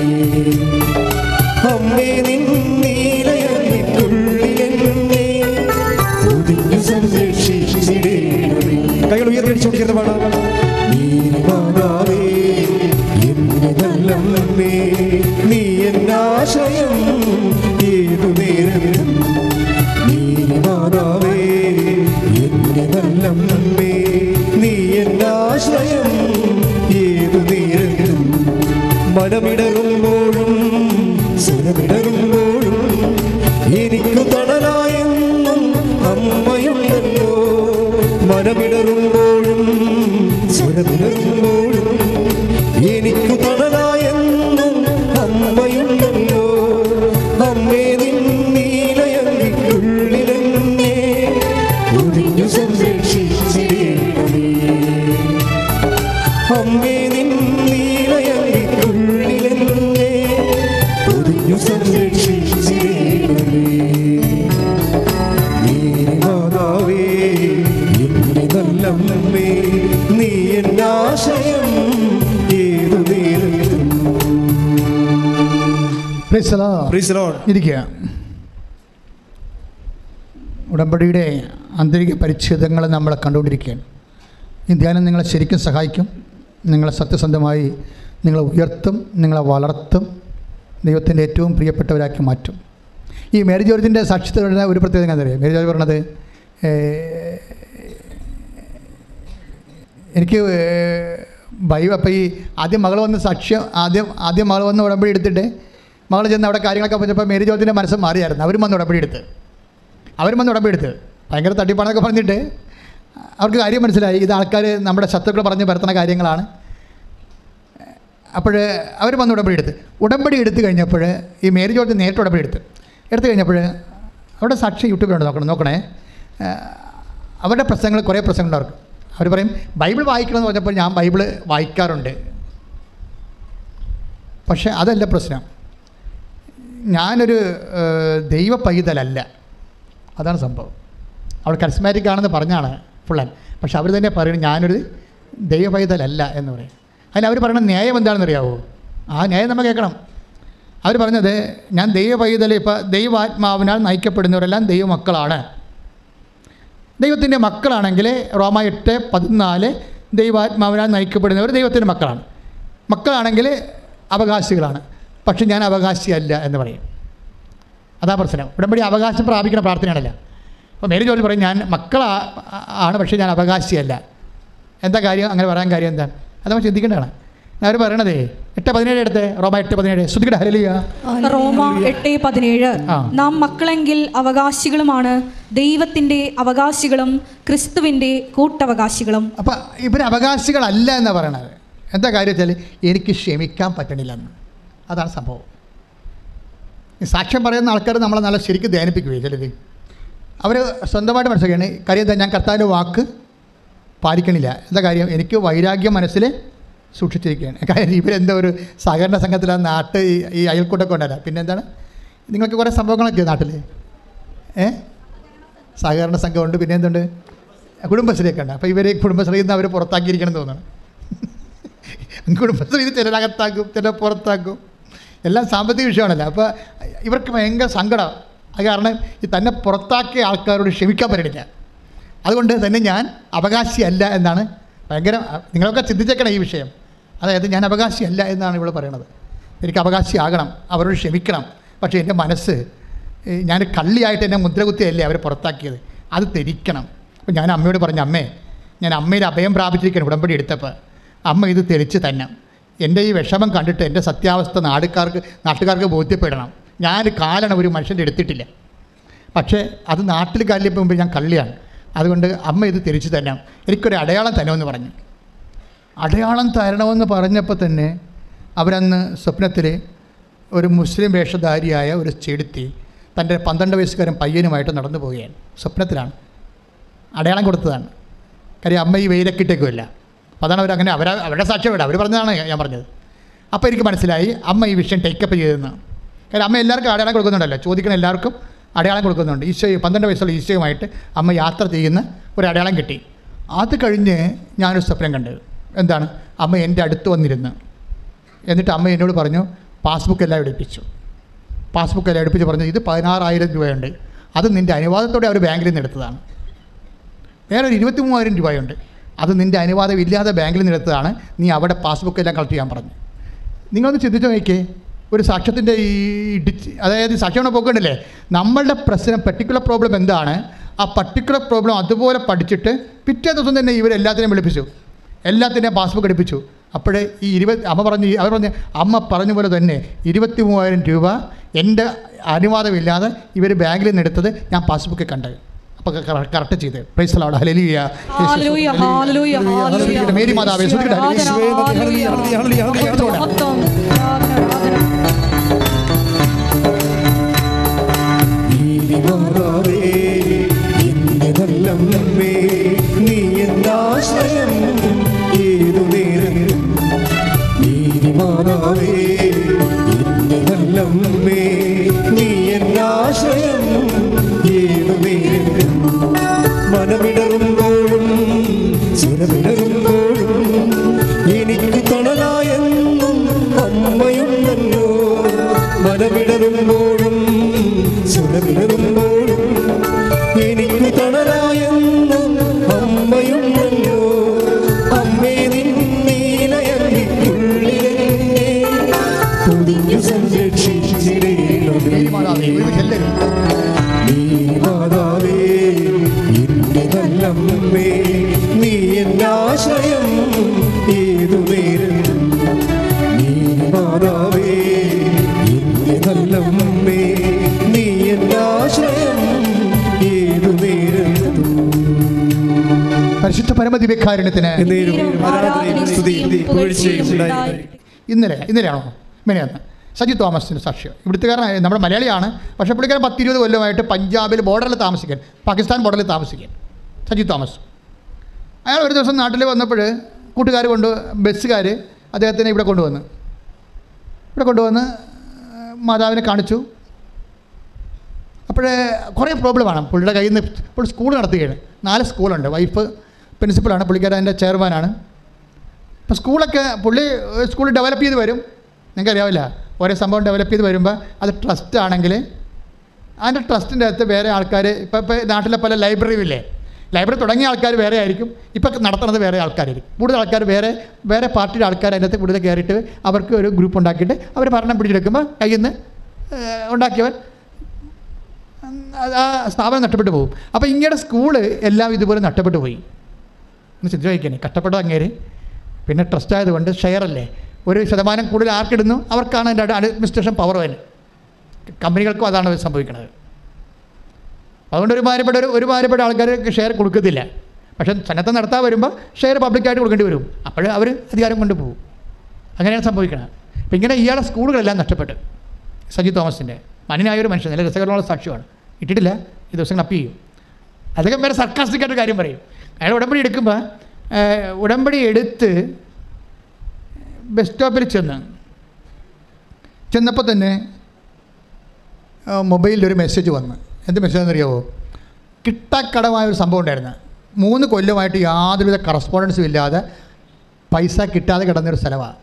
അമ്മേ നിൻ നീലയങ്ങിക്കുള്ളിലെന്നെ ഒരിഞ്ഞു സംരക്ഷിച്ചിടേണമേ കൈകൾ ഉയർത്തിടിച്ചുകൊണ്ടിരിക്കുന്ന പാടാം നീമാതാവേ എന്റെ നല്ലമ്മേ നീ എന്നാശയം ഏതു നേരം നീമാതാവേ എന്റെ നല്ലമ്മേ നീ എന്നാശ്രയം ഏതു നേരം മനമിടറുമ്പോഴും സ്വരമിടറുമ്പോഴും എനിക്കു തണലായെന്നും അമ്മയുണ്ടല്ലോ മനമിടറുമ്പോഴും സ്വരമിടറുമ്പോഴും എനിക്കു തണലായെന്നും അമ്മയുണ്ടല്ലോ അമ്മേ നിൻ നീലയങ്ങിക്കുള്ളിലെന്നെ ഒരിഞ്ഞു സംരക്ഷിച്ചിടേണമേ അമ്മേ നിൻ നീലയങ്ങിക്കുള്ളിലെന്നെ ഒരിഞ്ഞു സംരക്ഷിച്ചിടേണമേ നീ മാതാവേ എന്റെ നല്ലമ്മേ നീ എന്നാശയം ഏതു നേരത്തും Praise the Lord. Praise the Lord. ഇരിക്കുക ഉടമ്പടിയുടെ ആന്തരിക പരിച്ഛേദങ്ങൾ നമ്മൾ കണ്ടുകൊണ്ടിരിക്കുകയാണ് ഈ ധ്യാനം നിങ്ങളെ ശരിക്കും സഹായിക്കും നിങ്ങളെ സത്യസന്ധമായി നിങ്ങളെ ഉയർത്തും നിങ്ങളെ വളർത്തും ദൈവത്തിൻ്റെ ഏറ്റവും പ്രിയപ്പെട്ടവരാക്കി മാറ്റും ഈ മേരി ജോർജിൻ്റെ സാക്ഷ്യത്തിലുള്ള ഒരു പ്രത്യേകത എന്താ അറിയാം മേരി ജോർജ് പറഞ്ഞത് ഏഹ്, എനിക്ക് ബൈബിൾ അപ്പോൾ ഈ ആദ്യം മകൾ വന്ന് സാക്ഷ്യം ആദ്യം ആദ്യം മകൾ വന്ന് ഉടമ്പടി എടുത്തിട്ട് മകൾ ചെന്ന് അവിടെ കാര്യങ്ങളൊക്കെ പറഞ്ഞപ്പോൾ മേരി ജോർജിൻ്റെ മനസ്സ് മാറിയായിരുന്നു അവരും വന്ന് ഉടമ്പടി എടുത്ത് അവരും വന്ന് ഉടമ്പടി എടുത്ത് ഭയങ്കര തട്ടിപ്പാണൊക്കെ പറഞ്ഞിട്ട് അവർക്ക് കാര്യം മനസ്സിലായി ഇത് ആൾക്കാർ നമ്മുടെ ശത്രുക്കൾ പറഞ്ഞ് പരത്തുന്ന കാര്യങ്ങളാണ് അപ്പോൾ അവർ വന്ന് ഉടമ്പടി എടുത്ത് ഉടമ്പടി എടുത്തു കഴിഞ്ഞപ്പോൾ ഈ മേരി ജോർജ് നേരിട്ട് ഉടമ്പടി എടുത്ത് എടുത്തു കഴിഞ്ഞപ്പോൾ അവിടെ സാക്ഷി യൂട്യൂബിലുണ്ട് നോക്കണം നോക്കണേ ആ, അവരുടെ പ്രസംഗങ്ങൾ കുറേ പ്രസംഗമുണ്ട് അവർക്ക് അവർ പറയും ബൈബിൾ വായിക്കണമെന്ന് പറഞ്ഞപ്പോൾ ഞാൻ ബൈബിൾ വായിക്കാറുണ്ട് പക്ഷേ അതല്ല പ്രശ്നം ഞാനൊരു ഏഹ്, ദൈവ പൈതലല്ല അതാണ് സംഭവം അവൾ കരിസ്മാറ്റിക് ആണെന്ന് പറഞ്ഞാണ് ഫുള്ളൻ പക്ഷെ അവർ തന്നെ പറയുന്നത് ഞാനൊരു ദൈവ പൈതലല്ല എന്ന് പറയും അതിന് അവർ പറയുന്ന ന്യായം എന്താണെന്ന് അറിയാവോ ആ ന്യായം നമ്മൾ കേൾക്കണം അവർ പറഞ്ഞത് ഞാൻ ദൈവ പൈതൽ ഇപ്പോൾ ദൈവാത്മാവിനാൽ നയിക്കപ്പെടുന്നവരെല്ലാം ദൈവമക്കളാണ് ദൈവത്തിൻ്റെ മക്കളാണെങ്കിൽ റോമ എട്ട് പതിനാല് ദൈവാത്മാവിനാൽ നയിക്കപ്പെടുന്നവർ ദൈവത്തിൻ്റെ മക്കളാണ് മക്കളാണെങ്കിൽ അവകാശികളാണ് പക്ഷെ ഞാൻ അവകാശിയല്ല എന്ന് പറയും അതാ പ്രശ്നം ഉടമ്പടി അവകാശം പ്രാപിക്കുന്ന പ്രാർത്ഥനയാണല്ല അപ്പോൾ മേരി ജോലി പറയും ഞാൻ മക്കളാ ആണ് പക്ഷേ ഞാൻ അവകാശിയല്ല എന്താ കാര്യം അങ്ങനെ പറയാൻ കാര്യം എന്താണ് അത് നമ്മൾ ചിന്തിക്കേണ്ടതാണ് അവർ പറയണതേ എട്ട് പതിനേഴ് എടുത്ത് റോമ എട്ട് പതിനേഴ് ശ്രുതികട ഹരലിയ റോമ എട്ട് പതിനേഴ് ആ. നാം മക്കളെങ്കിൽ അവകാശികളുമാണ് ദൈവത്തിന്റെ അവകാശികളും ക്രിസ്തുവിന്റെ കൂട്ടവകാശികളും അപ്പം ഇവർ അവകാശികളല്ല എന്നാണ് പറയണത് എന്താ കാര്യം വെച്ചാൽ എനിക്ക് ക്ഷമിക്കാൻ പറ്റണില്ലെന്ന് അതാണ് സംഭവം ഈ സാക്ഷ്യം പറയുന്ന ആൾക്കാർ നമ്മളെ നല്ല ശരിക്കും ധ്യാനിപ്പിക്കുകയും ചിലത് അവർ സ്വന്തമായിട്ട് മനസ്സിലാക്കുകയാണ് കാര്യം എന്താ ഞാൻ കർത്താവിൻ്റെ വാക്ക് പാലിക്കണില്ല എന്താ കാര്യം എനിക്ക് വൈരാഗ്യം മനസ്സിൽ സൂക്ഷിച്ചിരിക്കുകയാണ് കാര്യം ഇവരെന്തോ ഒരു സഹകരണ സംഘത്തിൽ ആ നാട്ട് ഈ- ഈ അയൽക്കൂട്ടൊക്കെ ഉണ്ടല്ലോ പിന്നെ എന്താണ് നിങ്ങൾക്ക് കുറേ സംഭവങ്ങളൊക്കെ നാട്ടിൽ ഏ സഹകരണ സംഘമുണ്ട് പിന്നെ എന്തുണ്ട് കുടുംബശ്രീയൊക്കെ ഉണ്ട് അപ്പോൾ ഇവർ കുടുംബശ്രീയിൽ നിന്ന് അവർ പുറത്താക്കിയിരിക്കണം എന്ന് തോന്നുന്നു കുടുംബശ്രീയിൽ ചിലരകത്താക്കും ചിലർ പുറത്താക്കും എല്ലാം സാമ്പത്തിക വിഷയമാണല്ലോ അപ്പോൾ ഇവർക്ക് ഭയങ്കര സങ്കടം അത് കാരണം ഈ തന്നെ പുറത്താക്കിയ ആൾക്കാരോട് ക്ഷമിക്കാൻ പറ്റണില്ല അതുകൊണ്ട് തന്നെ ഞാൻ അവകാശിയല്ല എന്നാണ് ഭയങ്കര നിങ്ങളൊക്കെ ചിന്തിച്ചേക്കണം ഈ വിഷയം അതായത് ഞാൻ അവകാശിയല്ല എന്നാണ് ഇവിടെ പറയണത് എനിക്ക് അവകാശിയാകണം അവരോട് ക്ഷമിക്കണം പക്ഷേ എൻ്റെ മനസ്സ് ഏ, ഞാൻ കള്ളിയായിട്ട് എന്നെ മുദ്രകുത്തിയല്ലേ അവർ പുറത്താക്കിയത് അത് തെരിക്കണം അപ്പോൾ ഞാൻ അമ്മയോട് പറഞ്ഞു അമ്മേ ഞാൻ അമ്മയിൽ അഭയം പ്രാപിച്ചിരിക്കണം ഉടമ്പടി എടുത്തപ്പോൾ അമ്മ ഇത് തെളിച്ച് തന്നെ എൻ്റെ ഈ വിഷമം കണ്ടിട്ട് എൻ്റെ സത്യാവസ്ഥ നാടുകാർക്ക് നാട്ടുകാർക്ക് ബോധ്യപ്പെടണം ഞാൻ കാലണ ഒരു മനുഷ്യൻ്റെ എടുത്തിട്ടില്ല പക്ഷേ അത് നാട്ടിൽ കാലിയപ്പോൾ മുമ്പ് ഞാൻ കള്ളിയാണ് അതുകൊണ്ട് അമ്മ ഇത് തിരിച്ചു തരണം എനിക്കൊരു അടയാളം തരണമെന്ന് പറഞ്ഞു അടയാളം തരണമെന്ന് പറഞ്ഞപ്പോൾ തന്നെ അവരന്ന് സ്വപ്നത്തിൽ ഒരു മുസ്ലിം വേഷധാരിയായ ഒരു ചെടുത്തി തൻ്റെ പന്ത്രണ്ട് വയസ്സുകാരൻ പയ്യനുമായിട്ട് നടന്നു പോവുകയാണ് സ്വപ്നത്തിലാണ് അടയാളം കൊടുത്തതാണ് കാര്യം അമ്മ ഈ വെയിലൊക്കെ ഇട്ടേക്കുമല്ല അപ്പോൾ അതാണ് അവർ അങ്ങനെ അവർ അവരുടെ സാക്ഷ്യം വിടാം അവർ പറഞ്ഞതാണ് ഞാൻ പറഞ്ഞത് അപ്പോൾ എനിക്ക് മനസ്സിലായി അമ്മ ഈ വിഷയം ടേക്കപ്പ് ചെയ്തെന്ന് കാര്യം അമ്മ എല്ലാവർക്കും അടയാളം കൊടുക്കുന്നുണ്ടല്ലോ ചോദിക്കണ എല്ലാവർക്കും അടയാളം കൊടുക്കുന്നുണ്ട് ഈശോ പന്ത്രണ്ട് വയസ്സുള്ള ഈശോയുമായിട്ട് അമ്മ യാത്ര ചെയ്യുന്ന ഒരു അടയാളം കിട്ടി അത് കഴിഞ്ഞ് ഞാനൊരു സ്വപ്നം കണ്ടു എന്താണ് അമ്മ എൻ്റെ അടുത്ത് വന്നിരുന്ന് എന്നിട്ട് അമ്മ എന്നോട് പറഞ്ഞു പാസ്ബുക്ക് എല്ലാം എടുപ്പിച്ചു പാസ്ബുക്ക് എല്ലാം എടുപ്പിച്ച് പറഞ്ഞു ഇത് പതിനാറായിരം രൂപയുണ്ട് അത് നിൻ്റെ അനുവാദത്തോടെ അവർ ബാങ്കിൽ നിന്ന് എടുത്തതാണ് വേറെ ഒരു ഇരുപത്തി മൂവായിരം രൂപയുണ്ട് അത് നിൻ്റെ അനുവാദം ഇല്ലാതെ ബാങ്കിൽ നിന്ന് എടുത്തതാണ് നീ അവിടെ പാസ്ബുക്ക് എല്ലാം കളക്ട് ചെയ്യാൻ പറഞ്ഞു നിങ്ങളൊന്ന് ചിന്തിച്ചു നോക്കിയേ ഒരു സാക്ഷ്യത്തിൻ്റെ ഈ ഇടിച്ച് അതായത് ഈ സാക്ഷ്യമാണ് പോക്കണ്ടല്ലേ നമ്മളുടെ പ്രശ്നം പെർട്ടിക്കുലർ പ്രോബ്ലം എന്താണ് ആ പർട്ടിക്കുലർ പ്രോബ്ലം അതുപോലെ പഠിച്ചിട്ട് പിറ്റേ ദിവസം തന്നെ ഇവരെല്ലാത്തിനെയും വിളിപ്പിച്ചു എല്ലാത്തിനെയും പാസ്ബുക്ക് എടുപ്പിച്ചു അപ്പോഴേ ഈ ഇരുപത് അമ്മ പറഞ്ഞു അവർ പറഞ്ഞു അമ്മ പറഞ്ഞ പോലെ തന്നെ ഇരുപത്തി മൂവായിരം രൂപ എൻ്റെ അനുവാദമില്ലാതെ ഇവർ ബാങ്കിൽ നിന്ന് എടുത്തത് ഞാൻ പാസ്ബുക്കിൽ കണ്ടത് അപ്പോൾ കറക്റ്റ് ചെയ്ത് പ്രൈസ് അവിടെ ഹലലിയ ഹല്ലേലൂയ, ഹല്ലേലൂയ, ഹല്ലേലൂയ. മേരി മാതാവേ, ശ്രദ്ധിക്കട്ടെ. ആരാധന, യേശുവേ, നന്ദി, ഹല്ലേലൂയ. ഹല്ലേലൂയ, ഹല്ലേലൂയ, ഹല്ലേലൂയ. മഹത്വം, ആരാധന, ആരാധന. നീതിമാതാവേ, എന്റെ നല്ലമ്മേ, നീ എന്നാശ്രയം ഏതു നേരം നീതിമാതാവേ, എന്റെ നല്ലമ്മേ, നീ എന്നാശ്രയം ഏതു നേരം മനമിടറുമ്പോഴും ചിലമിടറുമ്പോഴും എനിക്ക് തണലായെന്നും അമ്മയുണ്ടല്ലോ മനമിടറുമ്പോഴും ചിലമിടറുമ്പോഴും എനിക്ക് തണലായെന്നും അമ്മയുണ്ടല്ലോ അമ്മേ നിന്നീലയല്ലിക്കുള്ളിലെന്നെ പൊതിഞ്ഞു സംരക്ഷിച്ചിടേണമേ മേരി മാതാവേ ഒരുമിച്ച് എല്ലാവരും നീ മാതാവേ എന്റെ നല്ലമ്മേ നീ എന്നാശ്രയം ഏതു നേരം നീ മാതാവേ എന്റെ നല്ലമ്മേ നീ എന്നാശ്രയം ഏതു നേരം പരിശുദ്ധ പരമദിവ്യകാരുണ്യത്തിന് എന്നേരും ആരാധനയും സ്തുതിയും പുകഴ്ചയും ഉണ്ടായിരിക്കട്ടെ. ഇന്നലെ ഇന്നലെയാണോ മിനിയാന്ന് സജി തോമസിൻ്റെ സാക്ഷ്യം ഇവിടുത്തുകാരനായ നമ്മുടെ മലയാളിയാണ് പക്ഷേ പുള്ളിക്കാരൻ പത്തിരുപത് കൊല്ലമായിട്ട് പഞ്ചാബിൽ ബോർഡറിൽ താമസിക്കാൻ പാകിസ്ഥാൻ ബോർഡറിൽ താമസിക്കാൻ സജി തോമസ് അയാൾ ഒരു ദിവസം നാട്ടിൽ വന്നപ്പോൾ കൂട്ടുകാർ കൊണ്ട് ബസ്സുകാർ അദ്ദേഹത്തിനെ ഇവിടെ കൊണ്ടുവന്ന് ഇവിടെ കൊണ്ടുവന്ന് മാതാവിനെ കാണിച്ചു അപ്പോഴേ കുറേ പ്രോബ്ലമാണ് പുള്ളിയുടെ കയ്യിൽ നിന്ന് പുള്ളി സ്കൂൾ നടത്തുകയാണ് നാല് സ്കൂളുണ്ട് വൈഫ് പ്രിൻസിപ്പളാണ് പുള്ളിക്കാരൻ അതിൻ്റെ ചെയർമാനാണ് അപ്പോൾ സ്കൂളൊക്കെ പുള്ളി സ്കൂൾ ഡെവലപ്പ് ചെയ്ത് വരും നിങ്ങൾക്ക് അറിയാവില്ല ഓരോ സംഭവം ഡെവലപ്പ് ചെയ്ത് വരുമ്പോൾ അത് ട്രസ്റ്റ് ആണെങ്കിൽ അതിൻ്റെ ട്രസ്റ്റിൻ്റെ അകത്ത് വേറെ ആൾക്കാർ ഇപ്പോൾ ഇപ്പോൾ നാട്ടിലെ പല ലൈബ്രറി ഇല്ലേ ലൈബ്രറി തുടങ്ങിയ ആൾക്കാർ വേറെ ആയിരിക്കും ഇപ്പോൾ നടത്തുന്നത് വേറെ ആൾക്കാരായിരിക്കും കൂടുതൽ ആൾക്കാർ വേറെ വേറെ പാർട്ടിയുടെ ആൾക്കാർ അതിൻ്റെ അകത്ത് കൂടുതൽ കയറിയിട്ട് അവർക്ക് ഒരു ഗ്രൂപ്പ് ഉണ്ടാക്കിയിട്ട് അവർ ഭരണം പിടിച്ചെടുക്കുമ്പോൾ കയ്യിൽ നിന്ന് ഉണ്ടാക്കിയവൻ അത് ആ സ്ഥാപനം നഷ്ടപ്പെട്ടു പോകും അപ്പോൾ ഇങ്ങയുടെ സ്കൂള് എല്ലാം ഇതുപോലെ നഷ്ടപ്പെട്ടു പോയി ഒന്ന് ചിന്തിച്ച് വയ്ക്കണേ കഷ്ടപ്പെട്ട അങ്ങേര് പിന്നെ ട്രസ്റ്റ് ആയതുകൊണ്ട് ഷെയർ അല്ലേ ഒരു ശതമാനം കൂടുതൽ ആർക്കിടുന്നു അവർക്കാണ് അതിൻ്റെ അഡ്മിനിസ്ട്രേഷൻ പവർ അതിന് കമ്പനികൾക്കും അതാണ് സംഭവിക്കുന്നത് അതുകൊണ്ട് ഒരു ഭാര്യപ്പെട്ട ഒരു ഒരു ഭാര്യപ്പെട്ട ആൾക്കാർക്ക് ഷെയർ കൊടുക്കത്തില്ല പക്ഷേ സന്നദ്ധം നടത്താൻ വരുമ്പോൾ ഷെയർ പബ്ലിക്കായിട്ട് കൊടുക്കേണ്ടി വരും അപ്പോൾ അവർ അധികാരം കൊണ്ടുപോകും അങ്ങനെയാണ് സംഭവിക്കുന്നത് അപ്പം ഇങ്ങനെ ഇയാളെ സ്കൂളുകളെല്ലാം നഷ്ടപ്പെട്ടു സജി തോമസിൻ്റെ മനിനായ ഒരു മനുഷ്യൻ നല്ല രസകരമുള്ള സാക്ഷ്യമാണ് ഇട്ടിട്ടില്ല ഈ ദിവസങ്ങൾ അപ്പ് ചെയ്യും അദ്ദേഹം വേറെ സർക്കാസ്റ്റിക്കായിട്ട് കാര്യം പറയും അയാൾ ഉടമ്പടി എടുക്കുമ്പോൾ ഏഹ്, ഉടമ്പടി എടുത്ത് ബസ് സ്റ്റോപ്പിൽ ചെന്ന് ചെന്നപ്പോൾ തന്നെ ആ, മൊബൈലിൽ ഒരു മെസ്സേജ് വന്ന് എന്ത് മെസ്സേജ് എന്നറിയാവോ കിട്ടാക്കടമായ ഒരു സംഭവം ഉണ്ടായിരുന്നു മൂന്ന് കൊല്ലമായിട്ട് യാതൊരുവിധ കറസ്പോണ്ടൻസും ഇല്ലാതെ പൈസ കിട്ടാതെ കിടന്നൊരു സ്ഥലമാണ്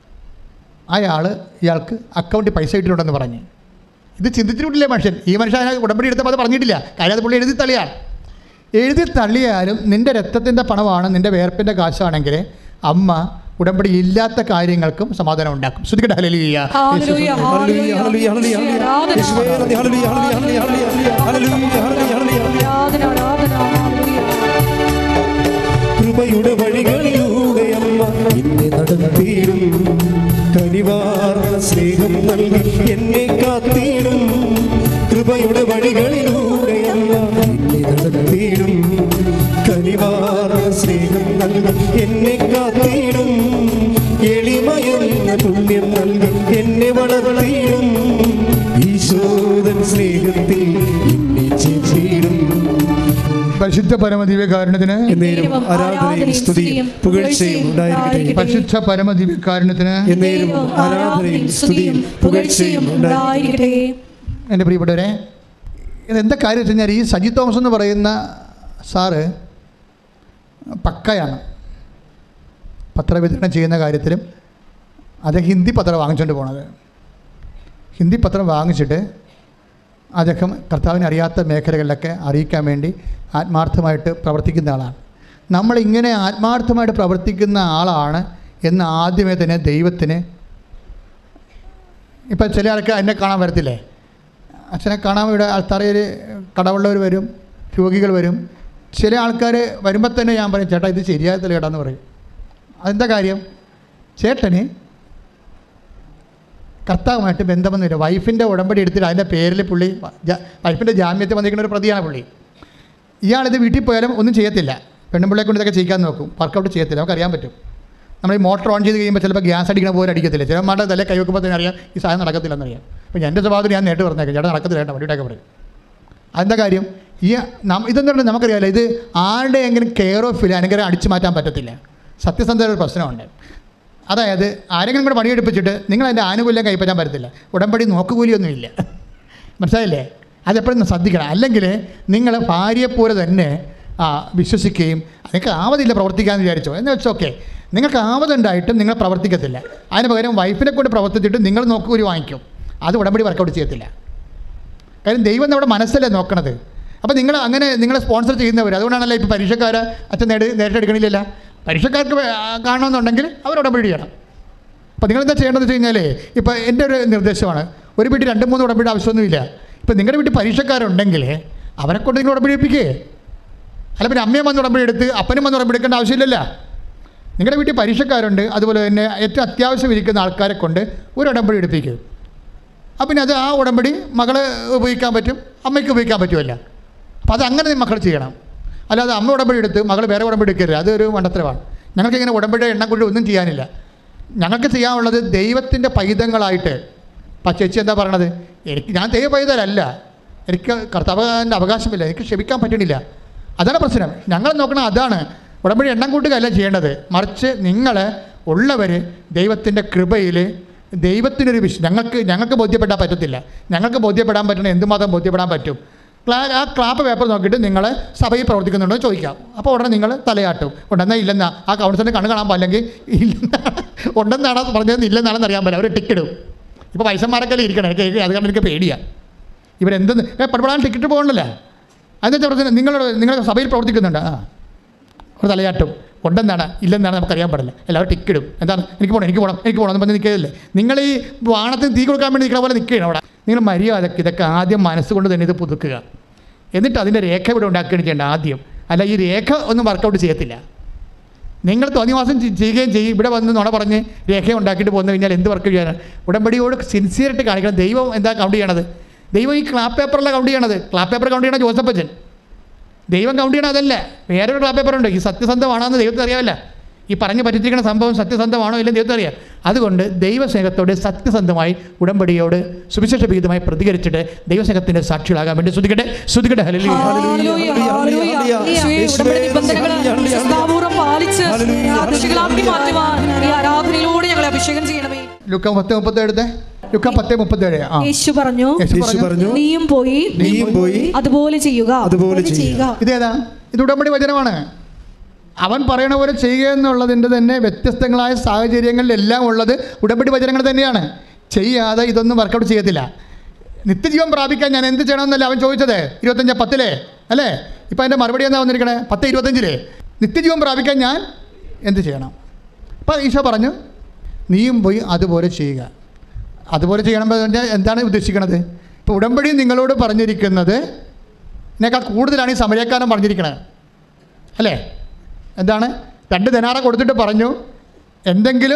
അയാൾ ഇയാൾക്ക് അക്കൗണ്ടിൽ പൈസ ഇട്ടിട്ടുണ്ടെന്ന് പറഞ്ഞ് ഇത് ചിന്തിച്ചിട്ടില്ലേ മനുഷ്യൻ ഈ മനുഷ്യൻ അതിനെ ഉടമ്പടി എടുത്തപ്പോൾ അത് പറഞ്ഞിട്ടില്ല കാര്യം അത് പുള്ളി എഴുതി തള്ളിയാണ് എഴുതി തള്ളിയാലും നിൻ്റെ രക്തത്തിൻ്റെ പണമാണ് നിൻ്റെ വേർപ്പിൻ്റെ കാശാണെങ്കിൽ അമ്മ ഉടമ്പടി ഇല്ലാത്ത കാര്യങ്ങൾക്കും സമാധാനം ഉണ്ടാക്കും ശ്രുതിക്കട്ടെ ഹല്ലേലൂയ. ഹല്ലേലൂയ, ഹല്ലേലൂയ, ഹല്ലേലൂയ, ഹല്ലേലൂയ, ഹല്ലേലൂയ. ആരാധന, യേശുവേ, നന്ദി, ഹല്ലേലൂയ, ഹല്ലേലൂയ, ഹല്ലേലൂയ, ഹല്ലേലൂയ, ഹല്ലേലൂയ, ഹല്ലേലൂയ. ആരാധന, ആരാധന, ഹല്ലേലൂയ. കൃപയുടെ വഴികളിലൂടെയമ്മ എന്നെ നടത്തിയിടും കനിവാർന്ന സ്നേഹം നൽകി എന്നെ കാത്തിടും കൃപയുടെ വഴികളിലൂടെയമ്മ എന്നെ നടത്തിയിടും കനിവാർന്ന സ്നേഹം നൽകി എന്നെ കാത്തിടും എളിമയെന്ന പുണ്യം നൽകി എന്നെ വളർത്തിയിടും ഈശോ സൂതൻ സ്നേഹത്തിൽ എന്നെ ചേർത്തിടും പരിശുദ്ധ പരമദിവ്യകാരുണ്യത്തിന് എന്നേരും ആരാധനയും സ്തുതിയും പുകഴ്ചയും ഉണ്ടായിരിക്കട്ടെ പരിശുദ്ധ പരമദിവ്യകാരുണ്യത്തിന് എന്നേരും ആരാധനയും സ്തുതിയും പുകഴ്ചയും ഉണ്ടായിരിക്കട്ടെ ഉണ്ടായിരിക്കട്ടെ എൻ്റെ പ്രിയപ്പെട്ടവരെ ഇതെന്താ കാര്യം വെച്ച് കഴിഞ്ഞാൽ ഈ സജി തോമസ് എന്ന് പറയുന്ന സാറ് പക്കയാണ് പത്രവിതരണം ചെയ്യുന്ന കാര്യത്തിലും അത് ഹിന്ദി പത്രം വാങ്ങിച്ചുകൊണ്ട് പോണത് ഹിന്ദി പത്രം വാങ്ങിച്ചിട്ട് അദ്ദേഹം കർത്താവിനെ അറിയാത്ത മേഖലകളിലൊക്കെ അറിയിക്കാൻ വേണ്ടി ആത്മാർത്ഥമായിട്ട് പ്രവർത്തിക്കുന്ന ആളാണ് നമ്മളിങ്ങനെ ആത്മാർത്ഥമായിട്ട് പ്രവർത്തിക്കുന്ന ആളാണ് എന്ന് ആദ്യമേ തന്നെ ദൈവത്തിന് ഇപ്പം ചില ആൾക്ക് എന്നെ കാണാൻ വരത്തില്ലേ അച്ഛനെ കാണാൻ ഇവിടെ ആൾത്തറയിൽ കടവുള്ളവർ വരും രോഗികൾ വരും ചില ആൾക്കാർ വരുമ്പോൾ തന്നെ ഞാൻ പറയും ചേട്ടാ ഇത് ശരിയാകത്തില്ല ചേട്ടാ എന്ന് പറയും അതെന്താ കാര്യം ചേട്ടന് കർത്താവുമായിട്ട് ബന്ധമൊന്നുമില്ല വൈഫിൻ്റെ ഉടമ്പടി എടുത്തിട്ട് അതിൻ്റെ പേരിൽ പുള്ളി ജാ- വൈഫിൻ്റെ ജാമ്യത്തിൽ വന്നിരിക്കുന്ന ഒരു പ്രതിയാണ് പുള്ളി ഇയാളിത് വീട്ടിൽ പോയാലും ഒന്നും ചെയ്യത്തില്ല പെണ്ണുപിള്ളയെ കൊണ്ട് ഇതൊക്കെ ചെയ്യിക്കാൻ നോക്കും വർക്കൗട്ട് ചെയ്യത്തില്ല നമുക്ക് അറിയാൻ പറ്റും നമ്മൾ ഈ മോട്ടർ ഓൺ ചെയ്ത് കഴിയുമ്പോൾ ചിലപ്പോൾ ഗ്യാസ് അടിക്കണ പോലെ അടിക്കത്തില്ല ചിലന്മാരുടെ തല കൈ വെക്കുമ്പോൾ തന്നെ അറിയാം ഈ സാധനം നടക്കത്തില്ലെന്നറിയാം അപ്പോൾ എൻ്റെ സ്വഭാവത്തിൽ ഞാൻ നേരിട്ട് പറഞ്ഞേക്കാം ചേട്ടാ നടക്കത്തില്ല ചേട്ടാ വണ്ടിയിട്ടൊക്കെ പറയും അതെന്താ കാര്യം ഈ നം ഇതെന്ന് പറഞ്ഞാൽ നമുക്കറിയാമല്ലോ ഇത് ആരുടെ എങ്കിലും കെയർ ഓഫ് ഇല്ല അനുഗ്രഹം അടിച്ചു മാറ്റാൻ പറ്റത്തില്ല സത്യസന്ധത ഒരു പ്രശ്നമുണ്ട് അതായത് ആരെങ്കിലും കൂടെ പണിയെടുപ്പിച്ചിട്ട് നിങ്ങൾ അതിൻ്റെ ആനുകൂല്യം കൈപ്പറ്റാൻ പറ്റത്തില്ല ഉടമ്പടി നോക്കുകൂലിയൊന്നുമില്ല മനസ്സിലായില്ലേ അതെപ്പോഴും ശ്രദ്ധിക്കണം അല്ലെങ്കിൽ നിങ്ങൾ ഭാര്യയെപ്പോലെ തന്നെ ആ, വിശ്വസിക്കുകയും നിങ്ങൾക്ക് ആവതില്ല പ്രവർത്തിക്കാമെന്ന് വിചാരിച്ചോ എന്ന് വെച്ചാൽ ഓക്കെ നിങ്ങൾക്ക് ആവതുണ്ടായിട്ടും നിങ്ങൾ പ്രവർത്തിക്കത്തില്ല അതിന് പകരം വൈഫിനെ കൊണ്ട് പ്രവർത്തിച്ചിട്ട് നിങ്ങൾ നോക്കുകൂലി വാങ്ങിക്കും അത് ഉടമ്പടി വർക്കൗട്ട് ചെയ്യത്തില്ല കാര്യം ദൈവം നമ്മുടെ മനസ്സല്ലേ നോക്കണത് അപ്പോൾ നിങ്ങൾ അങ്ങനെ നിങ്ങളെ സ്പോൺസർ ചെയ്യുന്നവർ അതുകൊണ്ടാണല്ലോ ഇപ്പോൾ പരീക്ഷക്കാരെ അച്ഛൻ നേടി നേരിട്ടെടുക്കണില്ലല്ല പരീക്ഷക്കാർക്ക് വേ- ആ, കാണണമെന്നുണ്ടെങ്കിൽ അവർ ഉടമ്പടി ചെയ്യണം അപ്പോൾ നിങ്ങളെന്താ ചെയ്യേണ്ടതെന്ന് വെച്ച് കഴിഞ്ഞാൽ ഇപ്പോൾ എൻ്റെ ഒരു നിർദ്ദേശമാണ് ഒരു വീട്ടിൽ രണ്ട് മൂന്ന് ഉടമ്പടി ആവശ്യമൊന്നുമില്ല ഇപ്പോൾ നിങ്ങളുടെ വീട്ടിൽ പരീക്ഷക്കാരുണ്ടെങ്കിൽ അവരെ കൊണ്ട് നിങ്ങൾ ഉടമ്പടി എടുപ്പിക്കേ അല്ല പിന്നെ അമ്മയും വന്ന് ഉടമ്പടി എടുത്ത് അപ്പനും വന്ന് ഉടമ്പടി എടുക്കേണ്ട ആവശ്യമില്ലല്ലോ നിങ്ങളുടെ വീട്ടിൽ പരീക്ഷക്കാരുണ്ട് അതുപോലെ തന്നെ ഏറ്റവും അത്യാവശ്യം ഇരിക്കുന്ന ആൾക്കാരെ കൊണ്ട് ഒരു ഉടമ്പടി എടുപ്പിക്കും അപ്പം പിന്നെ അത് ആ ഉടമ്പടി മകള് ഉപയോഗിക്കാൻ പറ്റും അമ്മയ്ക്ക് ഉപയോഗിക്കാൻ പറ്റുമല്ല അപ്പോൾ അത് അങ്ങനെ മക്കൾ ചെയ്യണം അല്ലാതെ അമ്മ ഉടമ്പടി എടുത്ത് മകൾ വേറെ ഉടമ്പടി എടുക്കരുത് അതൊരു മണ്ടത്തരമാണ് ഞങ്ങൾക്ക് ഇങ്ങനെ ഉടമ്പടി എണ്ണം കൊണ്ട് ഒന്നും ചെയ്യാനില്ല ഞങ്ങൾക്ക് ചെയ്യാനുള്ളത് ദൈവത്തിൻ്റെ പൈതങ്ങളായിട്ട് അപ്പം ചേച്ചി എന്താ പറയണത് എനിക്ക് ഞാൻ ദൈവ പൈതലല്ല എനിക്ക് കർത്താവിൻ്റെ അവകാശമില്ല എനിക്ക് ക്ഷമിക്കാൻ പറ്റണില്ല അതാണ് പ്രശ്നം ഞങ്ങൾ നോക്കണ അതാണ് ഉടമ്പടി എണ്ണം കൂട്ടുകയല്ല ചെയ്യേണ്ടത് മറിച്ച് നിങ്ങൾ ഉള്ളവർ ദൈവത്തിൻ്റെ കൃപയിൽ ദൈവത്തിനൊരു വിശ്വ ഞങ്ങൾക്ക് ഞങ്ങൾക്ക് ബോധ്യപ്പെടാൻ പറ്റത്തില്ല ഞങ്ങൾക്ക് ബോധ്യപ്പെടാൻ പറ്റണ എന്തുമാത്രം ബോധ്യപ്പെടാൻ പറ്റും ക്ലാ ആ ക്ലാപ്പ് പേപ്പർ നോക്കിയിട്ട് നിങ്ങൾ സഭയിൽ പ്രവർത്തിക്കുന്നുണ്ടോ എന്ന് ചോദിക്കാം അപ്പോൾ ഉടനെ നിങ്ങൾ തലയാട്ടും ഉണ്ടെന്നാ ഇല്ലെന്നാ ആ കൗൺസിലിന് കണ്ണ് കാണാൻ പാടില്ലെങ്കിൽ ഇല്ലെന്നാണ് ഉണ്ടെന്നാണ് പറഞ്ഞത് ഇല്ലെന്നാണെന്ന് അറിയാൻ പറ്റില്ല അവർ ടിക്കറ്റും ഇപ്പോൾ പൈസന്മാരൊക്കെ ഇരിക്കണം എനിക്ക് അത് കാരണം എനിക്ക് പേടിയാണ് ഇവരെന്തെന്ന് ഏ പടപെടാൻ ടിക്കറ്റ് പോകണല്ലേ അതെന്താ പ്രശ്നം നിങ്ങളോട് നിങ്ങൾ സഭയിൽ പ്രവർത്തിക്കുന്നുണ്ട് ആ ഒരു തലയാട്ടും ഉണ്ടെന്നാണ് ഇല്ലെന്നാണ് നമുക്കറിയാൻ പാടില്ല എല്ലാവരും ടിക്കിടും എന്താണ് എനിക്ക് പോകണം എനിക്ക് പോകണം എനിക്ക് പോകണം എന്ന് പറഞ്ഞ് നിൽക്കുകയല്ലേ നിങ്ങൾ ഈ വാണത്തിന് തീ കൊടുക്കാൻ വേണ്ടി നിൽക്കുന്ന പോലെ നിൽക്കുകയാണ് അവിടെ നിങ്ങൾ മര്യാദക്ക് ഇതൊക്കെ ആദ്യം മനസ്സുകൊണ്ട് തന്നെ ഇത് പുതുക്കുക എന്നിട്ട് അതിൻ്റെ രേഖ ഇവിടെ ഉണ്ടാക്കുകയാണ് ചെയ്യേണ്ടത് ആദ്യം അല്ല ഈ രേഖ ഒന്നും വർക്കൗട്ട് ചെയ്യത്തില്ല നിങ്ങൾ തോന്നിവാസം ചെ- ചെയ്യുകയും ചെയ്യും ഇവിടെ വന്ന് നുണ പറഞ്ഞ് രേഖ ഉണ്ടാക്കിയിട്ട് പോന്നു കഴിഞ്ഞാൽ എന്ത് വർക്ക് ചെയ്യാനാണ് ഉടമ്പടിയോട് സിൻസിയറായിട്ട് കാണിക്കണം ദൈവം എന്താ കൗണ്ട് ചെയ്യണത് ദൈവം ഈ ക്ലാപ്പ് പേപ്പറിലാണ് കൗണ്ട് ചെയ്യണത് ക്ലാപ്പ് പേപ്പർ കൗണ്ട് ചെയ്യണ ജോസഫച്ചൻ ദൈവം കൗണ്ട് ചെയ്യണ അതല്ല വേറൊരു ക്ലാപ്പ് പേപ്പർ ഉണ്ട് ഈ സത്യസന്ധമാണോ എന്ന് ദൈവത്തിന് അറിയാമല്ല ഈ പറഞ്ഞ് പറ്റിച്ചിരിക്കുന്ന സംഭവം സത്യസന്ധമാണോ ഇല്ലെന്ന് ദൈവത്തിന് അറിയാം അതുകൊണ്ട് ദൈവസ്നേഹത്തോട് സത്യസന്ധമായി ഉടമ്പടിയോട് സുവിശേഷവിഹിതമായി പ്രതികരിച്ചിട്ട് ദൈവസ്നേഹത്തിൻ്റെ സാക്ഷികളാകാൻ വേണ്ടി ശ്രുതിക്കട്ടെ ശ്രുതിക്കട്ടെ ഹല്ലേലൂയ. ഹല്ലേലൂയ, ഹല്ലേലൂയ. യേശുവേ, ഉടമ്പടി നിബന്ധനകൾ ശ്രദ്ധാപൂർവ്വം പാലിച്ച് സാക്ഷികളാക്കി മാറ്റുവാൻ ഈ ആരാധനയിലൂടെ ഞങ്ങളെ അഭിഷേകം ചെയ്യണമേ ലുക്ക പത്ത് മുപ്പത്തേഴ് എടുത്തേ ലുക്ക പത്ത് മുപ്പത്തേഴ് ആ യേശു പറഞ്ഞു യേശു യേശു പറഞ്ഞു പറഞ്ഞു നീയും പോയി നീയും പോയി അതുപോലെ ചെയ്യുക അതുപോലെ ചെയ്യുക. ഇതേതാ ഇത് ഉടമ്പടി വചനമാണ് അവൻ പറയണ പോലെ ചെയ്യുക എന്നുള്ളതിൻ്റെ തന്നെ വ്യത്യസ്തങ്ങളായ സാഹചര്യങ്ങളിലെല്ലാം ഉള്ളത് ഉടമ്പടി വചനങ്ങൾ തന്നെയാണ് ചെയ്യാതെ ഇതൊന്നും വർക്കൗട്ട് ചെയ്യത്തില്ല നിത്യജീവൻ പ്രാപിക്കാൻ ഞാൻ എന്ത് ചെയ്യണമെന്നല്ല അവൻ ചോദിച്ചത് ഇരുപത്തഞ്ച് പത്തിലേ അല്ലേ ഇപ്പം അതിൻ്റെ മറുപടി എന്താ വന്നിരിക്കണേ പത്ത് ഇരുപത്തഞ്ചിലേ നിത്യജീവൻ പ്രാപിക്കാൻ ഞാൻ എന്ത് ചെയ്യണം അപ്പം ഈശോ പറഞ്ഞു നീയും പോയി അതുപോലെ ചെയ്യുക അതുപോലെ ചെയ്യണം എന്ന് പറഞ്ഞാൽ എന്താണ് ഉദ്ദേശിക്കുന്നത് ഇപ്പോൾ ഉടമ്പടി നിങ്ങളോട് പറഞ്ഞിരിക്കുന്നത് ഇതിനേക്കാൾ കൂടുതലാണ് ഈ സമരക്കാരൻ പറഞ്ഞിരിക്കുന്നത് അല്ലേ എന്താണ് രണ്ട് ദിനാറ കൊടുത്തിട്ട് പറഞ്ഞു എന്തെങ്കിലും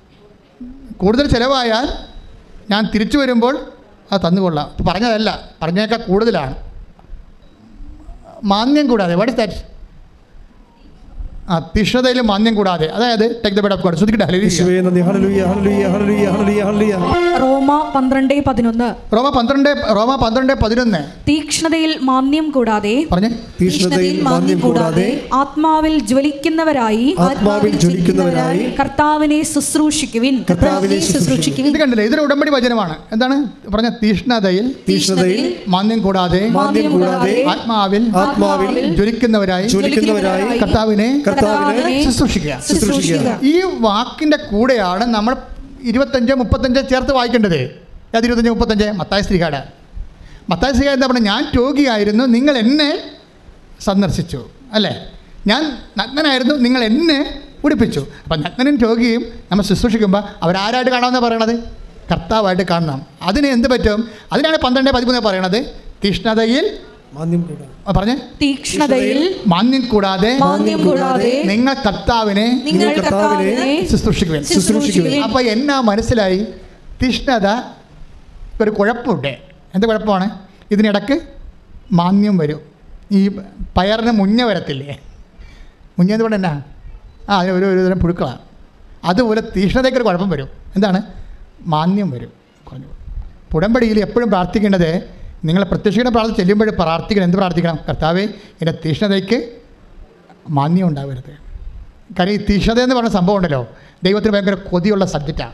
കൂടുതൽ ചിലവായാൽ ഞാൻ തിരിച്ചു വരുമ്പോൾ അത് തന്നുകൊള്ളാം ഇപ്പം പറഞ്ഞതല്ല പറഞ്ഞേക്കാൾ കൂടുതലാണ് മാന്യം കൂടാതെ വാട്ട് ഇസ് ദാറ്റ് ആ തീഷ്ണതയിലും മാന്യം കൂടാതെ അതായത് take the word of God ശ്രദ്ധിക്കട്ടെ ഹല്ലേലൂയ യേശുവേ നന്ദി ഹല്ലേലൂയ ഹല്ലേലൂയ ഹല്ലേലൂയ ഹല്ലേലൂയ ഹല്ലേലൂയ റോമ പന്ത്രണ്ട് പതിനൊന്ന് റോമ പന്ത്രണ്ട് റോമ പന്ത്രണ്ട് പതിനൊന്ന് തീക്ഷ്ണതയിൽ മാന്യം കൂടാതെ പറഞ്ഞേ തീഷ്ണതയിൽ മാന്യം കൂടാതെ ആത്മാവിൽ ജ്വലിക്കുന്നവരായി ആത്മാവിൽ ജ്വലിക്കുന്നവരായി കർത്താവിനെ ശുശ്രൂഷിക്കുവിൻ കർത്താവിനെ ശുശ്രൂഷിക്കും ഇത് കണ്ടില്ലേ ഇതൊരു ഉടമ്പടി വചനമാണ് എന്താണ് പറഞ്ഞ തീഷ്ണതയിൽ തീഷ്ണതയിൽ മാന്യം കൂടാതെ മാന്യം കൂടാതെ ആത്മാവിൽ ആത്മാവിൽ ജ്വലിക്കുന്നവരായി ജ്വലിക്കുന്നവരായി കർത്താവിനെ കർത്താവിനെ ശുശ്രൂഷിക്കുക ശുശ്രൂഷിക്കുക ഈ വാക്കിൻ്റെ കൂടെയാണ് നമ്മൾ ഇരുപത്തഞ്ച് മുപ്പത്തഞ്ച് ചേർത്ത് വായിക്കേണ്ടത് അത് ഇരുപത്തഞ്ച് മുപ്പത്തഞ്ച് മത്തായ സ്ത്രീകാട് മത്തായ സ്ത്രീകാട് എന്താ പറഞ്ഞാൽ ഞാൻ രോഗിയായിരുന്നു നിങ്ങൾ എന്നെ സന്ദർശിച്ചു അല്ലേ ഞാൻ നഗ്നനായിരുന്നു നിങ്ങൾ എന്നെ ഉടുപ്പിച്ചു അപ്പം നഗ്നനും രോഗിയും നമ്മൾ ശുശ്രൂഷിക്കുമ്പോൾ അവരാരായിട്ട് കാണാമെന്ന് പറയണത് കർത്താവായിട്ട് കാണണം അതിന് എന്ത് പറ്റും അതിനാണ് പന്ത്രണ്ട് പതിമൂന്ന് പറയണത് തീഷ്ണതയിൽ മാന്യം കൂടാതെ ആ, പറഞ്ഞേ തീക്ഷ്ണതയിൽ മാന്യം കൂടാതെ മാന്യം കൂടാതെ നിങ്ങൾ കർത്താവിനെ നിങ്ങൾ കർത്താവിനെ ശുശ്രൂഷിക്കുവാൻ ശുശ്രൂഷിക്കുവിൻ. അപ്പോൾ എന്നാ മനസ്സിലായി തീഷ്ണത ഒരു കുഴപ്പമുണ്ട് എന്ത് കുഴപ്പമാണ് ഇതിനിടക്ക് മാന്യം വരും ഈ പയറിന് മുഞ്ഞ വരത്തില്ലേ മുഞ്ഞ എന്ന് പറഞ്ഞാൽ എന്നാ ആ അതിന് ഒരു ഒരു തരം പുഴുക്കളാണ് അതുപോലെ തീഷ്ണതയ്ക്കൊരു കുഴപ്പം വരും എന്താണ് മാന്യം വരും കുറഞ്ഞു ഉടമ്പടിയിൽ എപ്പോഴും പ്രാർത്ഥിക്കേണ്ടത് നിങ്ങൾ പ്രത്യക്ഷീണ പ്രാർത്ഥന ചെല്ലുമ്പോൾ പ്രാർത്ഥിക്കണം എന്ത് പ്രാർത്ഥിക്കണം കർത്താവേ എൻ്റെ തീഷ്ണതയ്ക്ക് മാന്യം ഉണ്ടാവരുത് കാര്യം ഈ തീഷ്ണത എന്ന് പറഞ്ഞ സംഭവം ഉണ്ടല്ലോ ദൈവത്തിന് ഭയങ്കര കൊതിയുള്ള സബ്ജക്റ്റാണ്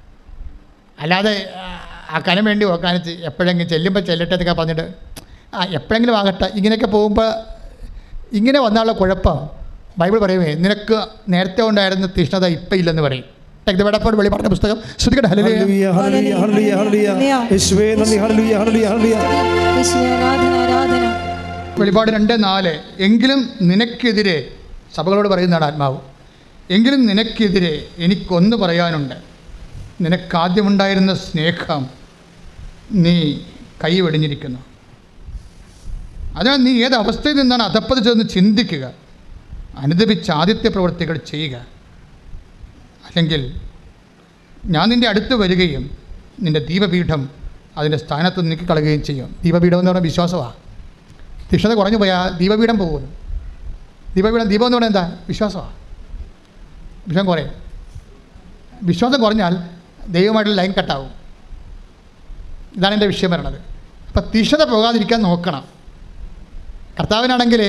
അല്ലാതെ ആ, ആ കനം വേണ്ടി കാണിച്ച് എപ്പോഴെങ്കിലും ചെല്ലുമ്പോൾ ചെല്ലട്ടെ എന്നൊക്കെ പറഞ്ഞിട്ട് ആ എപ്പോഴെങ്കിലും ആകട്ടെ ഇങ്ങനെയൊക്കെ പോകുമ്പോൾ ഇങ്ങനെ വന്നാലുള്ള കുഴപ്പം ബൈബിൾ പറയുമേ നിനക്ക് നേരത്തെ ഉണ്ടായിരുന്ന തീഷ്ണത ഇപ്പം ഇല്ലെന്ന് പറയും ടെക്തപടപ്പോട് വെളി പറഞ്ഞ പുസ്തകം ശ്രുതിക്കട്ടെ ഹല്ലേലൂയ ഹല്ലേലൂയ ഹല്ലേലൂയ ഹല്ലേലൂയ ഹല്ലേലൂയ യേശുവേ നന്ദി ഹല്ലേലൂയ ഹല്ലേലൂയ ഹല്ലേലൂയ ആരാധന ആരാധന വെളിപാട് രണ്ട് നാല് എങ്കിലും നിനക്കെതിരെ സഭകളോട് പറയുന്നതാണ് ആത്മാവ് എങ്കിലും നിനക്കെതിരെ എനിക്കൊന്ന് പറയാനുണ്ട് നിനക്കാദ്യമുണ്ടായിരുന്ന സ്നേഹം നീ കൈവെടിഞ്ഞിരിക്കുന്നു അതിനാൽ നീ ഏത് അവസ്ഥയിൽ നിന്നാണ് അധപ്പതിച്ചതെന്ന് ചിന്തിക്കുക അനുദപിച്ച് ആദ്യത്തെ പ്രവൃത്തികൾ ചെയ്യുക അല്ലെങ്കിൽ ഞാൻ നിൻ്റെ അടുത്ത് വരികയും നിൻ്റെ ദീപപീഠം അതിൻ്റെ സ്ഥാനത്ത് നീക്കിക്കളയുകയും ചെയ്യും ദീപപീഠം എന്ന് പറഞ്ഞാൽ വിശ്വാസമാണ് തീക്ഷണത കുറഞ്ഞു പോയാൽ ദീപപീഠം പോകുന്നു ദീപപീഠം ദീപം എന്ന് പറഞ്ഞാൽ എന്താ വിശ്വാസമാണ് വിശ്വാസം കുറയും വിശ്വാസം കുറഞ്ഞാൽ ദൈവമായിട്ടുള്ള ലൈൻ കട്ടാവും ഇതാണ് എൻ്റെ വിഷയം പറയണത് അപ്പം തീക്ഷണത പോകാതിരിക്കാൻ നോക്കണം കർത്താവിനാണെങ്കിൽ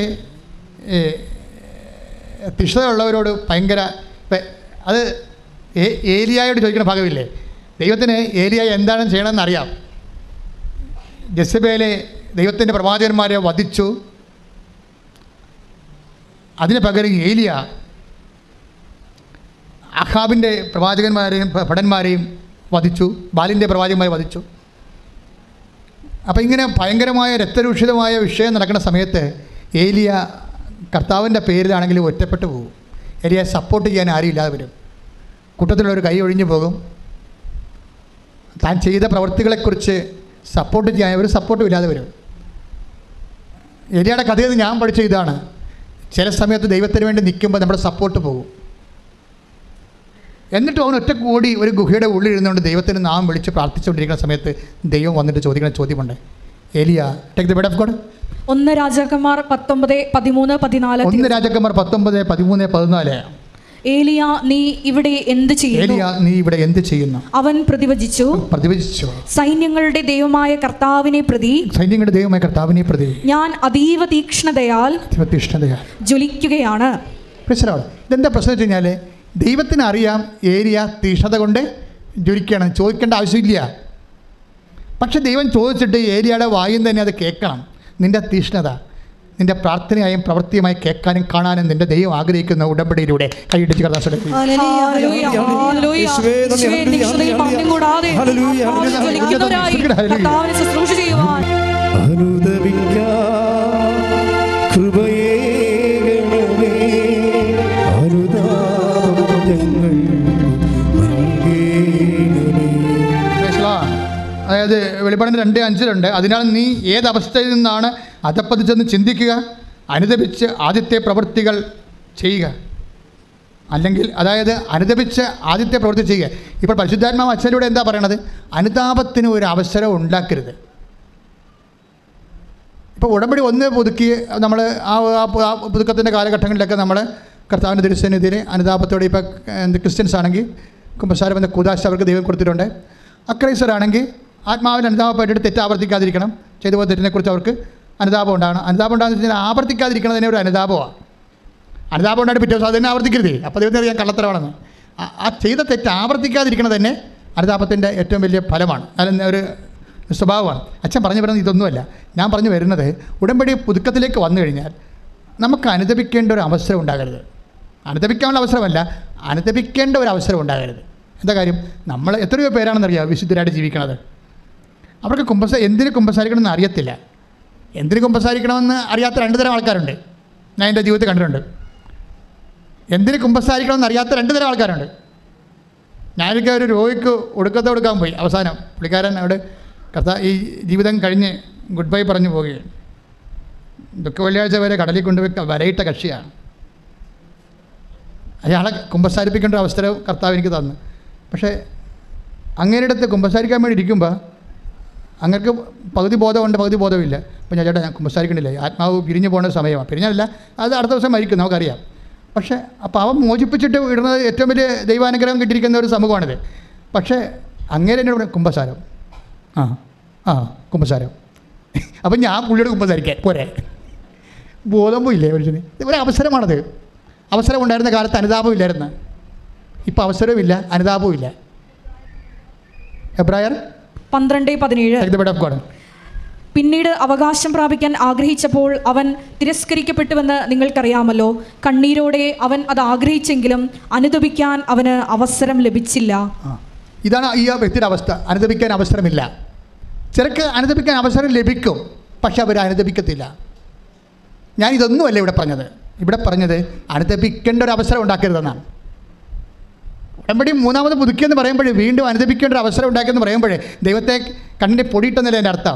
തീക്ഷണതയുള്ളവരോട് ഭയങ്കര ഇപ്പം അത് ഏ- ഏലിയായോട് ചോദിക്കുന്ന ഭാഗമില്ലേ ദൈവത്തിന് ഏലിയ എന്താണ് ചെയ്യണമെന്ന് അറിയാം ജെസബേലെ ദൈവത്തിൻ്റെ പ്രവാചകന്മാരെ വധിച്ചു അതിന് പകരം ഏലിയ അഹാബിൻ്റെ പ്രവാചകന്മാരെയും ഭ- ഭടന്മാരെയും വധിച്ചു ബാലിൻ്റെ പ്രവാചകന്മാരെ വധിച്ചു അപ്പോൾ ഇങ്ങനെ ഭയങ്കരമായ രക്തരൂഷിതമായ വിഷയം നടക്കുന്ന സമയത്ത് ഏലിയ കർത്താവിൻ്റെ പേരിലാണെങ്കിലും ഒറ്റപ്പെട്ടു പോകും ഏലിയ സപ്പോർട്ട് ചെയ്യാൻ ആരും ഇല്ലാതെ വരും കൂട്ടത്തിലുള്ളൊരു കൈ ഒഴിഞ്ഞു പോകും താൻ ചെയ്ത പ്രവൃത്തികളെക്കുറിച്ച് സപ്പോർട്ട് ചെയ്യാൻ ഒരു സപ്പോർട്ടും ഇല്ലാതെ വരും ഏലിയയുടെ കഥയിൽ നിന്ന് ഞാൻ പഠിച്ച ഇതാണ് ചില സമയത്ത് ദൈവത്തിന് വേണ്ടി നിൽക്കുമ്പോൾ നമ്മുടെ സപ്പോർട്ട് പോകും എന്നിട്ട് അവൻ ഒറ്റ കൂടി ഒരു ഗുഹയുടെ ഉള്ളിൽ ഇരുന്നുകൊണ്ട് ദൈവത്തിന് നാം വിളിച്ച് പ്രാർത്ഥിച്ചുകൊണ്ടിരിക്കുന്ന സമയത്ത് ദൈവം വന്നിട്ട് ചോദിക്കുന്ന ചോദ്യമുണ്ട് ഏലിയ take the word of God ഒന്ന് രാജാക്കന്മാർ പത്തൊമ്പത് പതിമൂന്ന് പതിനാല് ഒന്ന് രാജാക്കന്മാർ പത്തൊമ്പത് പതിമൂന്ന് പതിനാല് ഏലിയ നീ ഇവിടെ എന്ത് ചെയ്യുന്നു ഏലിയ നീ ഇവിടെ എന്ത് ചെയ്യുന്നു അവൻ പ്രതിവചിച്ചു പ്രതിവചിച്ചു സൈന്യങ്ങളുടെ ദൈവമായ കർത്താവിനെ പ്രതി സൈന്യങ്ങളുടെ ദൈവമായ കർത്താവിനെ പ്രതി ഞാൻ അതീവ തീക്ഷ്ണതയാൽ തീഷ്ണതയാൽ ജ്വലിക്കുകയാണ് മനസ്സിലാവും ഇതെന്താ പ്രശ്നം വെച്ച് കഴിഞ്ഞാൽ ദൈവത്തിന് അറിയാം ഏരിയ തീഷ്ണത കൊണ്ട് ജ്വലിക്കണം ചോദിക്കേണ്ട ആവശ്യമില്ല പക്ഷെ ദൈവം ചോദിച്ചിട്ട് ഏരിയയുടെ വായും തന്നെ അത് കേൾക്കണം നിൻ്റെ തീഷ്ണത നിൻ്റെ പ്രാർത്ഥനയായും പ്രവൃത്തിയുമായി കേൾക്കാനും കാണാനും നിൻ്റെ ദൈവം ആഗ്രഹിക്കുന്ന ഉടമ്പടിയിലൂടെ കൈയിടിച്ച് കർത്താൻ ഹല്ലേലൂയ, ഹല്ലേലൂയ. യേശുവേ, നന്ദി, യേശുവേ, ഹല്ലേലൂയ, തീക്ഷ്ണതയിൽ ഹല്ലേലൂയ. മാന്യം കൂടാതെ ഹല്ലേലൂയ, ആത്മാവിൽ ഹല്ലേലൂയ, ജ്വലിക്കുന്നവരായി ഹല്ലേലൂയ. കർത്താവിനെ ശുശ്രൂഷ ചെയ്യുവാൻ അനുദപിക്കാൻ കൃപയേകണമേ അനുതാപം ഞങ്ങൾ നൽകേണമേ അതായത് വെളിപ്പാടിന് രണ്ട് അഞ്ചിലുണ്ട് അതിനാൽ നീ ഏതവസ്ഥയിൽ നിന്നാണ് അധപ്പതിച്ചെന്ന് ചിന്തിക്കുക അനുദപിച്ച് ആദ്യത്തെ പ്രവൃത്തികൾ ചെയ്യുക അല്ലെങ്കിൽ അതായത് അനുദപിച്ച് ആദ്യത്തെ പ്രവൃത്തി ചെയ്യുക ഇപ്പോൾ പരിശുദ്ധാത്മാവ് അച്ഛനിലൂടെ എന്താ പറയണത് അനുതാപത്തിന് ഒരു അവസരം ഉണ്ടാക്കരുത് ഇപ്പോൾ ഉടമ്പടി ഒന്ന് പുതുക്കി നമ്മൾ ആ ആ പു- ആ പുതുക്കത്തിൻ്റെ കാലഘട്ടങ്ങളിലൊക്കെ നമ്മൾ കർത്താവിൻ്റെ തിരുസന്നിധിയിൽ അനുതാപത്തോടെ ഇപ്പോൾ എന്ത് ക്രിസ്ത്യൻസ് ആണെങ്കിൽ കുമ്പസാരം എന്ന കുതാശ അവർക്ക് ദൈവം കൊടുത്തിട്ടുണ്ട് അക്രൈസറാണെങ്കിൽ ആത്മാവിൽ അനുതാപപ്പെട്ടിട്ട് തെറ്റ് ആവർത്തിക്കാതിരിക്കണം ചെയ്തു പോയ തെറ്റിനെക്കുറിച്ച് അവർക്ക് അനുതാപം ഉണ്ടാകണം അനുതാപം ഉണ്ടാകുന്ന വെച്ചാൽ ആവർത്തിക്കാതിരിക്കണം തന്നെ ഒരു അനുതാപമാണ് അനുതാപം ഉണ്ടായിട്ട് പിറ്റേ ദിവസം അത് തന്നെ ആവർത്തിക്കരുതേ അപ്പോൾ ദൈവത്തിന് അറിയാൻ കള്ളത്തരമാണെന്ന് ആ- ആ ചെയ്ത തെറ്റ് ആവർത്തിക്കാതിരിക്കണം തന്നെ അനുതാപത്തിൻ്റെ ഏറ്റവും വലിയ ഫലമാണ് അല്ലെങ്കിൽ ഒരു സ്വഭാവമാണ് അച്ഛൻ പറഞ്ഞു വരുന്നത് ഇതൊന്നുമല്ല ഞാൻ പറഞ്ഞു വരുന്നത് ഉടമ്പടി പുതുക്കത്തിലേക്ക് വന്നു കഴിഞ്ഞാൽ നമുക്ക് അനുദപിക്കേണ്ട ഒരു അവസരം ഉണ്ടാകരുത് അനുദപിക്കാനുള്ള അവസരമല്ല അനുദപിക്കേണ്ട ഒരു അവസരം ഉണ്ടാകരുത് എന്താ കാര്യം നമ്മൾ എത്രയോ പേരാണെന്നറിയാം വിശുദ്ധരായിട്ട് ജീവിക്കണത് അവർക്ക് കുമ്പസ എന്തിന് കുമ്പസാരിക്കണമെന്ന് അറിയത്തില്ല എന്തിന് കുമ്പസാരിക്കണമെന്ന് അറിയാത്ത രണ്ട് തരം ആൾക്കാരുണ്ട് ഞാൻ എൻ്റെ ജീവിതത്തിൽ കണ്ടിട്ടുണ്ട് എന്തിന് കുമ്പസാരിക്കണമെന്ന് അറിയാത്ത രണ്ട് തരം ആൾക്കാരുണ്ട് ഞാനൊക്കെ ഒരു രോഗിക്ക് ഒടുക്കത്തെ കൊടുക്കാൻ പോയി അവസാനം പുള്ളിക്കാരൻ അവിടെ കഥ ഈ ജീവിതം കഴിഞ്ഞ് ഗുഡ് ബൈ പറഞ്ഞു പോവുകയാണ് ദുഃഖ വെള്ളിയാഴ്ച വരെ കടലിൽ കൊണ്ടുപോയി ക- വരയിട്ട കക്ഷിയാണ് അയാളെ കുമ്പസാരിപ്പിക്കേണ്ട ഒരു അവസരം കർത്താവ് എനിക്ക് തന്നു പക്ഷേ അങ്ങേരുടെ അടുത്ത് കുമ്പസാരിക്കാൻ വേണ്ടി ഇരിക്കുമ്പോൾ അങ്ങർക്ക് പകുതി ബോധമുണ്ട് പകുതി ബോധമില്ല അപ്പോൾ ഞാൻ ചേട്ടാ ഞാൻ കുമ്പസാരിക്കണില്ലേ ആത്മാവ് പിരിഞ്ഞു പോകുന്ന സമയമാണ് പിരിഞ്ഞല്ല അത് അടുത്ത ദിവസം മരിക്കും നമുക്കറിയാം പക്ഷേ ആ പാവം മോചിപ്പിച്ചിട്ട് ഇടുന്നത് ഏറ്റവും വലിയ ദൈവാനുഗ്രഹം കിട്ടിയിരിക്കുന്ന ഒരു സമൂഹമാണിത് പക്ഷേ അങ്ങേരെ എന്നോട് പറഞ്ഞു, കുമ്പസാരം ആ ആ കുമ്പസാരം അപ്പം ഞാൻ പുള്ളിയോട് കുമ്പസാരിക്കാൻ പോരെ ബോധം പോയില്ലേ മനുഷ്യന് ഇത് ഒരു അവസരമാണത് അവസരം ഉണ്ടായിരുന്ന കാലത്ത് അനുതാപം ഇല്ലായിരുന്നു ഇപ്പോൾ അവസരവുമില്ല അനുതാപവും ഇല്ല എബ്രായർ പന്ത്രണ്ട് പതിനേഴ് Take the word of God. പിന്നീട് അവകാശം പ്രാപിക്കാൻ ആഗ്രഹിച്ചപ്പോൾ അവൻ തിരസ്കരിക്കപ്പെട്ടുവെന്ന് നിങ്ങൾക്കറിയാമല്ലോ കണ്ണീരോടെ അവൻ അത് ആഗ്രഹിച്ചെങ്കിലും അനുദപിക്കാൻ അവന് അവസരം ലഭിച്ചില്ല ആ. ഇതാണ് ഈ ആ വ്യക്തിയുടെ അവസ്ഥ അനുദപിക്കാൻ അവസരമില്ല ചിലർക്ക് അനുദപിക്കാൻ അവസരം ലഭിക്കും പക്ഷെ അവർ അനുദപിക്കത്തില്ല ഞാൻ ഇതൊന്നുമല്ല ഇവിടെ പറഞ്ഞത് ഇവിടെ പറഞ്ഞത് അനുദപിക്കേണ്ട ഒരു അവസരം ഉണ്ടാക്കരുതെന്നാണ് ഉടമ്പടി മൂന്നാമത് പുതുക്കിയെന്ന് പറയുമ്പോഴേ വീണ്ടും അനുദപിക്കേണ്ട ഒരു അവസരം ഉണ്ടാക്കിയെന്ന് പറയുമ്പോഴേ ദൈവത്തെ കണ്ണിൻ്റെ പൊടിയിട്ടെന്നല്ലേ എൻ്റെ അർത്ഥം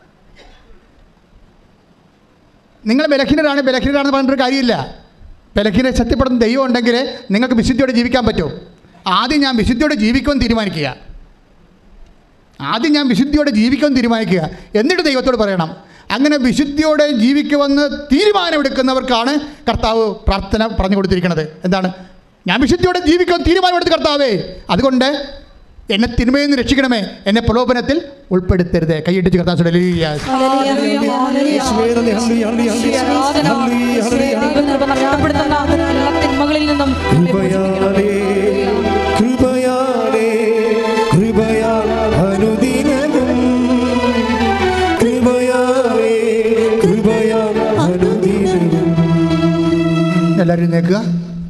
നിങ്ങൾ ബലഹീനരാണ് ബലഹീനരാണെന്ന് പറഞ്ഞിട്ടൊരു കാര്യമില്ല ബലഹീന ശക്തിപ്പെടുന്ന ദൈവം ഉണ്ടെങ്കിൽ നിങ്ങൾക്ക് വിശുദ്ധിയോടെ ജീവിക്കാൻ പറ്റും ആദ്യം ഞാൻ വിശുദ്ധിയോടെ ജീവിക്കുമെന്ന് തീരുമാനിക്കുക ആദ്യം ഞാൻ വിശുദ്ധിയോടെ ജീവിക്കുമെന്ന് തീരുമാനിക്കുക എന്നിട്ട് ദൈവത്തോട് പറയണം അങ്ങനെ വിശുദ്ധിയോടെ ജീവിക്കുമെന്ന് തീരുമാനമെടുക്കുന്നവർക്കാണ് കർത്താവ് പ്രാർത്ഥന പറഞ്ഞു കൊടുത്തിരിക്കുന്നത് എന്താണ് ഞാൻ വിശുദ്ധിയോടെ ജീവിക്കുമെന്ന് തീരുമാനമെടുത്ത് കർത്താവേ അതുകൊണ്ട് എന്നെ തിന്മയിൽ നിന്ന് രക്ഷിക്കണമേ എന്നെ പ്രലോഭനത്തിൽ ഉൾപ്പെടുത്തരുത് കൈയിട്ടിച്ച് കർത്താവ് ഹല്ലേലൂയ. യേശുവേ നന്ദി, ഹല്ലേലൂയ, ഹല്ലേലൂയ, ഹല്ലേലൂയ, ഹല്ലേലൂയ. ദൈവകൃപ നഷ്ടപ്പെടുത്തുന്ന എല്ലാ തിന്മകളിൽ നിന്നും കൃപയാലേ കൃപയാലേ കൃപയാൽ അനുദിനവും കൃപയാലേ കൃപയാൽ അനുദിനവും എല്ലാവരും നിൽക്കുക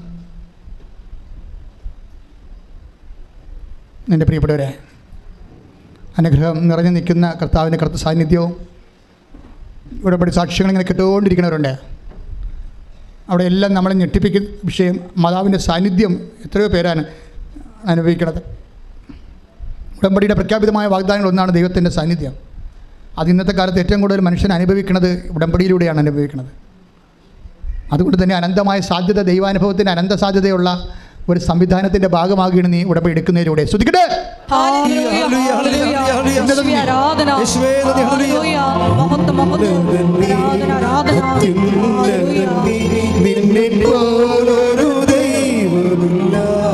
എൻ്റെ പ്രിയപ്പെട്ടവരെ അനുഗ്രഹം നിറഞ്ഞു നിൽക്കുന്ന കർത്താവിൻ്റെ കർത്ത സാന്നിധ്യവും ഉടമ്പടി സാക്ഷ്യങ്ങൾ ഇങ്ങനെ കേട്ടുകൊണ്ടിരിക്കുന്നവരുണ്ട് അവിടെ എല്ലാം നമ്മളെ ഞെട്ടിപ്പിക്കുന്ന വിഷയം മാതാവിൻ്റെ സാന്നിധ്യം എത്രയോ പേരാണ് അനുഭവിക്കുന്നത് ഉടമ്പടിയുടെ പ്രഖ്യാപിതമായ വാഗ്ദാനങ്ങൾ ഒന്നാണ് ദൈവത്തിൻ്റെ സാന്നിധ്യം അത് ഇന്നത്തെ കാലത്ത് ഏറ്റവും കൂടുതൽ മനുഷ്യൻ അനുഭവിക്കുന്നത് ഉടമ്പടിയിലൂടെയാണ് അനുഭവിക്കുന്നത് അതുകൊണ്ട് തന്നെ അനന്തമായ സാധ്യത ദൈവാനുഭവത്തിന് അനന്ത സാധ്യതയുള്ള ഒരു സംവിധാനത്തിൻ്റെ ഭാഗമാകുകയാണ് നീ ഉടമ്പടി എടുക്കുന്നതിലൂടെ ശ്രദ്ധിക്കട്ടെ ഹല്ലേലൂയ, ഹല്ലേലൂയ, ഹല്ലേലൂയ, ഹല്ലേലൂയ. യേശുവേ, ആരാധന യേശുവേ, നന്ദി, ഹല്ലേലൂയ. ഹല്ലേലൂയ. മഹത്വം, മഹത്വം. ആരാധന, ആരാധന. ഹല്ലേലൂയ. നിന്നെ പോലൊരു ദൈവമില്ല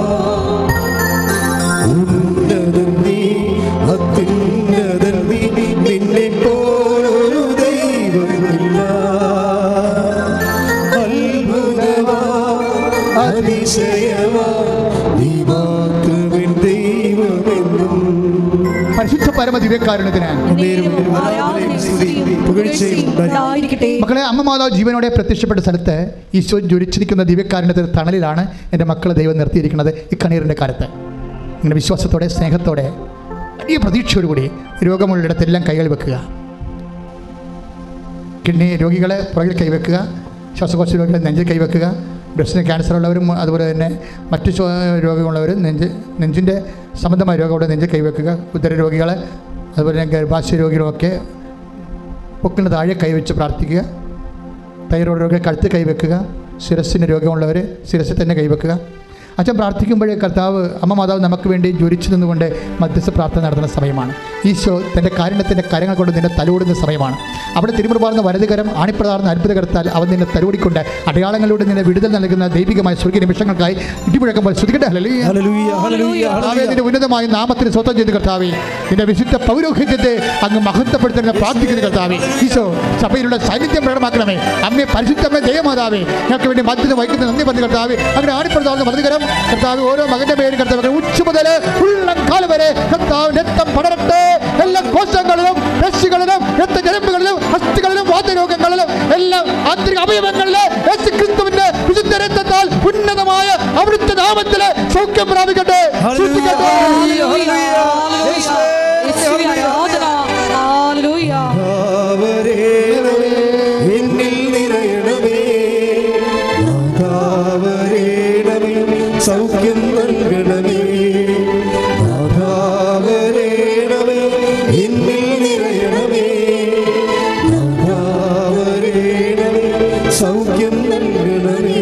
ഉന്നതൻ നീ അത്യുന്നതൻ നീ നിന്നെ പോലൊരു ദൈവമില്ല അത്ഭുതമാ അതിശയമാ നീ മാത്രമേ ദൈവമെന്നും പരിശുദ്ധ പരമ ദിവ്യകാരുണ്യത്തിന് നേരും ആരാധനയും സ്തുതിയും പുകഴ്ചയും ഉണ്ടായിരിക്കട്ടെ. ഉണ്ടായിരിക്കട്ടെ മക്കളെ അമ്മ മാതാവ് ജീവനോടെ പ്രത്യക്ഷപ്പെട്ട സ്ഥലത്ത് ഈശോ ജ്വലിച്ചിരിക്കുന്ന ദിവ്യകാരുണ്യത്തിന് തണലിലാണ് എൻ്റെ മക്കളെ ദൈവം നിർത്തിയിരിക്കുന്നത് ഈ കണ്ണീരിൻ്റെ കാലത്ത് ഇങ്ങനെ വിശ്വാസത്തോടെ സ്നേഹത്തോടെ ഈ പ്രതീക്ഷയോടുകൂടി രോഗമുള്ളിടത്തെല്ലാം കൈകൾ വെക്കുക കിഡ്നി രോഗികളെ പുറകിൽ കൈവെക്കുക ശ്വാസകോശ രോഗികളെ നെഞ്ചിൽ കൈവെക്കുക ബ്രസ്റ്റിന് ക്യാൻസർ ഉള്ളവരും അതുപോലെ തന്നെ മറ്റ് ശ്വ- രോഗമുള്ളവരും നെഞ്ച് നെഞ്ചിൻ്റെ സംബന്ധമായ രോഗമുള്ള നെഞ്ചിൽ കൈവെക്കുക ഉദര രോഗികളെ അതുപോലെ തന്നെ ഗർഭാശയ രോഗികളൊക്കെ പൊക്കിന് താഴെ കൈവച്ച് പ്രാർത്ഥിക്കുക തൈറോയ്ഡ് രോഗികൾ കഴുത്ത് കൈവെക്കുക ശിരസ്സിന് രോഗമുള്ളവർ ശിരസ്സിൽ തന്നെ കൈവെക്കുക അച്ഛൻ പ്രാർത്ഥിക്കുമ്പോഴേ കർത്താവ് അമ്മ മാതാവ് നമുക്ക് വേണ്ടി ജ്വലിച്ചു നിന്നുകൊണ്ട് മധ്യസ്ഥ പ്രാർത്ഥന നടത്തുന്ന സമയമാണ് ഈശോ തൻ്റെ കാരുണ്യത്തിൻ്റെ കരങ്ങൾ കൊണ്ട് നിന്നെ തലോടുന്ന സമയമാണ് അവിടെ തിരുമുറുപാർന്ന വലതുകരം ആണിപ്രതാർന്ന അത്ഭുതകരത്താൽ അവൻ നിന്നെ തലോടിക്കൊണ്ട് അടയാളങ്ങളിലൂടെ നിന്നെ വിടുതൽ നൽകുന്ന ദൈവികമായ സ്വർഗീയ നിമിഷങ്ങൾക്കായി ഇടിമുഴക്കുമ്പോൾ ശ്രുതിക്കട്ടെ ഹല്ലേലൂയ. ഹല്ലേലൂയ ഹല്ലേലൂയ കർത്താവേ, ഹല്ലേലൂയ നിന്റെ ഉന്നതമായ നാമത്തിന് സ്വന്തം ചെയ്ത് കർത്താവേ നിന്റെ വിശുദ്ധ പൗരോഹിത്യത്തെ അങ്ങ് മഹത്വപ്പെടുത്തുന്ന പ്രാർത്ഥിക്കുന്ന കർത്താവേ ഈശോ സഭയിലുള്ള സാന്നിധ്യം പ്രകടമാക്കണമേ അമ്മയെ പരിശുദ്ധമേ ദയമാതാവേ ഞങ്ങൾക്ക് വേണ്ടി മധ്യത്തിൽ വഹിക്കുന്ന നന്ദി പറഞ്ഞു കർത്താവേ അങ്ങനെ ആണിപ്പെടുത്താവുന്ന മധുകരം കർത്താവ് ഓരോ മകന്റെ പേരും കർത്താവ് അങ്ങനെ ഉച്ച മുതൽ ഉള്ളം കാലം വരെ കർത്താവ് രക്തം പടരട്ടെ എല്ലാ കോശങ്ങളിലും രക്ഷികളിലും രക്തജലമ്പുകളിലും അസ്ഥികളിലും വാതരോഗങ്ങളിലും എല്ലാം ആന്തരിക അവയവങ്ങളിലെ യേശു ക്രിസ്തുവിന്റെ വിശുദ്ധ രക്തത്താൽ ഉന്നതമായ അവിടുത്തെ നാമത്തിലെ സൗഖ്യം പ്രാപിക്കട്ടെ സൃഷ്ടിക്കട്ടെ. ഹല്ലേലൂയ യേശുവേ യേശുവേ, ആരാധന. ഹല്ലേലൂയ. നാഥാവരേണമേ, എന്നിൽ നിറയണമേ നാഥാവരേണമേ, സൗഖ്യം നൽകണമേ നാഥാവരേണമേ, എന്നിൽ നിറയണമേ നാഥാവരേണമേ, സൗഖ്യം നൽകണമേ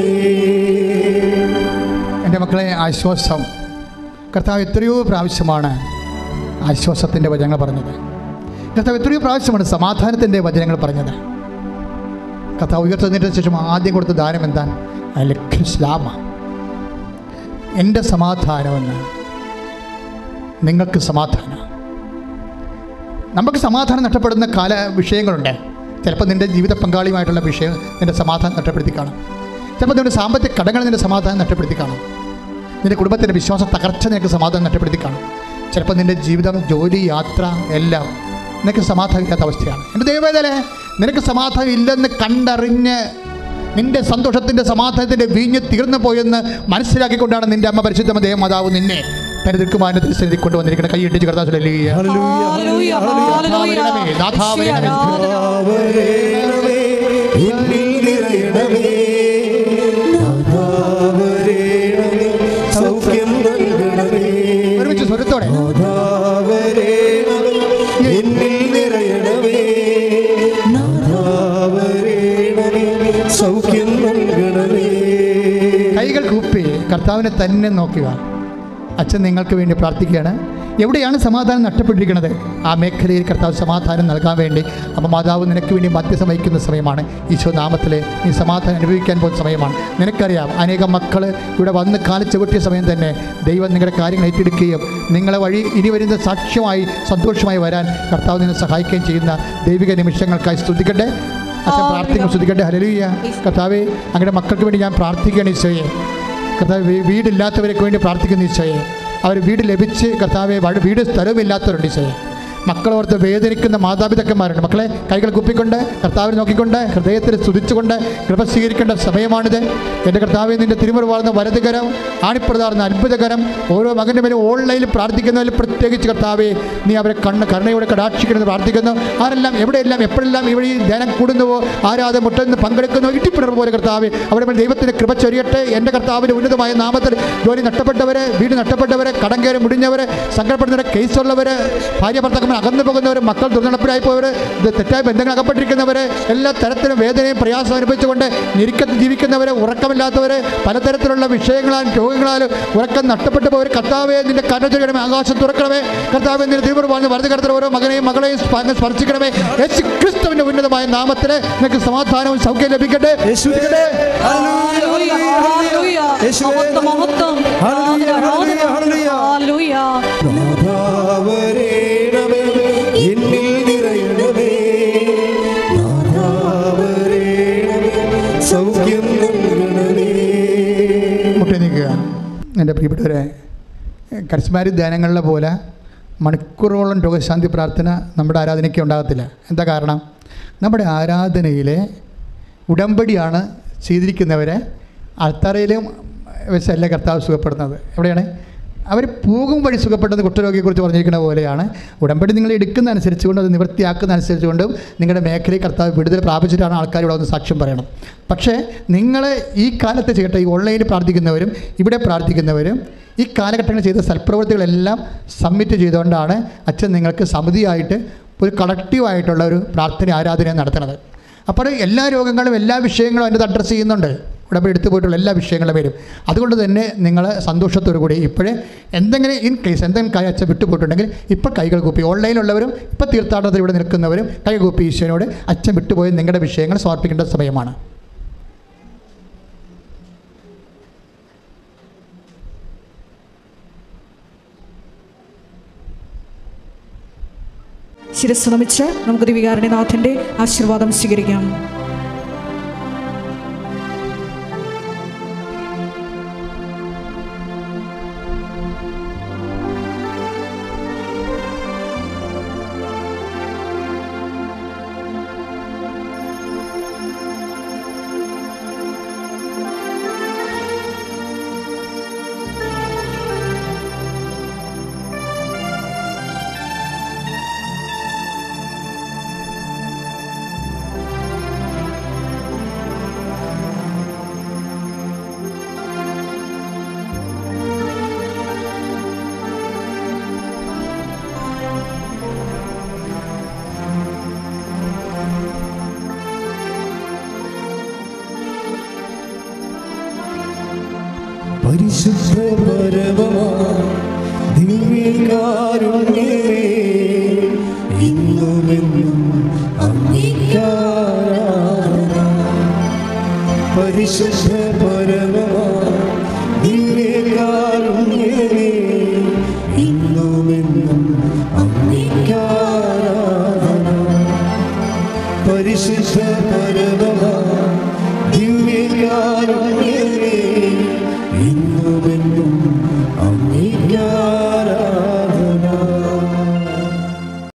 എൻ്റെ മക്കളെ ആശ്വാസം കർത്താവ് എത്രയോ പ്രാവശ്യമാണ് ആശ്വാസത്തിൻ്റെ വചനങ്ങൾ പറഞ്ഞത് കർത്താവ് എത്രയോ പ്രാവശ്യമാണ് സമാധാനത്തിൻ്റെ വചനങ്ങൾ പറഞ്ഞത് കർത്താവ് ഉയർത്തുന്നതിന് ശേഷം ആദ്യം കൊടുത്ത ദാനം എന്താണ് അലഖ്ലാമ എൻ്റെ സമാധാനമെന്ന് നിങ്ങൾക്ക് സമാധാനം നമുക്ക് സമാധാനം നഷ്ടപ്പെടുന്ന കാല വിഷയങ്ങളുണ്ട് ചിലപ്പോൾ നിൻ്റെ ജീവിത പങ്കാളിയുമായിട്ടുള്ള വിഷയം നിൻ്റെ സമാധാനം നഷ്ടപ്പെടുത്തി കാണും ചിലപ്പോൾ നിൻ്റെ സാമ്പത്തിക കടങ്ങൾ നിൻ്റെ സമാധാനം നഷ്ടപ്പെടുത്തി കാണും നിൻ്റെ കുടുംബത്തിൻ്റെ വിശ്വാസ തകർച്ച നിനക്ക് സമാധാനം നഷ്ടപ്പെടുത്തി കാണും ചിലപ്പോൾ നിൻ്റെ ജീവിതം ജോലി യാത്ര എല്ലാം നിനക്ക് സമാധാനം ഇല്ലാത്ത അവസ്ഥയാണ് എൻ്റെ ദൈവവേദനെ നിനക്ക് സമാധാനം ഇല്ലെന്ന് കണ്ടറിഞ്ഞ് നിന്റെ സന്തോഷത്തിൻ്റെ സമാധാനത്തിൻ്റെ വീഞ്ഞ് തീർന്നു പോയെന്ന് മനസ്സിലാക്കിക്കൊണ്ടാണ് നിന്റെ അമ്മ പരിശുദ്ധ ദേവമാതാവ് നിന്നെ തന്റെ ദീർഘമാനത്തിൽ സ്ഥിതി കൊണ്ടുവന്നിരിക്കുന്നത് കൈയിട്ടിച്ച് കർത്താവ് ഹല്ലേലൂയ ഹല്ലേലൂയ, ഹല്ലേലൂയ. നാഥാവേ, യേശുവേ, ആരാധന. നാഥാവരേണമേ, എന്നിൽ നിറയണമേ നാഥാവരേണമേ, സൗഖ്യം നൽകണമേ ഒരുമിച്ച് സ്വരത്തോടെ നാഥാവരേണമേ, എന്നിൽ നിറയണമേ നാഥാവരേണമേ, സൗഖ്യം നൽകണമേ കൈകൾ കൂപ്പി കർത്താവിനെ തന്നെ നോക്കുക അച്ഛൻ നിങ്ങൾക്ക് വേണ്ടി പ്രാർത്ഥിക്കുകയാണ് എവിടെയാണ് സമാധാനം നഷ്ടപ്പെട്ടിരിക്കുന്നത് ആ മേഖലയിൽ കർത്താവ് സമാധാനം നൽകാൻ വേണ്ടി അമ്മ മാതാവ് നിനക്ക് വേണ്ടി മധ്യസ്ഥം വഹിക്കുന്ന സമയമാണ് ഈശോ നാമത്തിൽ നീ സമാധാനം അനുഭവിക്കാൻ പോകുന്ന സമയമാണ് നിനക്കറിയാം അനേകം മക്കൾ ഇവിടെ വന്ന് കാലി ചവിട്ടിയ സമയം തന്നെ ദൈവം നിങ്ങളുടെ കാര്യങ്ങൾ ഏറ്റെടുക്കുകയും നിങ്ങളെ വഴി ഇനി വരുന്ന സാക്ഷ്യമായി സന്തോഷമായി വരാൻ കർത്താവ് നിന്നെ സഹായിക്കുകയും ചെയ്യുന്ന ദൈവിക നിമിഷങ്ങൾക്കായി സ്തുതിക്കട്ടെ അച്ഛൻ പ്രാർത്ഥിക്കും സ്തുതിക്കട്ടെ ഹലലുയ്യ കർത്താവെ അങ്ങനെ മക്കൾക്ക് വേണ്ടി ഞാൻ പ്രാർത്ഥിക്കുകയാണ് ഈശോയെ കർത്താവ് വീ- വീടില്ലാത്തവർക്ക് വേണ്ടി പ്രാർത്ഥിക്കുന്ന ഈശോയെ അവർ വീട് ലഭിച്ച് കർത്താവെ വഴി- വീട് സ്ഥലവുമില്ലാത്തവരുണ്ട് ഈശോയെ മക്കളോർത്ത് വേദനിക്കുന്ന മാതാപിതാക്കന്മാരുണ്ട് മക്കളെ കൈകൾ കുപ്പിക്കൊണ്ട് കർത്താവിനെ നോക്കിക്കൊണ്ട് ഹൃദയത്തിൽ സ്തുതിച്ചുകൊണ്ട് കൃപ സ്വീകരിക്കേണ്ട സമയമാണിത് എൻ്റെ കർത്താവെ നിൻ്റെ തിരുമുറി വാർന്ന വലതുകരം ആണിപ്രതാർന്ന അത്ഭുതകരം ഓരോ മകൻ്റെ മേലും ഓൺലൈനിൽ പ്രാർത്ഥിക്കുന്നതിൽ പ്രത്യേകിച്ച് കർത്താവെ നീ അവരെ കണ്ണ് കരുണയോടെ കടാക്ഷിക്കണമെന്ന് പ്രാർത്ഥിക്കുന്നു ആരെല്ലാം എവിടെയെല്ലാം എപ്പോഴെല്ലാം ഇവിടെ ഈ ധ്യാനം കൂടുന്നുവോ ആരാധന മുട്ടെന്ന് പങ്കെടുക്കുന്നു ഇട്ടിപ്പിണർ പോലെ കർത്താവ് അവിടെ മേൽ ദൈവത്തിൻ്റെ കൃപ ചൊരിയട്ടെ എൻ്റെ കർത്താവിൻ്റെ ഉന്നതമായ നാമത്തിൽ ജോലി നഷ്ടപ്പെട്ടവരെ വീട് നഷ്ടപ്പെട്ടവരെ കടം കയറി മുടിഞ്ഞവരെ സങ്കടപ്പെടുന്നവരെ കേസുള്ളവർ ഭാര്യ ഭർത്താക്കന്മാർ അകന്നു പോകുന്നവർ മക്കൾ ദുർനടപ്പിലായി പോയവർ ഇത് തെറ്റായ ബന്ധങ്ങൾ അകപ്പെട്ടിരിക്കുന്നവർ എല്ലാ തരത്തിലും വേദനയും പ്രയാസം അനുഭവിച്ചുകൊണ്ട് ഞെരുക്കത്തിൽ ജീവിക്കുന്നവർ ഉറക്കമില്ലാത്തവർ പലതരത്തിലുള്ള വിഷയങ്ങളാലും രോഗങ്ങളാലും ഉറക്കം നഷ്ടപ്പെട്ടു പോയവർ കർത്താവെ നിന്റെ കരുണ ആകാശം തുറക്കണമേ കർത്താവെ നിന്റെ തീവ്ര പറഞ്ഞ് വലതു കടത്തിൽ ഓരോ മകനെയും മകളെയും സ്പ- സ്പർശിക്കണമേ യേശു ക്രിസ്തുവിന്റെ ഉന്നതമായ നാമത്തിൽ നിനക്ക് സമാധാനവും സൗഖ്യം ലഭിക്കട്ടെ യേശുവേ ഹല്ലേലൂയ, ഹല്ലേലൂയ. യേശുവേ. മഹത്വം, മഹത്വം. ഹല്ലേലൂയ, ആരാധന, ഹല്ലേലൂയ, ഹല്ലേലൂയ. നാഥാവരേണമേ, എന്നിൽ നിറയണമേ നാഥാവരേണമേ, സൗഖ്യം നൽകണമേ മുട്ടി നിൽക്കുക എൻ്റെ പ്രിയപ്പെട്ടവരെ കരിസ്മാരി ധ്യാനങ്ങളിലെ പോലെ മണിക്കൂറുകളോളം രോഗശാന്തി പ്രാർത്ഥന നമ്മുടെ ആരാധനയ്ക്ക് ഉണ്ടാകത്തില്ല എന്താ കാരണം നമ്മുടെ ആരാധനയിലെ ഉടമ്പടിയാണ് ചെയ്തിരിക്കുന്നവരെ അൾത്തറയിലും വെച്ചല്ല കർത്താവ് സുഖപ്പെടുന്നത് എവിടെയാണ് അവർ പോകും വഴി സുഖപ്പെട്ടത് കുഷ്ഠരോഗിയെക്കുറിച്ച് പറഞ്ഞിരിക്കുന്ന പോലെയാണ് ഉടമ്പടി നിങ്ങൾ എടുക്കുന്ന അനുസരിച്ചുകൊണ്ടും അത് നിവൃത്തിയാക്കുന്ന അനുസരിച്ചുകൊണ്ടും നിങ്ങളുടെ മേഖലയിൽ കർത്താവ് വിടുതൽ പ്രാപിച്ചിട്ടാണ് ആൾക്കാർ ഇവിടെ വന്ന് സാക്ഷ്യം പറയണം പക്ഷേ നിങ്ങൾ ഈ കാലത്ത് ചെയ്യട്ടെ ഈ ഓൺലൈനിൽ പ്രാർത്ഥിക്കുന്നവരും ഇവിടെ പ്രാർത്ഥിക്കുന്നവരും ഈ കാലഘട്ടങ്ങളിൽ ചെയ്ത സൽപ്രവൃത്തികളെല്ലാം സബ്മിറ്റ് ചെയ്തുകൊണ്ടാണ് അച്ഛൻ നിങ്ങൾക്ക് സമിതിയായിട്ട് ഒരു കളക്റ്റീവായിട്ടുള്ള ഒരു പ്രാർത്ഥന ആരാധന നടത്തുന്നത് അപ്പോൾ എല്ലാ രോഗങ്ങളും എല്ലാ വിഷയങ്ങളും അതിൻ്റെ അഡ്രസ്സ് ചെയ്യുന്നുണ്ട് ഉടമ്പടി എടുത്തു പോയിട്ടുള്ള എല്ലാ വിഷയങ്ങളും വരും അതുകൊണ്ട് തന്നെ നിങ്ങൾ സന്തോഷത്തോടു കൂടി ഇപ്പോഴേ എന്തെങ്കിലും ഇൻ കേസ് എന്തെങ്കിലും കൈ അച്ഛൻ വിട്ടുപോയിട്ടുണ്ടെങ്കിൽ ഇപ്പോൾ കൈകൾ കൂപ്പി ഓൺലൈനിലുള്ളവരും ഇപ്പോൾ തീർത്ഥാടനത്തിൽ ഇവിടെ നിൽക്കുന്നവരും കൈ കൂപ്പി ഈശോനോട് അച്ഛൻ വിട്ടുപോയ നിങ്ങളുടെ വിഷയങ്ങൾ സമർപ്പിക്കേണ്ട സമയമാണ് ശിരസ് നമിച്ച് നമുക്ക് ദിവികാരണനാഥൻ്റെ ആശീർവാദം സ്വീകരിക്കാം പരിശുദ്ധ പരമമാ ദിവ്യകാരുണ്യമേ ഇന്നുമെന്നും അംഗീകാരാധന പരിശുദ്ധ പരമമാ ദിവ്യകാരുണ്യമേ ഇന്നുമെന്നും അംഗീകാരാധന പരിശുദ്ധ പരമമാ